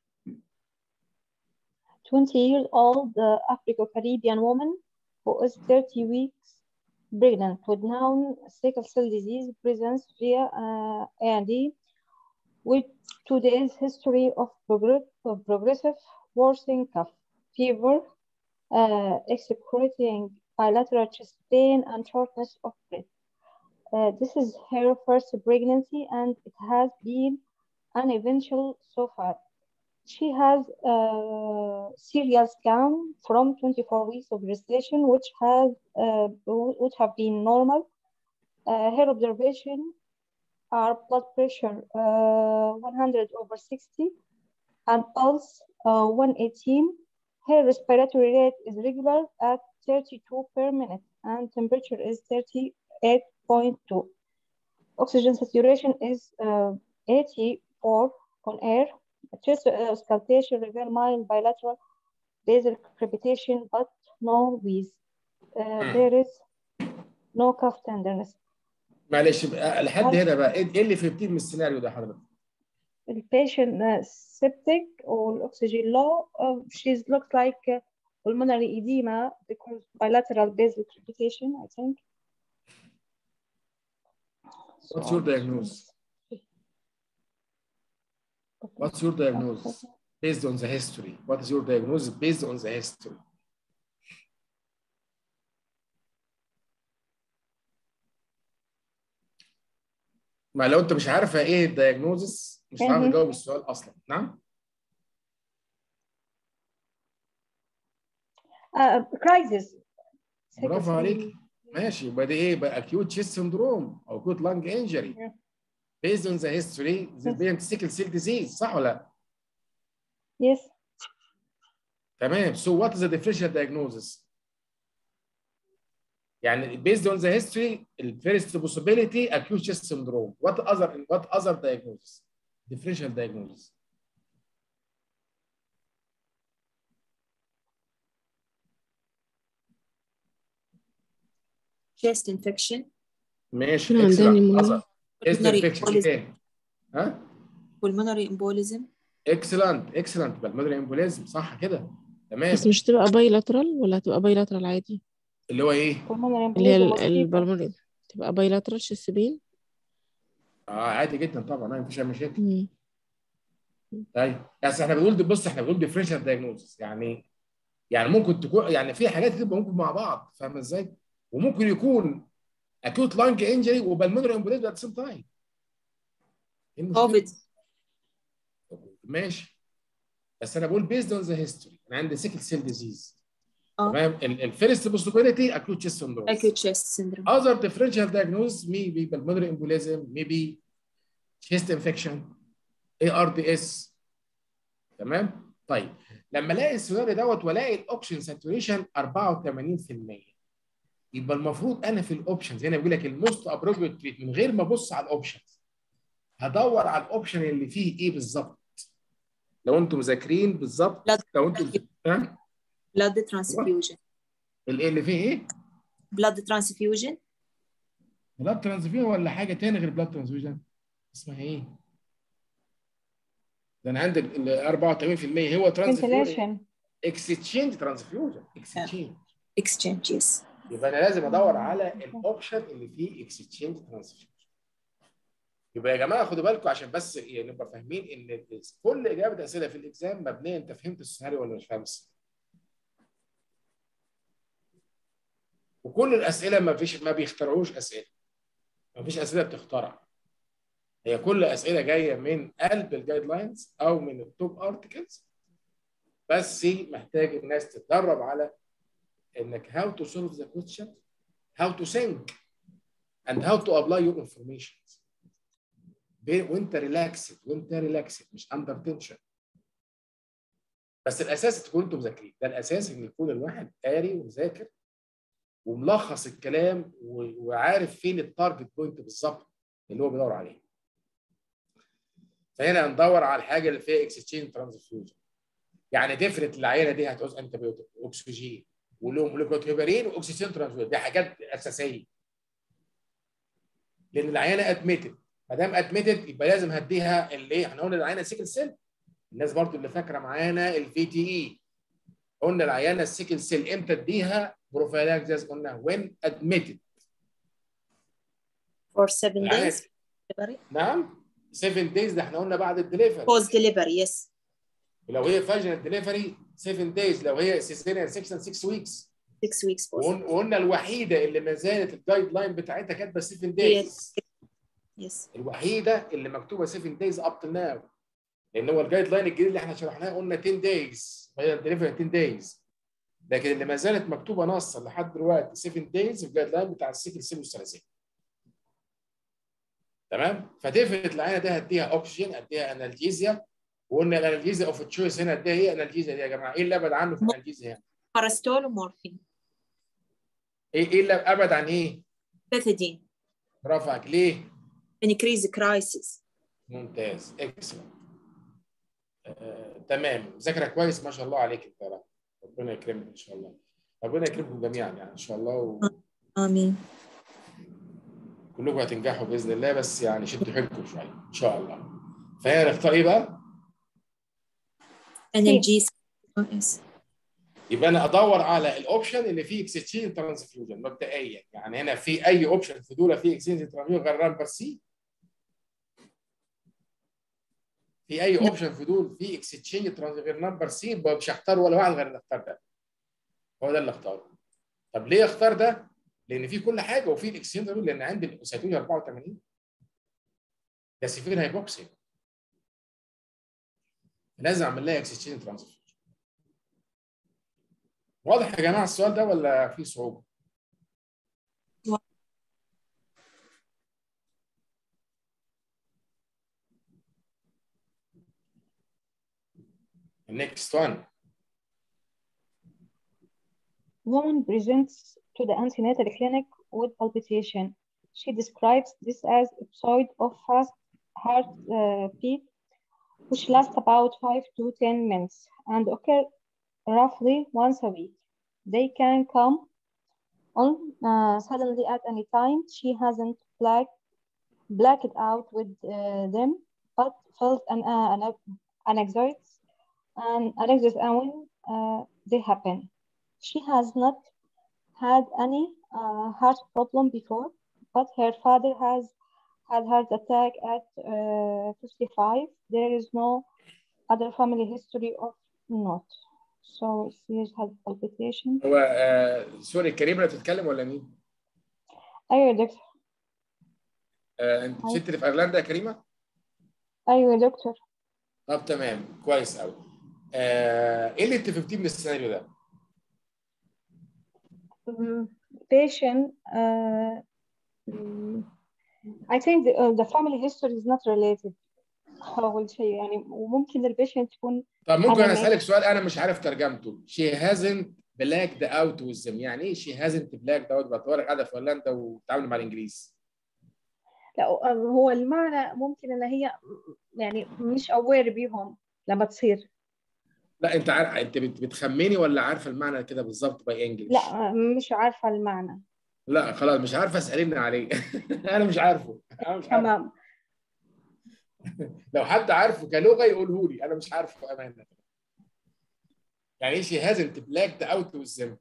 20 years old uh, Afro-Caribbean woman who is 30 weeks pregnant with known sickle cell disease presents via uh, A&D with two days history of, progr- of progressive worsening cough, fever, uh, excruciating bilateral chest pain, and shortness of breath. Uh, this is her first pregnancy and it has been uneventful so far. She has a serial scan from 24 weeks of gestation, which has uh, which have been normal. Uh, her observation are blood pressure uh, 100 over 60 and pulse uh, 118. Her respiratory rate is regular at 32 per minute and temperature is 38.2. Oxygen saturation is uh, 84 on air. Chest auscultation reveal mild bilateral basal crepitation but no wheeze. Uh, there is no cough tenderness.
معلش بقى لحد هنا بقى ايه إيه اللي فهمتيه من السيناريو ده حضرتك؟
البيشنت septic والأكسجين low uh, she looks like uh, pulmonary edema because bilateral basal crepitation I think.
What's your diagnosis? What's your diagnosis? Based on the history. What is your diagnosis based on the history? ما لو انت مش عارفه ايه الدياجنوزس مش هتعرف
مهم.
تجاوب السؤال اصلا نعم
Uh, crisis.
برافو عليك ماشي يبقى دي ايه بقى acute chest syndrome او acute lung injury
Yeah.
based on the history the patient sickle cell disease صح ولا لا؟
Yes.
تمام so what is the differential diagnosis يعني based on the history the first possibility acute chest syndrome what other what other diagnosis differential diagnosis
chest infection
ماشي
عندنا
excellent
pneumonia.
other chest
Pulmonary
infection ايه
embolism.
تاني ها
pulmonary embolism
excellent excellent بالمدري امبوليزم صح كده تمام
بس مش تبقى بايلاترال ولا هتبقى بايلاترال عادي
اللي هو ايه
Pulmonary
اللي هي
embolism was
البلمونري تبقى بايلاترال شيسبين
اه عادي جدا طبعا ما فيش اي مشاكل
مم.
طيب بس احنا بنقول بص احنا بنقول ديفرنشال دايجنوستس يعني يعني ممكن تكون يعني في حاجات تبقى ممكن مع بعض فاهم ازاي؟ وممكن يكون اكيوت لانج انجري وبالمونري امبوليزم ات سيم تايم
COVID
ماشي بس انا بقول بيزد اون ذا هيستوري انا عندي سيكل سيل ديزيز
اه
تمام الفيرست بوسيبيليتي اكيوت تشيست سندروم
acute chest syndrome
Other differential diagnosis may be pulmonary embolism, maybe chest infection, ARDS. تمام؟ طيب لما الاقي السيناريو دوت والاقي الاوبشن ساتوريشن 84% يبقى المفروض انا في الاوبشنز هنا بيقول لك الموست ابروبريت تريت من غير ما ابص على الاوبشنز هدور على الاوبشن اللي فيه ايه بالظبط لو انتم مذاكرين بالظبط
لا.
لو انتم ها
blood transfusion
الايه اللي فيه ايه؟
blood transfusion
بلاد ترانسفيوجن ولا حاجه تاني غير بلاد ترانسفيوجن اسمها ايه؟ ده انا عندي ال 84% هو ترانسفيوجن
ventilation
اكستشينج ترانسفيوجن اكستشينج
exchange yes
يبقى انا لازم ادور على الاوبشن اللي فيه اكستشينج ترانسفيوجن يبقى يا جماعه خدوا بالكم عشان بس يعني نبقى فاهمين ان كل اجابه اسئله في الاكزام مبنيه انت فهمت السيناريو ولا مش فاهم السيناريو. وكل الاسئله ما فيش ما بيخترعوش اسئله ما فيش اسئله بتخترع هي كل اسئله جايه من قلب الجايد لاينز او من التوب ارتكلز بس محتاج الناس تتدرب على انك how to solve the question how to think and how to apply your information وانت ريلاكسد وانت ريلاكسد مش اندر تنشن بس الاساس تكون انتم مذاكرين ده الاساس ان يكون الواحد قاري ومذاكر وملخص الكلام و- وعارف فين التارجت بوينت بالظبط اللي هو بيدور عليه فهنا ندور على الحاجه اللي فيها اكستشينج ترانسفيوجن يعني تفرق العينه دي هتعوز انتبيوتيك اكسجين ولوكوتيبرين واكسجين ترانسفيوجن دي حاجات اساسيه لان العينه ادميتد ما دام ادميتد يبقى لازم هديها اللي احنا قلنا العينه سيكل سيل الناس برضو اللي فاكره معانا الفي تي اي قلنا العيانه السيكل سيل امتى اديها بروفيلاكسيس قلنا وين ادميتد
for seven
العيانة-
days delivery
نعم 7 دايز ده احنا قلنا بعد الدليفري
post delivery yes
لو هي فاجنال دليفري 7 دايز لو هي سيزيريان سيكشن 6 ويكس
6 weeks post
وقل- وقلنا الوحيده اللي ما زالت الجايد لاين بتاعتها كاتبه 7 دايز
yes
الوحيده اللي مكتوبه 7 دايز اب تو ناو لان هو الجايد لاين الجديد اللي احنا شرحناه قلنا 10 دايز دليفري 10 دايز لكن اللي ما زالت مكتوبه نصا لحد دلوقتي 7 دايز الجايد لاين بتاع السيكل سيل والثلاثيه تمام فتفرق العينه ده هديها اوكسجين اديها انالجيزيا وقلنا الانالجيزيا اوف تشويس هنا اديها ايه انالجيزيا دي يا جماعه ايه اللي ابعد عنه في الانالجيزيا هنا
باراستول ومورفين
ايه ايه اللي ابعد عن ايه
بethadine
برافو عليك ليه
increase crisis
ممتاز اكسلنت آه، تمام مذاكره كويس ما شاء الله عليك انت يا رب. ربنا يكرمك ان شاء الله ربنا يكرمكم جميعا يعني ان شاء الله
آمين
وكلكم هتنجحوا باذن الله بس يعني شدوا حيلكم شويه ان شاء الله فهي نختار ايه بقى؟
analgesic yes
يبقى انا ادور على الاوبشن اللي فيه اكستشينج ترانسفيوجن مبدئيا يعني هنا في اي اوبشن في دول فيه اكستشينج ترانسفيوجن غير نمبر سي في اي اوبشن في دول فيه اكستشينج ترانسفيوجن غير نمبر سي يبقى مش هختار ولا واحد غير اللي اختار ده هو ده اللي اختاره طب ليه اختار ده؟ لان في كل حاجه وفي الاكستشينج لان عندي الاسيتون 84 ده سيفير هايبوكسيا لازم اعمل لها اكستشينج ترانسفيوجن واضح يا جماعه السؤال ده ولا في صعوبه؟ Next one.
Woman presents to the antenatal clinic with palpitation. She describes this as episode of fast heart uh, beat, which lasts about five to 10 minutes and occur roughly once a week. They can come on uh, suddenly at any time. She hasn't black, blacked out with uh, them, but felt an, uh, an, an anxiety and anxiety when uh, they happen. She has not had any uh, heart problem before, but her father has had heart attack at uh, 55. There is no other family history of not. So she has had palpitation.
هو آه سوري كريمه بتتكلم ولا مين؟
أيوة يا دكتور
آه انت مش انت اللي في ايرلندا يا كريمه؟
أيوة يا دكتور
طب تمام كويس قوي. آه ايه اللي انت فهمتيه من السيناريو ده؟
Mm, patient uh, mm, I think the, uh, the family history is not related أول شيء يعني وممكن البيشنت تكون
طب ممكن
أنا
انا
ماشي.
اسالك سؤال انا مش عارف ترجمته. She hasn't blacked out with them يعني ايه she hasn't blacked out بعتبرك قاعده في هولندا وبتتعامل مع الانجليز.
لا هو المعنى ممكن ان هي يعني مش aware بيهم لما تصير
لا انت عارف انت بت- بتخمني ولا عارفه المعنى كده بالظبط باي انجلش؟
لا مش عارفة المعنى
لا خلاص مش عارفه اسالني عليه انا مش عارفه انا مش عارفه
تمام
لو حد عارفه كلغه يقوله لي انا مش عارفه امانه يعني ايه she hasn't blacked out with them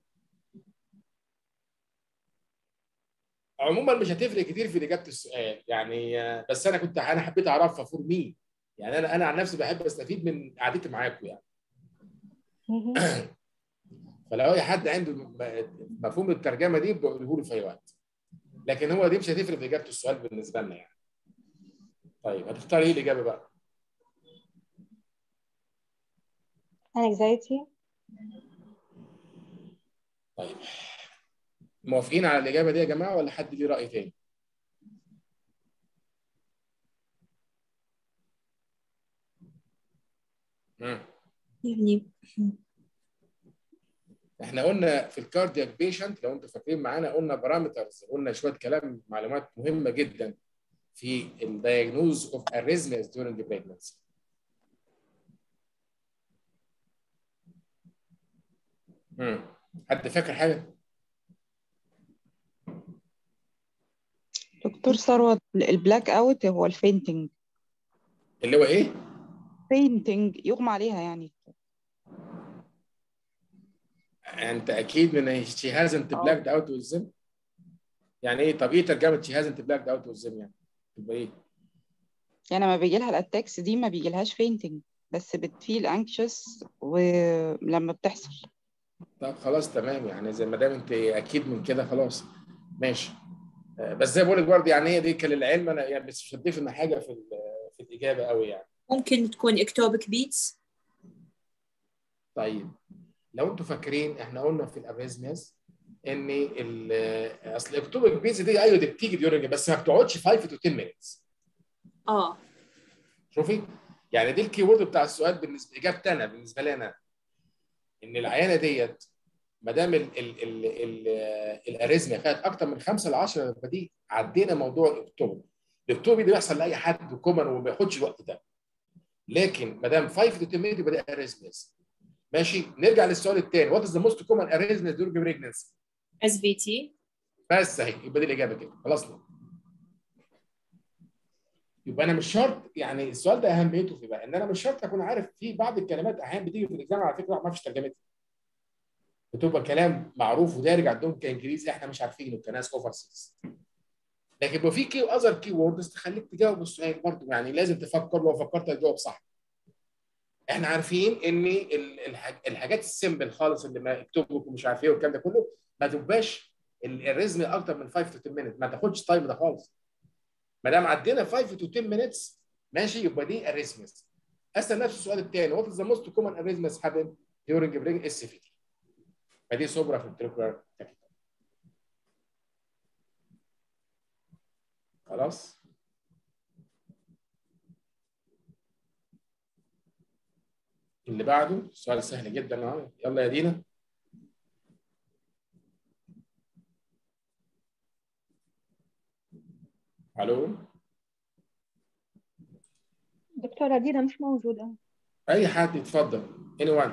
عموما مش هتفرق كتير في اجابه السؤال يعني آه، بس انا كنت انا حبيت اعرفها فور مي يعني انا انا عن نفسي بحب استفيد من قعدتي معاكم يعني
مهم.
فلو اي حد عنده م- مفهوم الترجمه دي بقوله له في اي وقت لكن هو دي مش هتفرق في اجابه السؤال بالنسبه لنا يعني طيب هتختار ايه الاجابه بقى
anxiety
طيب موافقين على الاجابه دي يا جماعه ولا حد ليه راي تاني مم.
يعني
احنا قلنا في الكاردياك بيشنت لو انتوا فاكرين معانا قلنا بارامترز قلنا شويه كلام معلومات مهمه جدا في الدايجنوز اوف arrhythmias during pregnancy امم حد فاكر حاجه
دكتور ثروت البلاك اوت هو الفينتنج
اللي هو ايه
فينتنج يغمى عليها يعني
انت اكيد من she hasn't blacked out with them يعني ايه طب ايه ترجمه she hasn't blacked out with them يعني تبقى ايه
يعني لما بيجي لها الاتاكس دي ما بيجي لهاش فينتنج بس بتفيل انكشس ولما بتحصل
طب خلاص تمام يعني زي ما دام انت اكيد من كده خلاص ماشي آه، بس زي ما بقول لك برضه يعني هي دي كان للعلم انا يعني بس مش هضيف لنا حاجه في ال- في الاجابه قوي يعني
ممكن تكون اكتوبيك بيتس
طيب لو انتوا فاكرين احنا قلنا في الاريزمياز ان ال- اصل الاكتوبيك بيز دي ايوه دي بتيجي ديورنج بس ما بتقعدش 5 تو 10 مينتس
اه
شوفي يعني دي الكي وورد بتاع السؤال بالنسبه اجابتي انا بالنسبه لي انا ان العيانه ديت ما دام ال- ال- ال- ال- الاريزميا خدت اكتر من 5 ل 10 يبقى دي عدينا موضوع الاكتوبر الاكتوبر ده بيحصل لاي حد كومن وما بياخدش الوقت ده لكن ما دام 5 تو 10 minutes يبقى ده اريزمياز ماشي نرجع للسؤال الثاني وات از ذا موست كومن اريزمياز دورج بريجنسي
اس في تي
بس اهي يبقى دي الاجابه كده خلصنا يبقى انا مش شرط يعني السؤال ده اهميته في بقى ان انا مش شرط اكون عارف في بعض الكلمات احيانا بتيجي في الاكزام على فكره ما فيش ترجمتها بتبقى كلام معروف ودارج عندهم كانجليزي احنا مش عارفينه كناس اوفر سيز لكن يبقى في كي اذر كي ووردز تخليك تجاوب السؤال برضه يعني لازم تفكر لو فكرت تجاوب صح احنا عارفين ان ال- الح- الحاجات السيمبل خالص اللي ما اكتبوا ومش عارف ايه والكلام ده كله ما تبقاش ال- الريزم اكتر من 5 تو 10 minutes ما تاخدش تايم ده خالص ما دام عدينا 5 تو 10 minutes ماشي يبقى دي اريزمس اسال نفس السؤال الثاني وات از ذا موست كومن اريزمس هابن during برينج اس في تي ما دي سوبرا في التريكولار خلاص اللي بعده سؤال سهل جدا اهو يلا يا دينا الو
دكتورة دينا مش موجودة
اي حد يتفضل anyone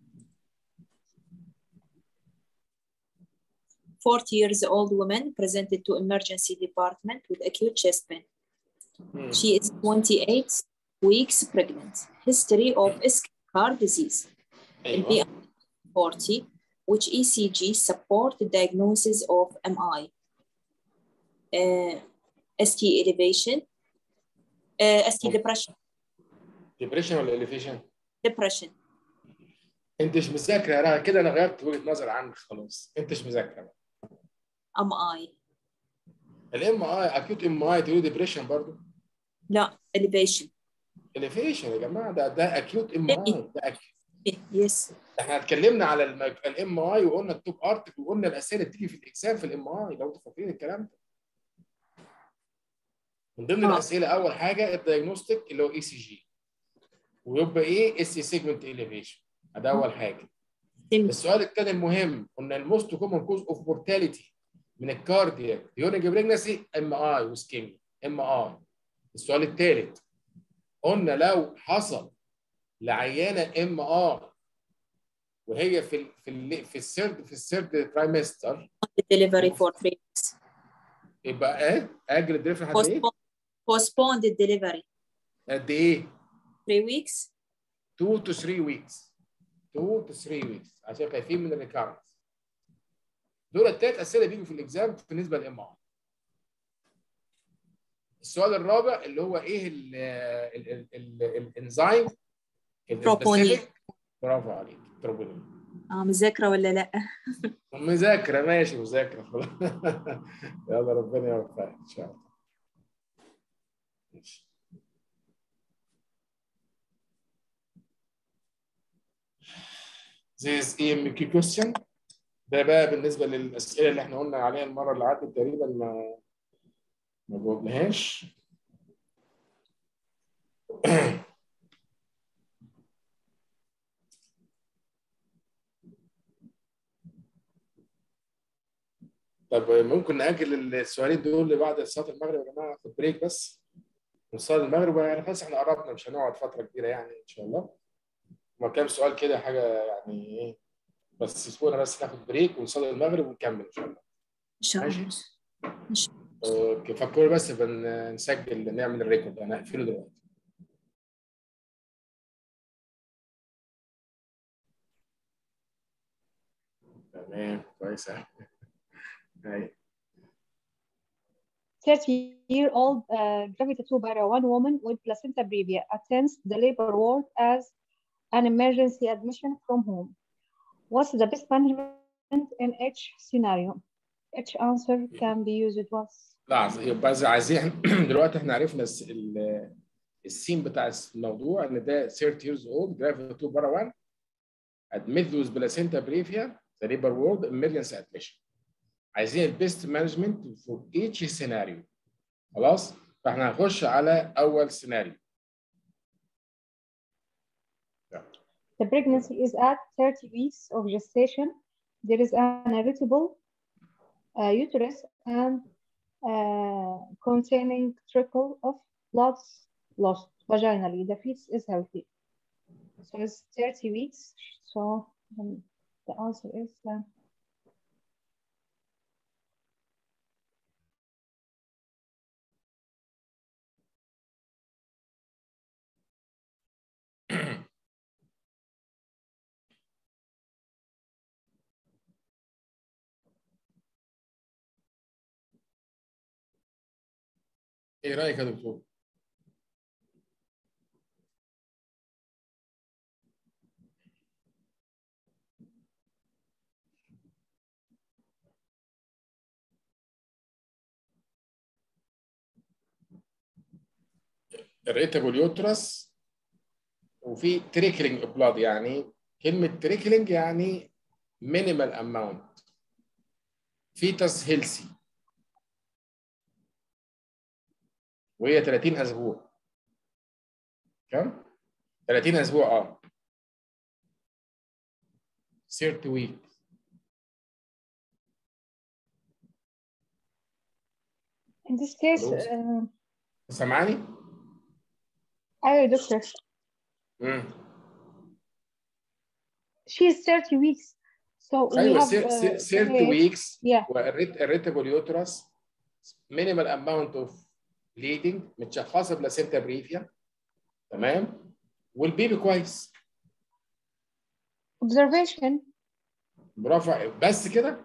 40 years old woman presented to emergency department with acute chest pain.
مم.
She is 28 weeks pregnant. History of car disease.
ايوه
البي 40 which ECG support the diagnosis of MI. Uh, ST elevation. Uh, ST depression.
ديبريشن ولا اليفيشن
Depression.
انت مش مذاكره يا رنا كده انا غيرت وجهه نظر عنك خلاص انت مش مذاكره
MI.
الام اي اكيوت ام اي تقول ديبريشن برضه
لا elevation.
اليفيشن يا جماعه ده ده اكيوت ام اي ده acute.
Yes.
احنا اتكلمنا على الام اي وقلنا التوب ارتكل وقلنا الاسئله اللي بتيجي في الاكسام في الام اي لو انتوا فاكرين الكلام ده من ضمن
آه.
الاسئله اول حاجه الدايجنوستيك اللي هو اي سي جي ويبقى ايه اس سي سيجمنت اليفيشن ده اول حاجه السؤال الثاني المهم قلنا الموست كومن كوز اوف مورتاليتي من الكاردياك ديورنج بريجنسي ام اي وسكيمي ام اي السؤال الثالث قلنا لو حصل لعيانه ام اي وهي في ال في ال في السيرد في السيرد ترايمستر
Delivery for three weeks.
يبقى ايه اجل الدليفري قد ايه؟
Postpone, postponed the delivery.
قد ايه؟
Three weeks.
2 to 3 weeks 2 to 3 weeks عشان خايفين من الريكارنس دول الثلاث اسئله بيجوا في الاكزام بالنسبه للام ار السؤال الرابع اللي هو ايه ال ال ال ال الانزيم
Troponin.
برافو عليك تروبونين
اه مذاكرة ولا لا؟
مذاكره ماشي مذاكره خلاص يلا ربنا يوفقك ان شاء الله ماشي This EMQ question ده بقى بالنسبة للأسئلة اللي احنا قلنا عليها المرة اللي عدت تقريبا ما ما جاوبناهاش طب ممكن نأجل السؤالين دول لبعد صلاة المغرب يا جماعة خد بريك بس نصلي المغرب يعني خلاص احنا قربنا مش هنقعد فترة كبيرة يعني إن شاء الله ما كام سؤال كده حاجة يعني إيه بس سيبونا بس ناخد بريك ونصلي المغرب ونكمل إن شاء الله
ان شاء الله
ماشي. اوكي فكروا بس بنسجل نعمل الريكورد انا هقفله دلوقتي تمام كويس أوي. أيوة.
30-year-old uh, gravida 2 para one woman with placenta previa attends the labor ward as an emergency admission from home. What's the best management in each scenario? Each answer can be used once.
لا يبقى إذا عايزين دلوقتي احنا عرفنا الس- ال- السين بتاع الموضوع ان ده 30 years old gravity 2 بره 1 admitted with placenta brevia the labor ward emergency admission عايزين البيست مانجمنت for each scenario خلاص فاحنا هنخش على اول سيناريو
The pregnancy is at 30 weeks of gestation. There is an irritable uh, uterus and uh, containing trickle of blood lost vaginally. The fetus is healthy. So it's 30 weeks. So um, the answer is uh,
ايه رايك يا دكتور؟ الريتابل يوترس وفي تريكلينج بلاد يعني كلمه تريكلينج يعني مينيمال اماونت فيتس هيلسي وهي 30 اسبوع كم 30 اسبوع اه 30 ويك
in this case
Hello?
uh,
سامعاني؟
أيوة يا دكتور
امم
she is 30 weeks so we
ايوه
have uh,
30
28
ويكس
yeah
والريتابل يوترس مينيمال اماونت اوف بليدنج متشخصه بلاسينتا بريفيا تمام والبيبي كويس
observation
برافو بس كده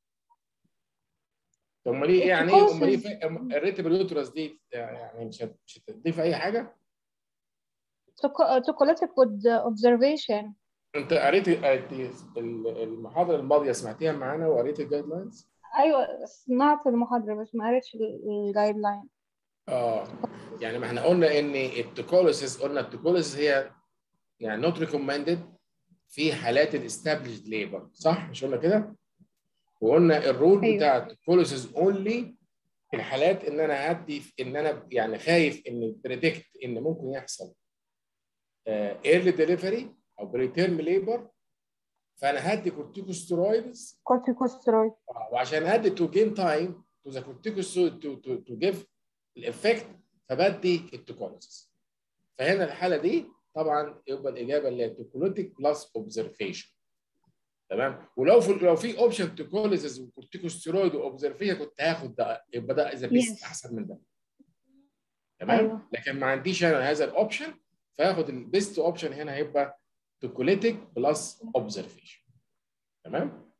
طب امال ايه يعني ايه امال ايه
Precautions.
في- الريتابل يوترس دي يعني مش هت- مش هتضيف اي حاجه
to, co- to collect it with uh, observation
انت قريت قريت المحاضره الماضيه سمعتيها معانا وقريت الجايد لاينز
أيوة سمعت المحاضرة بس ما قريتش الجايد لاين
اه يعني ما احنا قلنا ان التوكوليسيس قلنا التوكوليسيس هي يعني نوت ريكومندد في حالات الاستابليشد ليبر صح مش قلنا كده؟ وقلنا الرول
أيوة.
بتاع التوكوليسيس اونلي في الحالات ان انا هدي ان انا يعني خايف ان بريدكت ان ممكن يحصل ايرلي ديليفري او بريتيرم ليبر فانا هدي كورتيكوستيرويدز
corticosteroid
وعشان ادي تو جين تايم تو ذا كورتيكوستيرويد تو تو تو جيف الافكت فبدي التوكوليسيس فهنا الحاله دي طبعا يبقى الاجابه اللي هي توكوليتيك بلس اوبزرفيشن تمام ولو في لو في اوبشن توكوليسيس وكورتيكوستيرويد واوبزرفيشن كنت هاخد ده يبقى ده اذا بيست
Yes.
احسن من ده تمام
أيوة.
لكن ما عنديش انا هذا الاوبشن فاخد البيست اوبشن هنا هيبقى توكوليتيك بلس اوبزرفيشن تمام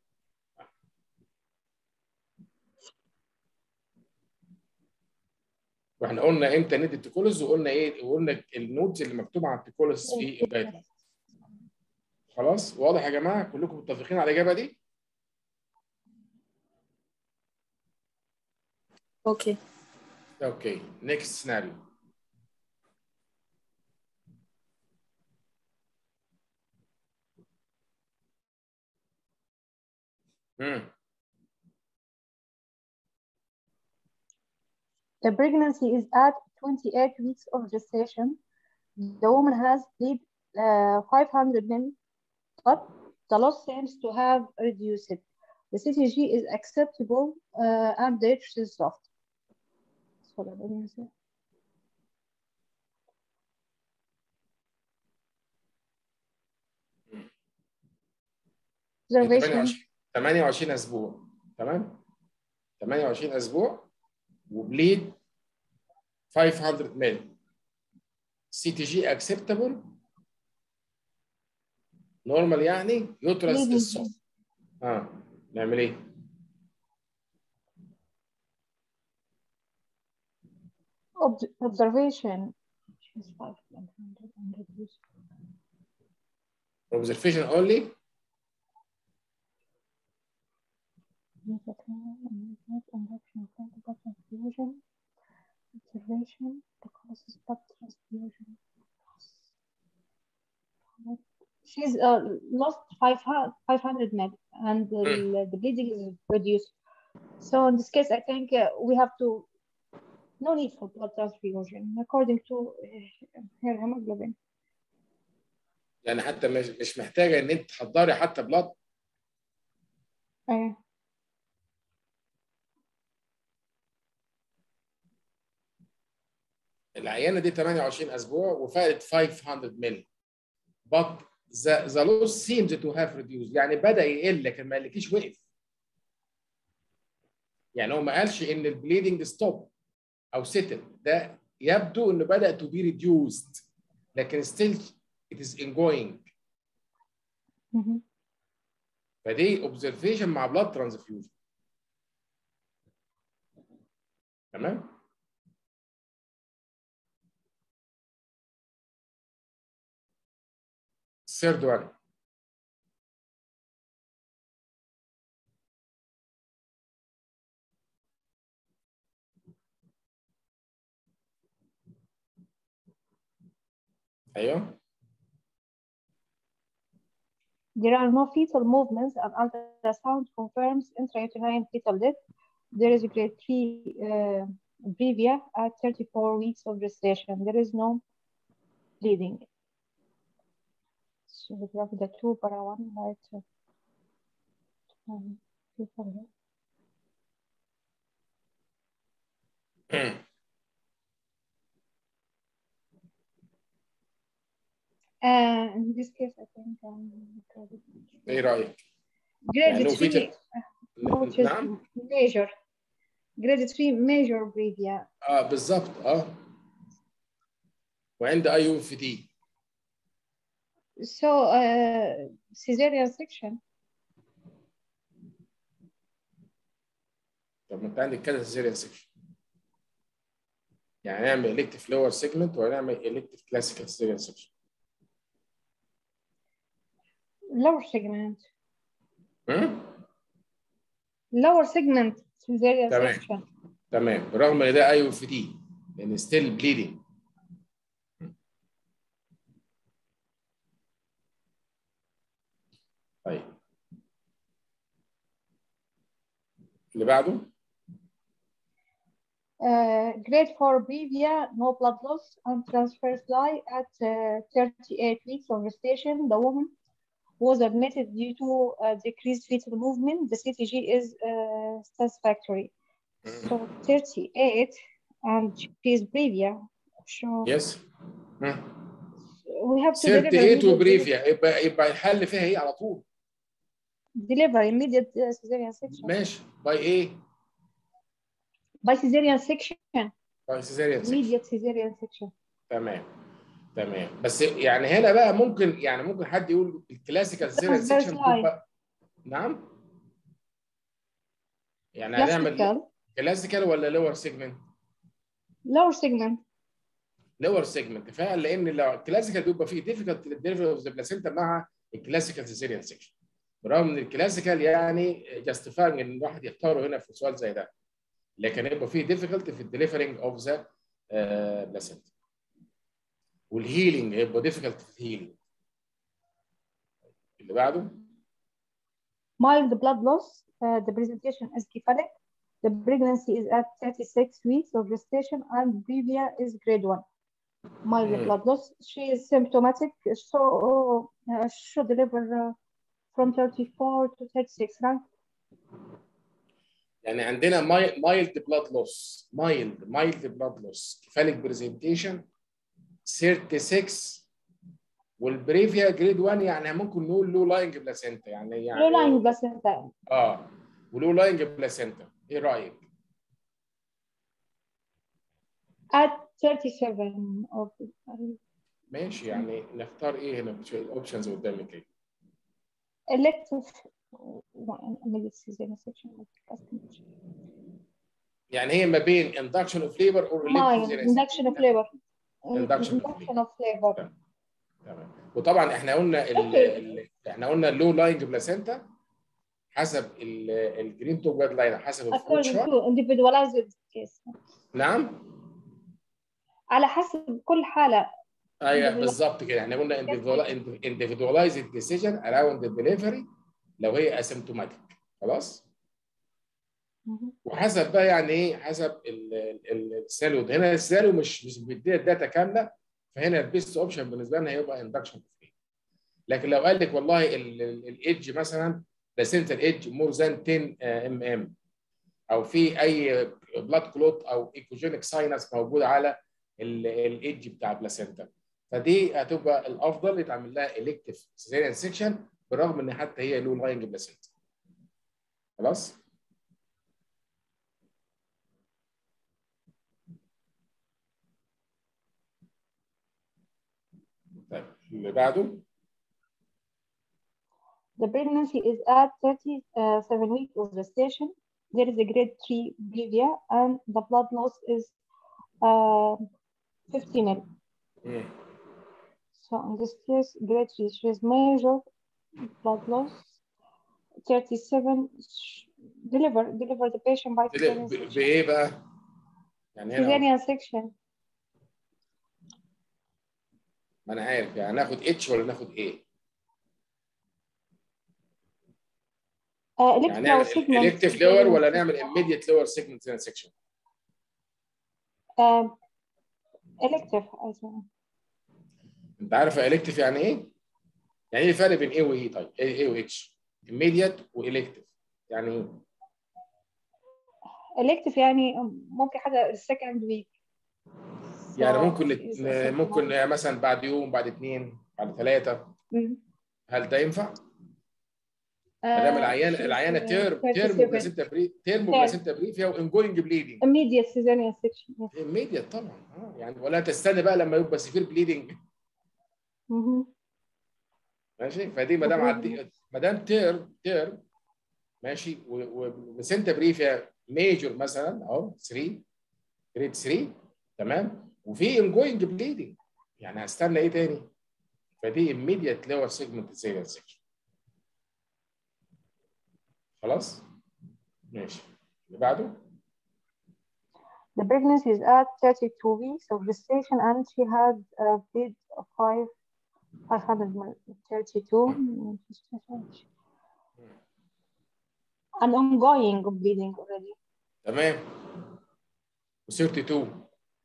واحنا قلنا امتى ندي التكولوز وقلنا ايه وقلنا النوتس اللي مكتوبه على التكولوز في الجايد لاين. خلاص واضح يا جماعه كلكم متفقين على الاجابه دي
Okay.
اوكي نيكست سيناريو امم
The pregnancy is at 28 weeks of gestation. The woman has bleed uh, 500 ml, but the loss seems to have reduced. The CTG is acceptable uh, and the H is soft. So the pregnancy. Observation.
28 28 اسبوع تمام 28 اسبوع وبليد 500 مل سي تي جي اكسبتابل نورمال يعني يوترس
Bleeding.
الصف اه نعمل ايه؟
Ob- observation. She's 500 and reduced.
observation only
induction of antibody transfusion, observation, the causes blood transfusion. She's uh, lost 500, 500 ml and the, the bleeding is reduced. So in this case, I think uh, we have to, no need for blood transfusion according to uh, her hemoglobin.
يعني حتى مش مش محتاجه ان انت تحضري حتى بلاد
Uh,
العيانه دي 28 اسبوع وفقدت 500 مللي but the, the loss seems to have reduced يعني بدا يقل لكن ما قالكيش وقف يعني هو ما قالش ان البليدنج ستوب او سيتل ده يبدو انه بدا to be reduced لكن still it is ongoing
mhm.
فدي observation مع blood transfusion تمام third one ايوه
There are no fetal movements and ultrasound confirms intrauterine fetal death. There is a grade 3 uh, brevia at 34 weeks of gestation. There is no bleeding. So we have the two para one right. uh, um, two para one. Uh, in this case, I think um,
ايه رايك؟
grade
يعني لو
3
fetal-
which is
نعم
major grade 3 major brevia
اه بالظبط اه وعند اي يو في دي
so uh, cesarean section
طب ما انت عندك كذا سيزيريان سيكشن يعني نعمل الكتيف لور سيجمنت ونعمل الكتيف كلاسيكال سيزيريان سيكشن
lower segment lower segment cesarean
تمام.
section
تمام برغم ان ده اي يو في دي لان ستيل بليدنج طيب اللي بعده
uh, grade 4 brevia no blood loss and transverse lie at uh, 38 weeks of gestation the woman was admitted due to uh, decreased fetal movement the CTG is uh, satisfactory so 38 and she is brevia so
يس
we have to
38
deliver
وبريفيا يبقى يبقى الحل فيها ايه على طول
deliver immediate uh, cesarean section
ماشي باي ايه؟
by cesarean section
باي سيزيريان
immediate cesarean section
تمام تمام بس يعني هنا بقى ممكن يعني ممكن حد يقول الكلاسيكال سيزيريان
Transverse
سيكشن
line.
بتبقى نعم يعني هنعمل
classical
كلاسيكال ولا لور سيجمنت؟
lower segment
لور سيجمنت فعلا لان لو الكلاسيكال بيبقى فيه ديفيكالت ديليفري اوف ذا بلاسينتا مع الكلاسيكال سيزيريان سيكشن برغم ان الكلاسيكال يعني جاستيفاينج ان الواحد يختاره هنا في سؤال زي ده لكن يبقى فيه ديفيكالت في الدليفرنج اوف ذا بلاسينتا والهيلينج هيبقى ديفيكالت في الهيلينج اللي بعده
mild blood loss uh, the presentation is cephalic the pregnancy is at 36 weeks of gestation and brevia is grade 1 mild
Mm.
blood loss she is symptomatic so uh, should deliver uh, from 34 to 36 right
يعني عندنا مايلد بلاد لوس مايلد مايلد بلاد لوس كفالك برزنتيشن 36 والبريفيا جريد 1 يعني ممكن نقول لو لاينج بلاسينتا يعني يعني
low lying placenta
اه ولو لاينج بلاسينتا ايه رايك؟
at 37 of
ماشي يعني نختار ايه هنا الاوبشنز قدامك ايه؟
elective immediate cesarean section
يعني هي ما بين induction of labor or
mild
elective
induction of labor
Induction of
induction of labor
تمام وطبعا احنا قلنا ال ال احنا قلنا اللو لاينج بلاسينتا حسب الجرين توب جايد لاين حسب الفلوت
according
شارت
to individualized case
نعم
على حسب كل حالة
ايوه
Individual-
بالظبط كده احنا قلنا individual- individualized decision around the delivery لو هي asymptomatic خلاص
مهم.
وحسب بقى يعني ايه حسب ال- ال- السيناريو ده. هنا السيناريو مش مش بيديها الداتا كامله فهنا البيست اوبشن بالنسبه لنا هيبقى اندكشن لكن لو قال لك والله الايدج مثلا ذا سنتر ايدج مور ذان 10 ام ام او في اي بلاد كلوت او ايكوجينيك ساينس موجود على الايدج بتاع البلاسينتا فدي هتبقى الافضل يتعمل لها الكتيف سيزيريان سيكشن بالرغم ان حتى هي لو لاينج بلاسينتا خلاص طيب اللي بعده
The pregnancy is at 37 weeks of gestation. There is a grade 3 brevia and the blood loss is uh, 50 ml.
مم.
So in this case, grade 3 she has major blood loss. 37 sh- deliver deliver the patient by
ب-
cesarean
ب-
section.
بايه بقى؟ يعني هنا
Cesarean section.
ما انا عارف يعني ناخد اتش ولا ناخد ايه؟
Uh,
يعني نعمل
electrical segment
الكتيف لور
cesarean
ولا نعمل immediate lower segment section؟
Um, elective I think.
انت عارف الكتيف يعني ايه؟ يعني ايه الفرق بين ايه وايه طيب؟ ايه ايه واتش؟ immediate والكتيف يعني ايه؟
elective يعني ممكن حاجة second week.
يعني
So
ممكن
it's
نت-
a
ممكن مثلا بعد يوم بعد اثنين بعد ثلاثه
Mhm.
هل ده ينفع؟ ما دام
Uh,
العيانه
she's,
العيانه
uh,
تيرم تيرم
37.
بلاسينتا بري تيرم بلاسينتا بري فيها انجوينج بليدنج
immediate cesarean section. Yes.
immediate طبعا اه يعني ولا تستنى بقى لما يبقى سيفير بليدنج
Mhm.
ماشي فدي ما دام عدي ما دام تيرم تيرم ماشي وبلاسينتا بري فيها ميجور مثلا اهو 3 جريد 3 تمام وفي انجوينج بليدنج يعني هستنى ايه تاني؟ فدي immediate lower segment cesarean section خلاص؟ ماشي اللي بعده
The pregnancy is at 32 weeks of gestation and she had a bleed of 5 500 mil- 32 and ongoing bleeding already.
تمام و 32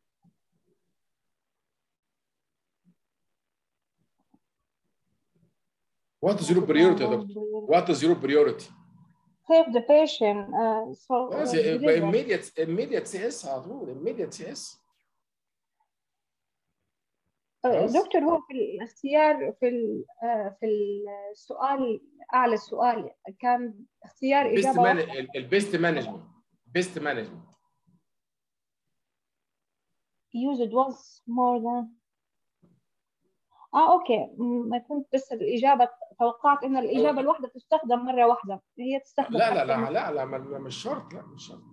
What is your priority يا دكتور؟ What is your priority؟
Save the patient. Uh, so uh,
خلاص يبقى
deliver.
immediate immediate سي اس على طول immediate سي اس
آه،
خلاص.
دكتور هو في الاختيار في ال- آه، في السؤال اعلى السؤال كان اختيار
البيست
اجابه
مان
واحدة.
البيست مانجمنت بيست مانجمنت
used once more than اه اوكي م- ما كنت بس الاجابه توقعت ان الاجابه الواحده تستخدم مره واحده هي تستخدم
لا لا
أكثر
لا
من-
لا لا ما- ما- مش شرط لا مش شرط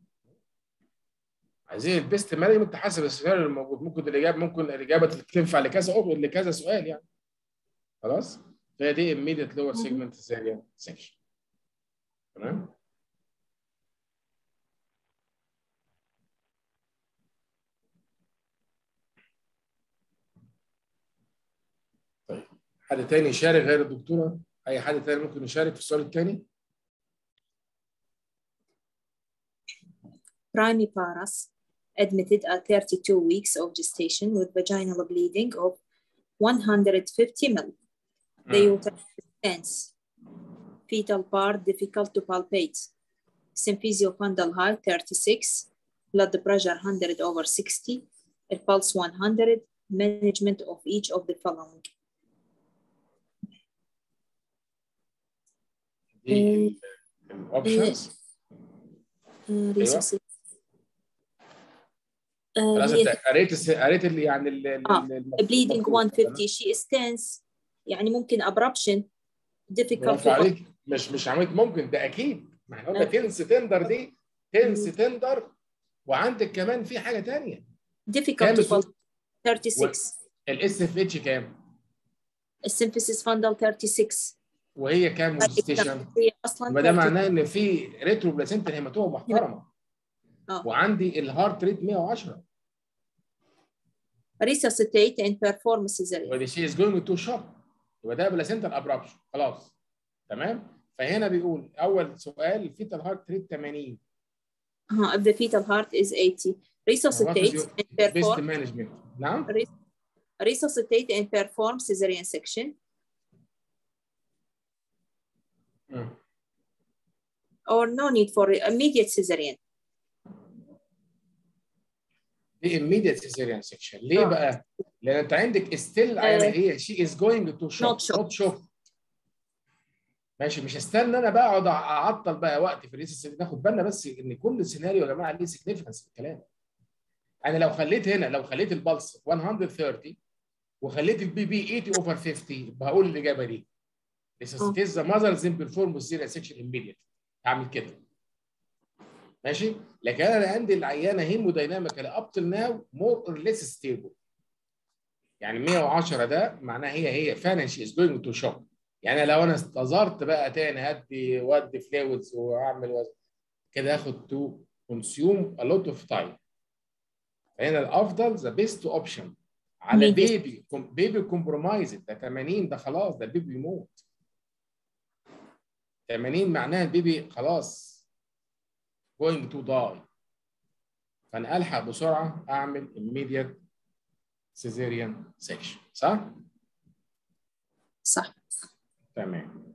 عايزين البيست مانجمنت حسب السؤال الموجود ممكن الاجابه ممكن الاجابه تنفع لكذا أو لكذا سؤال يعني خلاص فهي دي immediate lower
مهم.
segment cesarean section تمام طيب حد تاني يشارك غير الدكتوره اي حد تاني ممكن يشارك في السؤال الثاني
Primiparas admitted at 32 weeks of gestation with vaginal bleeding of 150 ml. The uterus is tense. Fetal part difficult to palpate. Symphysiofundal height 36. Blood pressure 100 over 60. A pulse 100. Management of each of the following.
دي الاوبشنز
Uh, resources. Uh,
خلاص
هي
انت قريت الس- قريت اللي يعني ال- ال-
آه،
ال-
bleeding
المطلوب.
150 she is tense يعني ممكن abruption difficult
برافو
to
عليك مش مش عمليه ممكن ده اكيد ما احنا قلنا
آه.
تنس تندر دي تنس تندر وعندك كمان في حاجه ثانيه
difficult
كام
to
السو-
pulse 36
الاس اف اتش كام؟
السيمفيسيس فاندل 36
وهي كام ستيشن
هي اصلا
يبقى ده
30.
معناه ان في ريترو بلاسنتا هيماتوما محترمه
اه
وعندي الهارت ريت 110
resuscitate and perform cesarean
يبقى دي شي از جوينج تو شوك يبقى ده بلاسنتا ابرابشن خلاص تمام فهنا بيقول اول سؤال الفيتال هارت ريت 80
uh, if the fetal heart is 80 resuscitate and
بيست
perform
مانجمنت نعم
resuscitate and perform cesarean section
مم.
or no need for immediate cesarean
دي immediate cesarean section ليه
آه.
بقى؟ لان انت عندك ستيل يعني
آه.
هي شي از جوينج تو شوك
Not shock.
نوت شوك ماشي مش هستنى انا بقى اقعد اعطل بقى وقت في الريسس ناخد بالنا بس ان كل سيناريو يا جماعه ليه سيجنفكنس في الكلام انا لو خليت هنا لو خليت البلس 130 وخليت البي بي 80 اوفر 50 يبقى هقول الاجابه دي resuscitate the mother then perform cesarean section immediately هعمل كده ماشي لكن انا عندي العيانه هيمودايناميكال اب till ناو مور اور ليس ستيبل يعني 110 ده معناها هي هي فعلا شي از جوينج تو شوك يعني لو انا انتظرت بقى تاني هدي وادي فلويدز واعمل وز... كده هاخد تو كونسيوم ا لوت اوف تايم فهنا الافضل ذا بيست اوبشن على
Immediate.
بيبي بيبي كومبرومايز ده 80 ده خلاص ده البيبي يموت 80 معناها البيبي خلاص going to die فانا الحق بسرعه اعمل immediate cesarean section صح؟
صح
تمام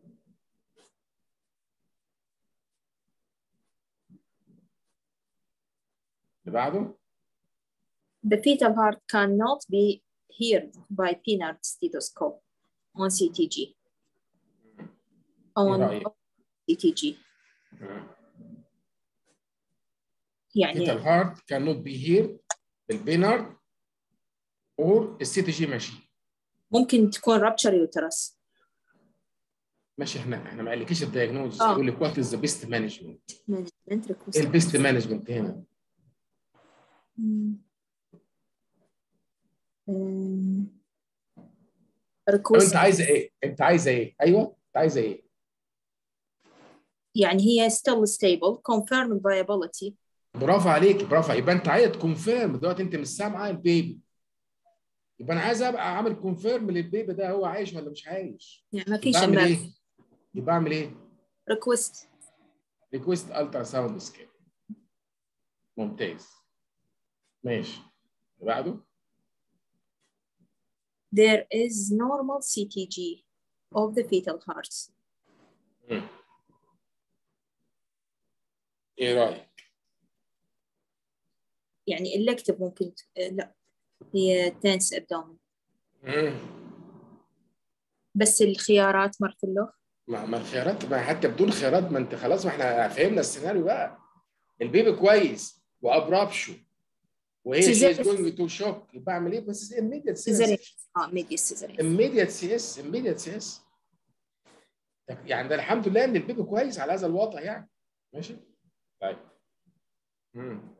اللي بعده
The fetal heart cannot be heard by Pinard stethoscope on CTG. On
رأيك؟
CTG. يعني
fetal heart cannot be heard بالبينارد or السي تي جي ماشي
ممكن تكون rupture uterus.
ماشي احنا احنا ما قالكيش الدايجنوز
آه.
يقول لك وات از ذا بيست مانجمنت
Management request.
ايه البيست مانجمنت هنا؟
مم. أم،
طب
request
انت عايزه ايه؟ انت عايزه ايه؟ ايوه انت عايزه ايه؟
يعني هي still stable confirmed viability
برافو عليك برافو يبقى انت عايز تكونفيرم دلوقتي انت مش سامعه البيبي يبقى انا عايز ابقى عامل كونفيرم للبيبي ده هو عايش ولا مش عايش
يعني ما فيش
يبقى اعمل
emergency.
ايه؟ يبقى اعمل ايه؟
request
ريكويست الترا ساوند سكان ممتاز ماشي اللي بعده
there is normal CTG of the fetal heart
مم. ايه رايك؟
يعني elective ممكن ت- آه، لا هي tense abdomen
مم.
بس الخيارات مارتلوخ
ما ما الخيارات ما حتى بدون خيارات ما انت خلاص ما احنا فهمنا السيناريو بقى البيبي كويس وابرابشو وهي شي از
Cesarean.
جوينج تو شوك يبقى اعمل ايه بس immediate
cesarean
CS
اه medial cesarean
immediate CS immediate CS يعني ده الحمد لله ان البيبي كويس على هذا الوضع يعني ماشي طيب مم.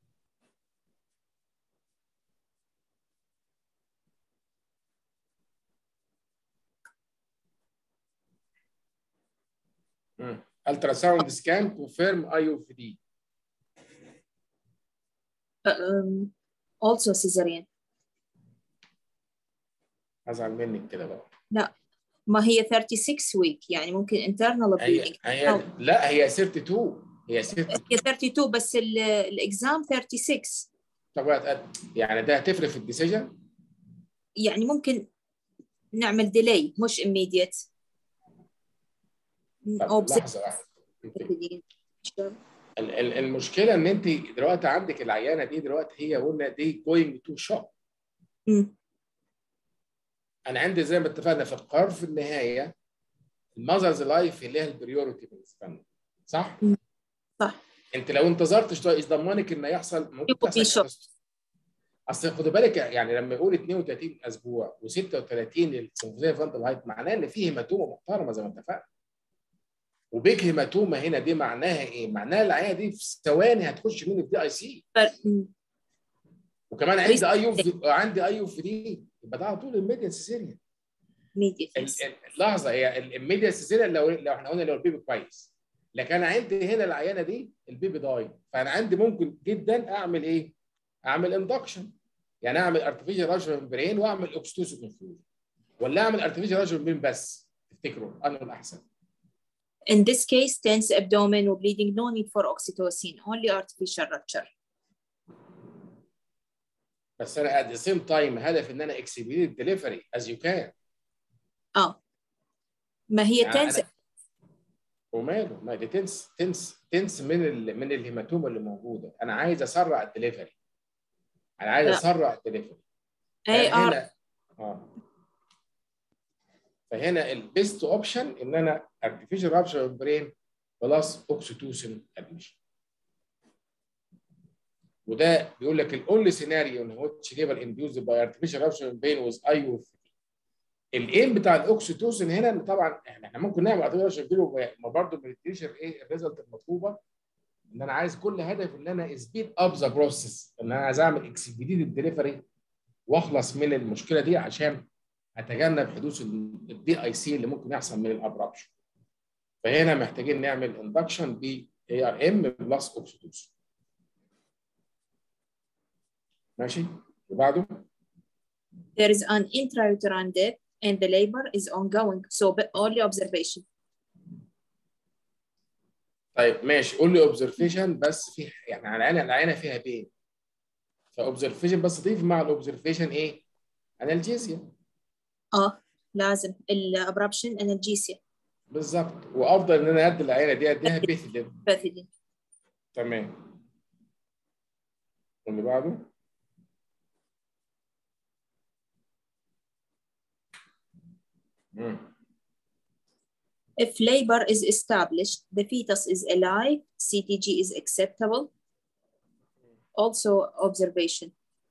مم. ultrasound scan confirm IOPD
um, also cesarean
ازعل منك كده بقى
ما هي 36 week يعني ممكن internal
هي
bleeding
هي
أو
لا هي 32 هي 32
هي 32 بس ال- الاكزام 36
طب يعني ده هتفرق في الديسيجن
يعني ممكن نعمل ديلي مش immediate او
طب لحظه واحده انت ال- ال- المشكله ان انت دلوقتي عندك العيانه دي دلوقتي هي قلنا دي جوينج تو شوك
مم.
انا عندي زي ما اتفقنا في القرار في النهايه المذرز لايف اللي هي البريورتي بالنسبه لنا صح؟
مم. صح.
انت لو انتظرت شويه ايش ضمنك ان يحصل ممكن
يبقى في
تحصل
شوك.
catastrophe. اصل خد بالك يعني لما يقول 32 اسبوع و36 السنفوزيه فانتل هايت معناه ان في هيماتومه محترمه زي ما اتفقنا وبيج هيماتومه هنا دي معناها ايه؟ معناها العيانه دي في ثواني هتخش مني في دي اي سي
ف- مم.
وكمان عندي اي يو في عندي اي يو في دي يبقى ده على طول الميديان سيزيريان
immediate
ال-
yes.
ال- لحظه هي الاميديا سيزيريان لو لو احنا قلنا لو البيبي كويس لكن انا عندي هنا العيانه دي البيبي ضايع فانا عندي ممكن جدا اعمل ايه؟ اعمل اندكشن يعني اعمل ارتفيشال راجل ممبرين واعمل اوكستوسيك انفيوجن ولا اعمل ارتفيشال راجل ممبرين بس تفتكروا انه الاحسن
In this case, tense abdomen or bleeding, no need for oxytocin, only artificial rupture.
بس انا at the same time هدف ان انا اكسبيديت ديليفري از يو كان
اه ما هي
يعني
tense
أنا- وماله ما دي تنس تنس تنس من ال من الهيماتوما اللي موجوده انا عايز اسرع الدليفري انا عايز
لا.
اسرع الدليفري
AR
فهنا اه فهنا البيست اوبشن ان انا ارتفيشال رابشر برين بلس اوكسيتوسين ادميشن وده بيقول لك الاونلي سيناريو ان هو ليبل انديوز باي ارتفيشال رابشر برين ويز اي او الايم بتاع الاوكسيتوسين هنا ان طبعا احنا إحنا ممكن نعمل ارتفيشال برين ما برضه ما نديش ايه الريزلت المطلوبه ان انا عايز كل هدف ان انا سبيد اب ذا بروسيس ان انا عايز اعمل اكسبيديت الدليفري واخلص من المشكله دي عشان اتجنب حدوث الدي اي سي اللي ممكن يحصل من الابرابشن فهنا محتاجين نعمل اندكشن ب اي ار ام بلس اوكسيتوسين ماشي وبعده
there is an intrauterine death and the labor is ongoing, so but only observation.
طيب ماشي قول لي اوبزرفيشن بس في يعني العينه العينه فيها بين فاوبزرفيشن بس ضيف مع الاوبزرفيشن ايه؟ انالجيزيا
اه لازم الابرابشن analgesia
بالظبط وافضل ان انا ادي العينه دي اديها بيثيدين
بethidine.
تمام واللي بعده مم.
If labor is established, the fetus is alive, CTG is acceptable. Also observation.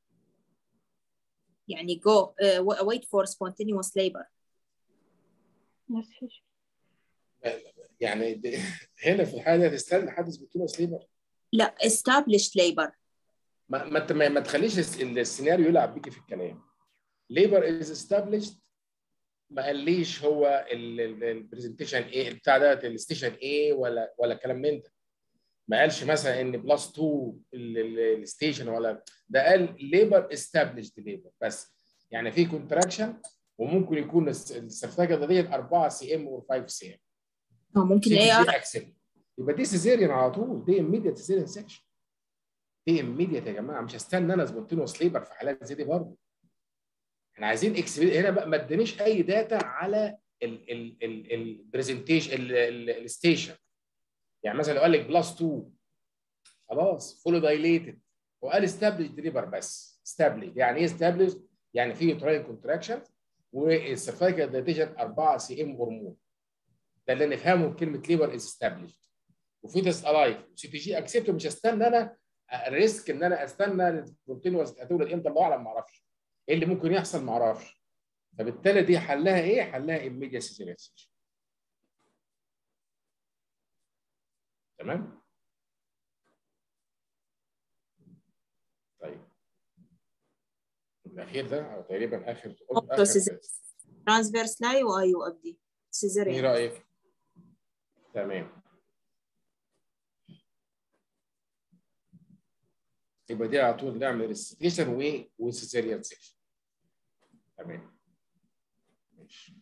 يعني go uh, wait for spontaneous labor.
Yes, fish.
يعني دي- هنا في الحاله دي تستنى حدث بطوله ليبر
لا established labor.
ما ما انت ما ما تخليش الس- السيناريو يلعب بيكي في الكلام ليبر از استابليشد ما قاليش هو البرزنتيشن ايه بتاع ده الستيشن ايه ولا ولا كلام من ده ما قالش مثلا ان بلس 2 الستيشن ولا ده قال ليبر استابليشد ليبر بس يعني في كونتراكشن وممكن يكون الس- السرفاجه ديت 4 سي ام و 5 سي ام
أو ممكن
سي
AR
جي اكسل يبقى دي سيزيريان على طول دي immediate سيزيريان سيكشن دي immediate يا جماعه مش هستنى انا سبونتينوس ليبر في حالات زي دي برضه احنا عايزين اكسبير هنا بقى ما ادانيش اي داتا على البرزنتيشن الستيشن يعني مثلا لو قال لك بلس 2 خلاص فولو دايليتد وقال استابلش ليبر بس استابلش يعني ايه استابلش؟ يعني في تراين كونتراكشن والسيرفايكال دايتيشن 4 سي ام هرمون ده اللي نفهمه بكلمه ليبر از استابلش وفيتس الايف سي تي جي اكسبت مش هستنى انا ريسك ان انا استنى الكونتينوس هتولد امتى الله اعلم ما اعرفش ايه اللي ممكن يحصل ما اعرفش فبالتالي دي حلها ايه؟ حلها immediate cesarean section تمام؟ طيب الاخير ده او تقريبا اخر اخر
ترانسفيرس لاي وايو ابدي
ايه
سيزاريان
رايك؟ تمام يبقى دي على طول نعمل ريستيشن و وسيزيريان سيكشن تمام ماشي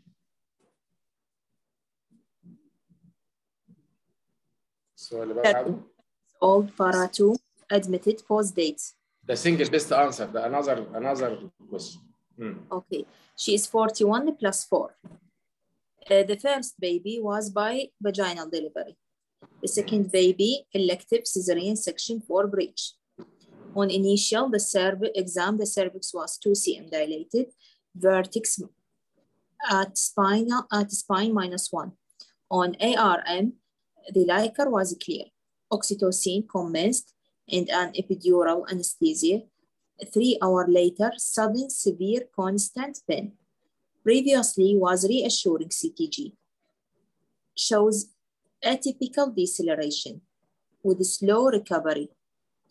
السؤال اللي بعده
old para 2 admitted post date
ده single best answer ده another another question مم.
Okay, she is 41 plus 4. Uh, the first baby was by vaginal delivery. The second baby, elective cesarean section for breech. On initial the cervix exam, the cervix was 2 cm dilated, vertex at spine, at spine minus 1. On ARM, the Liker was clear. Oxytocin commenced and an epidural anesthesia three hours later, sudden severe constant pain. Previously was reassuring CTG. Shows atypical deceleration with slow recovery.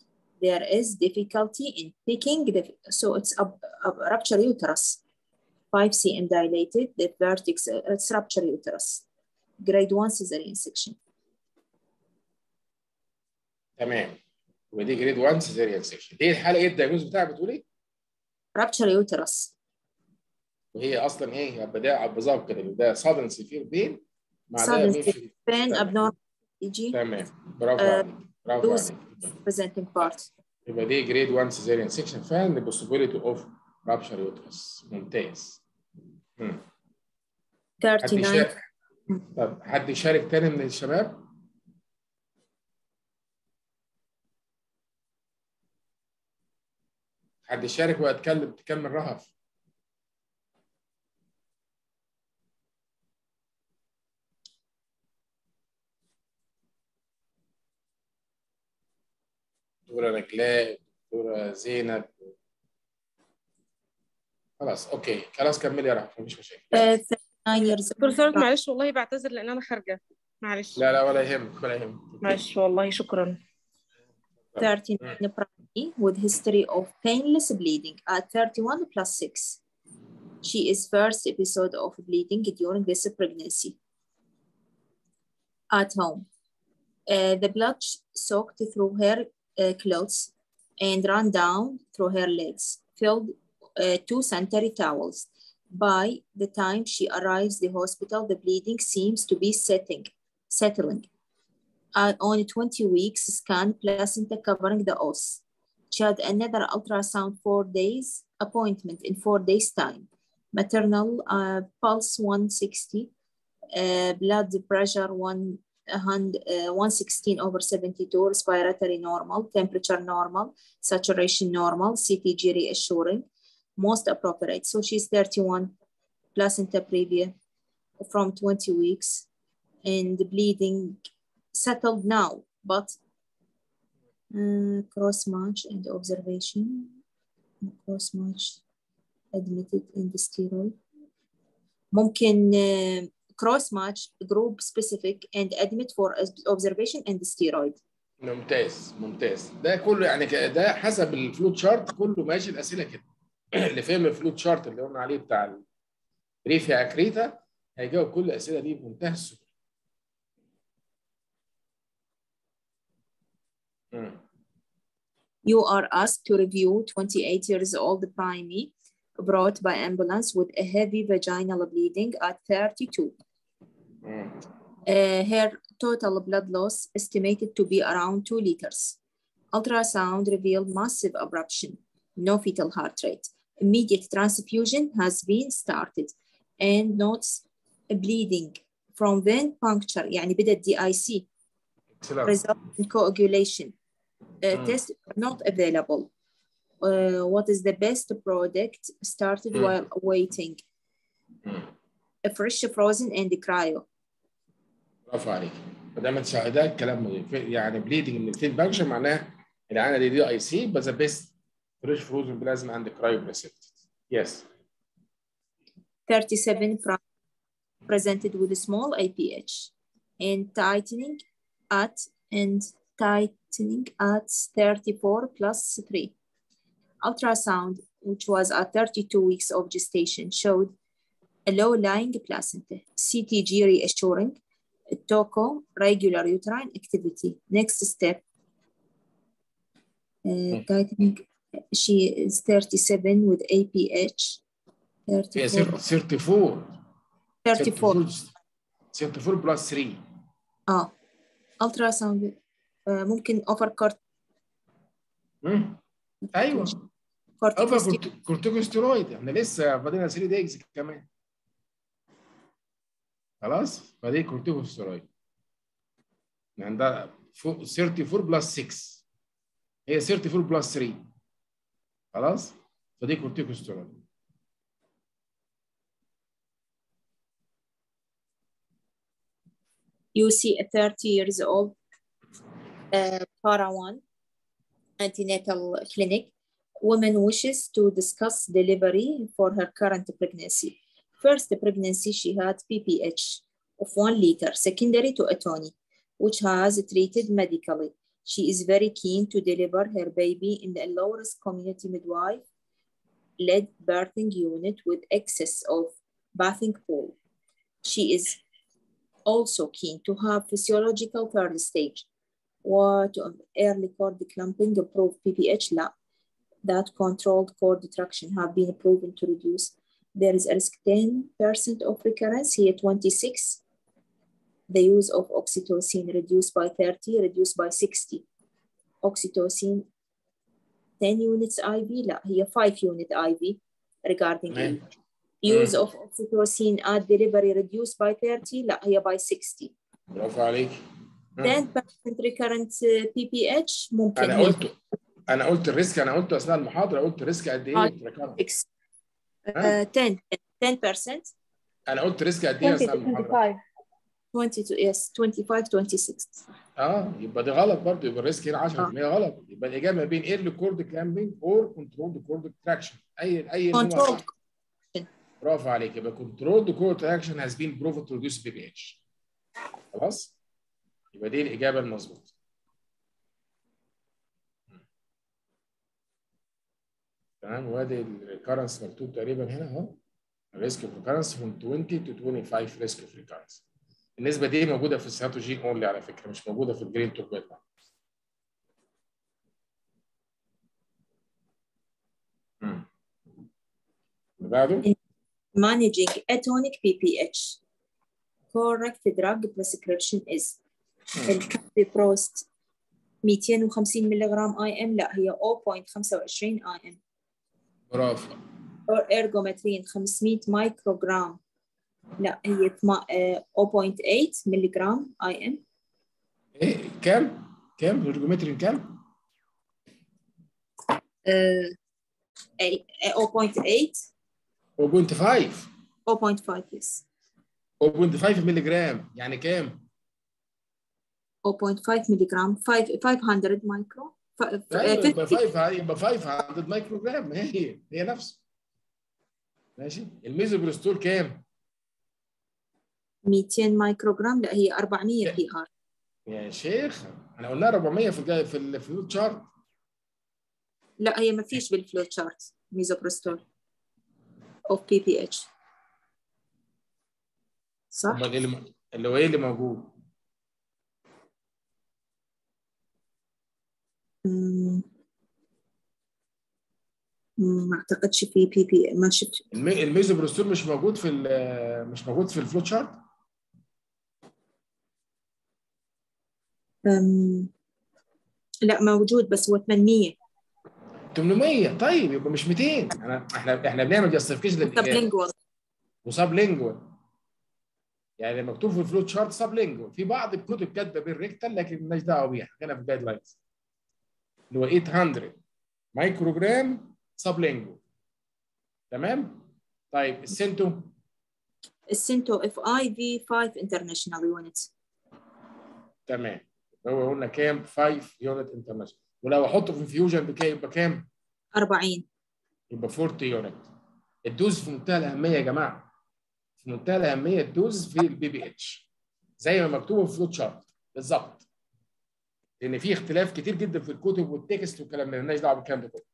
There is difficulty in picking the, so it's a, a rupture uterus. 5 cm dilated, the vertex uh, it's rupture uterus. Grade 1 cesarean section.
تمام ودي جريد 1 سيزيريان سيكشن دي الحاله ايه الدايجنوز بتاعها بتقول ايه؟
Rupture uterus.
وهي اصلا ايه يبقى ده بالظبط كده ده صادن سيفير بين مع ده
Sudden
مين في
Pain
تمام.
abnormal EG
تمام برافو
آه،
عليك برافو
loose
عليك
presenting part.
يبقى دي جريد 1 سيزيريان سيكشن فعلا the possibility of rupture uterus ممتاز مم. حد
39
يشارك طب حد يشارك تاني من الشباب؟ حد يشارك ويتكلم تكمل رهف دكتورة نجلاء دكتورة زينب خلاص اوكي خلاص كملي يا رهف مفيش مشاكل
uh, 39 years
دكتور ثروت
old.
معلش والله بعتذر لان انا خارجه معلش
لا لا ولا يهمك ولا يهمك
معلش والله شكرا
39 primary with history of painless bleeding at 31 plus 6. She is first episode of bleeding during this pregnancy. At home. Uh, the blood soaked through her uh, clothes and ran down through her legs, filled uh, two sanitary towels. By the time she arrives the hospital, the bleeding seems to be setting, settling uh, on 20 weeks scan placenta covering the os. She had another ultrasound four days appointment in four days time. Maternal uh, pulse 160, uh, blood pressure 100, uh, 116 over 72, respiratory normal, temperature normal, saturation normal, CTG reassuring, most appropriate. So she's 31, placenta previa from 20 weeks, and the bleeding settled now, but uh, cross match and observation, cross match admitted in the steroid. ممكن uh, cross match group specific and admit for observation and steroid.
ممتاز ممتاز ده كله يعني ك- ده حسب الفلوت شارت كله ماشي الاسئله كده اللي فهم الفلوت شارت اللي قلنا عليه بتاع بريفيا اكريتا هيجاوب كل الاسئله دي بمنتهى السهوله مم.
You are asked to review 28 years old primey brought by ambulance with a heavy vaginal bleeding at 32.
مم.
Uh, her total blood loss estimated to be around 2 liters. Ultrasound revealed massive abruption, no fetal heart rate. Immediate transfusion has been started and notes a bleeding from vein puncture يعني بدأ DIC
Excellent.
result in coagulation. Uh,
Mm.
Tests are not available. Uh, what is the best product started
Mm.
while waiting?
مم.
A fresh frozen and cryo.
برافو عليك ما دام انت ده الكلام مضيف. يعني بليدنج من الفيل بانكشن معناها العينه دي دي اي سي بس بيست فريش فروزن بلازما اند كرايو بريسبت يس
37 prime presented with a small APH and tightening at and tightening at 34 plus 3. Ultrasound, which was at 32 weeks of gestation, showed a low-lying placenta, CTG reassuring, TOCO, regular uterine activity. Next step, uh, tightening, she is 37 with APH.
هي
34
34
34
34 بلس 3
اه الترا ساوند آه ممكن اوفر كارت
مم. ايوه اوفر
كورتيكوستي
كورتيكوستيرويد احنا لسه فاضلنا 3 دايز كمان خلاص فدي كورتيكوستيرويد يعني ده فوق 34 بلس 6 هي 34 بلس 3 خلاص فدي كورتيكوستيرويد
you see a 30 years old uh, para one antenatal clinic woman wishes to discuss delivery for her current pregnancy first pregnancy she had pph of one liter secondary to atony which has treated medically she is very keen to deliver her baby in the low risk community midwife lead birthing unit with excess of bathing pool. She is also keen to have physiological third stage. What of early cord clamping approved PPH? لا. That controlled cord traction have been proven to reduce. There is a risk 10% of recurrence here 26. The use of oxytocin reduced by 30, reduced by 60. Oxytocin 10 units IV لا هي 5 unit IV regarding
تمام.
age. Use of oxytocin at delivery reduced by 30 لا هي by 60.
برافو عليك
10% recurrent uh, PPH ممكن
انا
هي
قلت انا قلت الريسك انا قلت اثناء المحاضره قلت ريسك قد ايه
آه.
recurrent.
6 uh, 10 10%
انا قلت ريسك قد ايه
20
اثناء
to
المحاضره
25
22 yes 25 26
اه يبقى ده غلط برضه يبقى الريسك هنا 10% غلط يبقى الاجابه ما بين ايرلي كورد كلامبنج اور كنترولد كورد تراكشن اي اي نوع
controlled
صح. برافو عليك يبقى كنترولد كورد تراكشن هاز بين بروفد تو ريديوس بي بي اتش خلاص يبقى دي الاجابه المظبوطه تمام وادي الريكارنس مكتوب تقريبا هنا اهو الريسك اوف ريكارنس from 20 to 25 ريسك اوف ريكارنس النسبه دي موجوده في السياتوجين اونلي على فكره مش موجوده في الجرين توب بيتا اللي بعده
managing atonic PPH. Correct drug prescription is الكابيبروست 250 ملغ اي ام لا هي 0.25 اي ام
برافو
or ergometrin 500 مايكروغرام لا هي ثما- آه، 0.8 ملغ اي ام
ايه كام؟ كام؟ الريجومترين كام؟
آه، أي- آه، 0.8
0.5
0.5 yes
0.5 مللي جرام يعني كام؟
0.5 ملغ 500 مايكرو ف- ف- آه،
ايوه يبقى
50
5 يبقى 500 مايكرو جرام هي هي نفسه ماشي الميزوبرستول كام؟
200 مايكروغرام لا هي 400 بي ار
يا شيخ احنا قلنا 400 في الجاي في ال- في الفلوت شارت
لا هي ما فيش بالفلو تشارت ميزوبروستول اوف بي بي اتش صح؟
امال ايه اللي م- اللي هو ايه اللي موجود؟
مم. مم، ما اعتقدش في بي بي ما شفت
المي- الميزوبرستول مش موجود في ال- مش موجود في الفلوت شارت؟
أم، لا موجود بس هو 800
800 طيب يبقى مش 200 انا احنا احنا بنعمل جاستيفيكيشن للاجابه
سبلينجوال
وسب لينجوال يعني مكتوب في الفلوت شارت سب لينجوال في بعض الكتب كاتبه بالريكتال لكن مالناش دعوه بيها هنا في الجايد لاينز اللي هو 800 مايكرو جرام سب لينجوال تمام طيب السنتو
السنتو اف اي في 5 انترناشونال يونت
تمام هو قلنا كام 5 يونت انترناشونال ولو احطه في انفيوجن بكام يبقى كام
40
يبقى 40 يونت الدوز في منتهى الاهميه يا جماعه في منتهى الاهميه الدوز في البي بي اتش زي ما مكتوب في الفلوت شارت بالظبط لان في اختلاف كتير جدا في الكتب والتكست والكلام ده مالناش دعوه بالكلام ده كله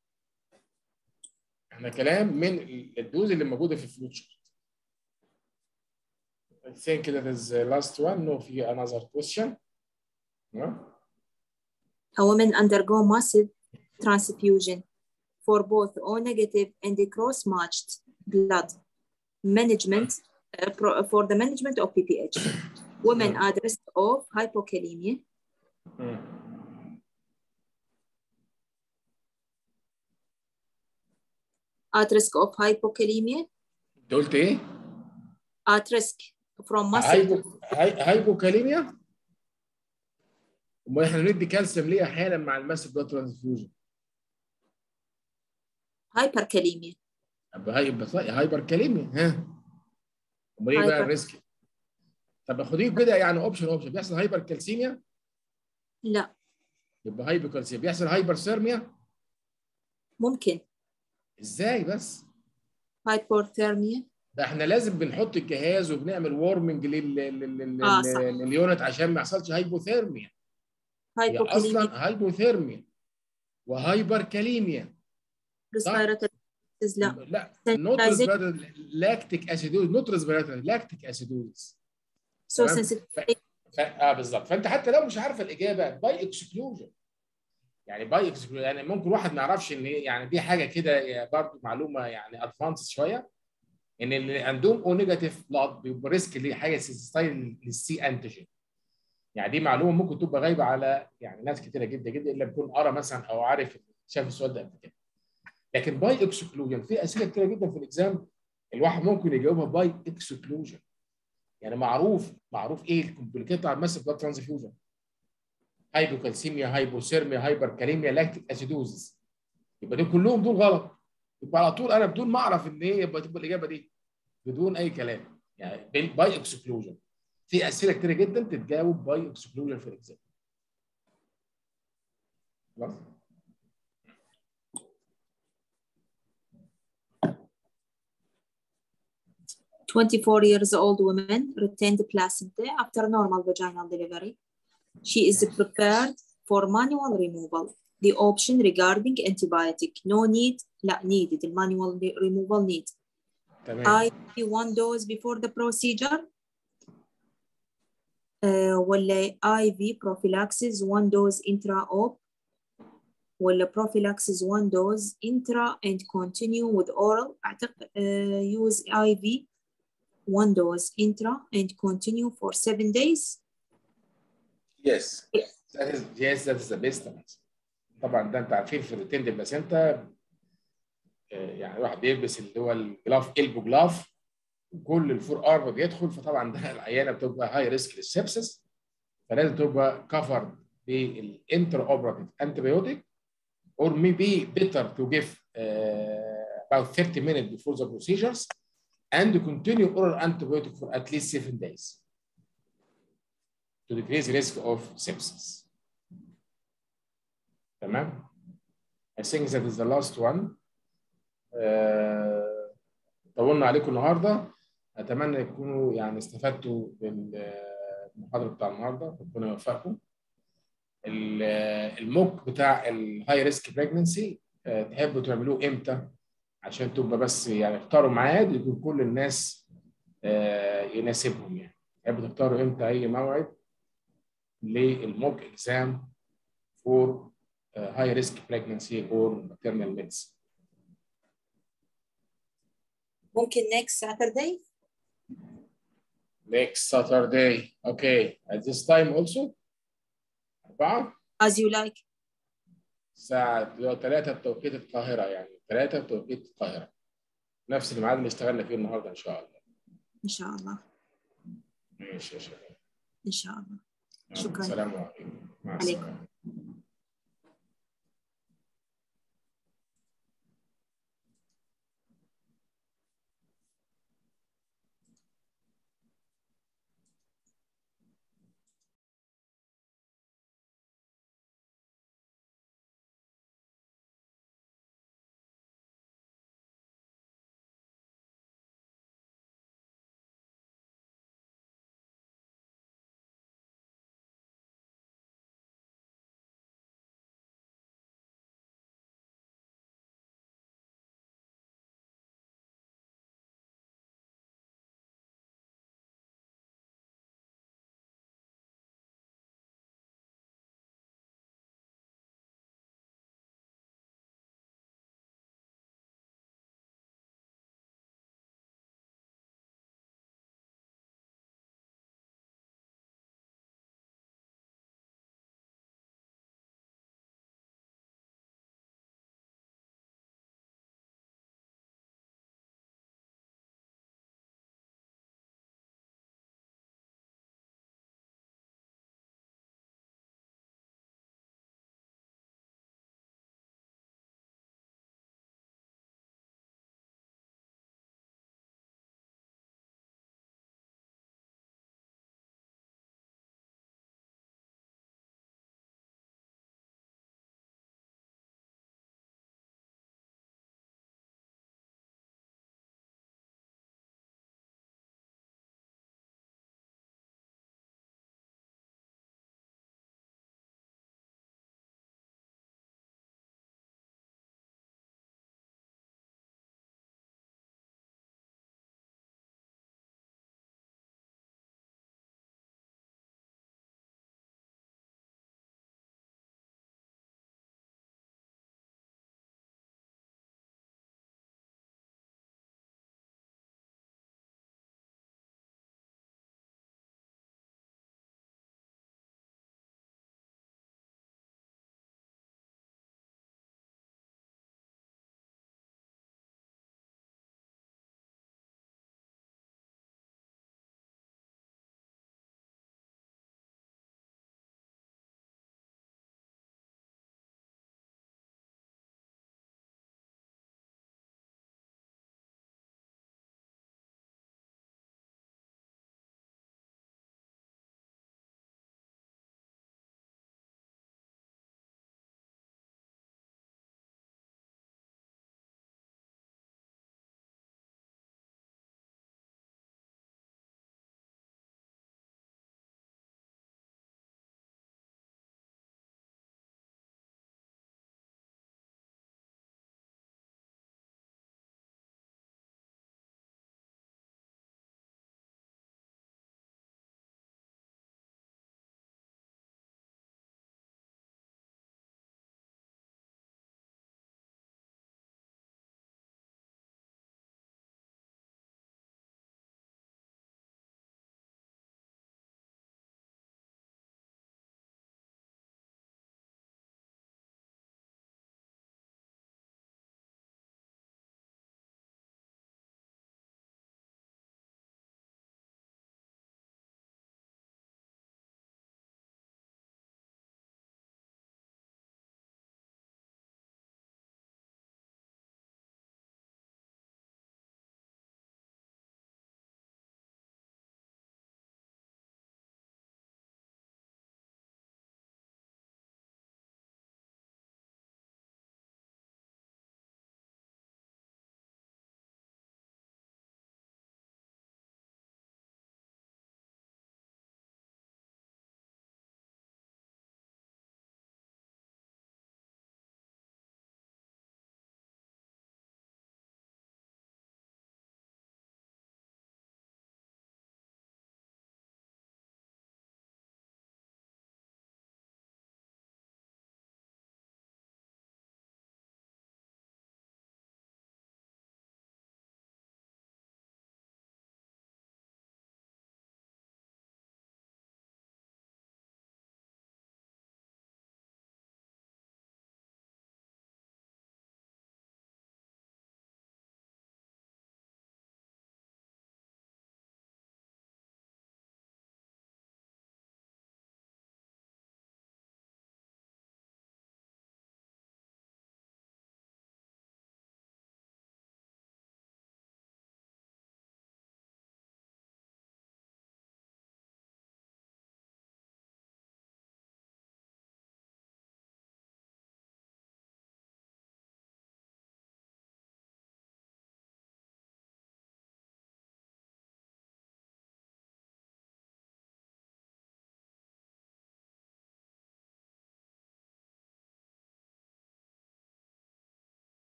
احنا كلام من الدوز اللي موجوده في الفلوت شارت I think that is the last one. No, في another question. No?
A woman undergo massive transfusion for both O negative and the cross-matched blood management uh, pro- for the management of PPH. Women at risk of hypokalemia,
مم.
at risk of hypokalemia,
انت قلت ايه؟
at risk from muscle
هايبو هاي- هايبوكاليميا امال احنا ندي كالسيوم ليه احيانا مع الماس بلاد ترانسفيوجن
hyperkalemia.
يبقى هاي يبقى صح- هايبر كاليميا ها امال ايه بقى
هايبر.
الريسك طب خديه كده يعني اوبشن اوبشن بيحصل هايبر كالسيميا
لا
يبقى هايبر كالسيميا بيحصل هايبر سيرميا
ممكن
ازاي بس
hypothermia
ده احنا لازم بنحط الجهاز وبنعمل وارمنج لل... لل... لل...
آه، صح.
لليونت عشان ما يحصلش هايبوثيرميا هي
hypokalemia
اصلا هايبوثيرميا وهايبر كاليميا
respiratory لا
لا نوت ريسبيراتوري لاكتيك اسيدوز نوت ريسبيراتوري لاكتيك اسيدوز
so
تمام؟
sensitive
ف... اه بالظبط فانت حتى لو مش عارف الاجابه باي اكسكلوجن يعني باي اكسكلوجن يعني ممكن واحد ما يعرفش ان هي- يعني دي حاجه كده برضه معلومه يعني ادفانس شويه ان اللي عندهم او نيجاتيف بلاد بيبقى ريسك لحاجه ستايل للسي انتيجين يعني دي معلومه ممكن تبقى غايبه على يعني ناس كتيره جدا جدا الا بيكون قرا مثلا او عارف شاف السؤال ده قبل كده لكن باي اكسكلوجن في اسئله كتيره جدا في الاكزام الواحد ممكن يجاوبها باي اكسكلوجن يعني معروف معروف ايه الكومبليكيت بتاع الماسك بلاد ترانسفيوجن هايبوكالسيميا هايبوثيرميا هايبركاليميا لاكتيك اسيدوزس يبقى دول كلهم دول غلط يبقى على طول انا بدون ما اعرف ان ايه يبقى تبقى الاجابه دي بدون اي كلام يعني باي اكسكلوجن في اسئله كتيره جدا تتجاوب باي اكسكلوجن في الاكزام خلاص
24 years old woman retained placenta after normal vaginal delivery. She is prepared for manual removal. The option regarding antibiotic, no need, لا needed, the manual removal need.
تمام
IV one dose before the procedure. Uh, ولا IV prophylaxis one dose intra-op ولا prophylaxis one dose intra and continue with oral أعتقد uh, use IV one dose intra and continue for seven days.
Yes. That is yes, that is the best answer. طبعا ده انت عارفين في الريتند بلاسينتا يعني الواحد بيلبس اللي هو الجلاف البو جلاف كل الفور ارم بيدخل فطبعا ده العيانه بتبقى هاي ريسك للسبسس فلازم تبقى كفرد بالانتر اوبراتيف انتيبيوتيك or maybe better to give uh, about 30 minutes before the procedures and continue oral antibiotic for at least seven days to decrease risk of sepsis. تمام؟ I think that is the last one. آه، طولنا عليكم النهارده اتمنى تكونوا يعني استفدتوا بالمحاضره بتاع النهارده ربنا يوفقكم. ال- الموك بتاع الهاي ريسك بريجنسي تحبوا تعملوه امتى؟ عشان تبقى بس يعني اختاروا ميعاد يكون كل الناس آه، يناسبهم يعني. تحبوا تختاروا امتى اي موعد للموك اكزام فور هاي ريسك بريجنسي اور ماتيرنال ميدس
ممكن next Saturday
next Saturday okay at this time also أربعة
as you like.
الساعة 3 بتوقيت القاهرة يعني 3 بتوقيت القاهرة نفس الميعاد اللي اشتغلنا فيه النهارده إن شاء الله
إن شاء الله
ماشي يا شباب
إن شاء الله
يلا،
شكراً.
السلام عليكم مع
عليكم.
السلامة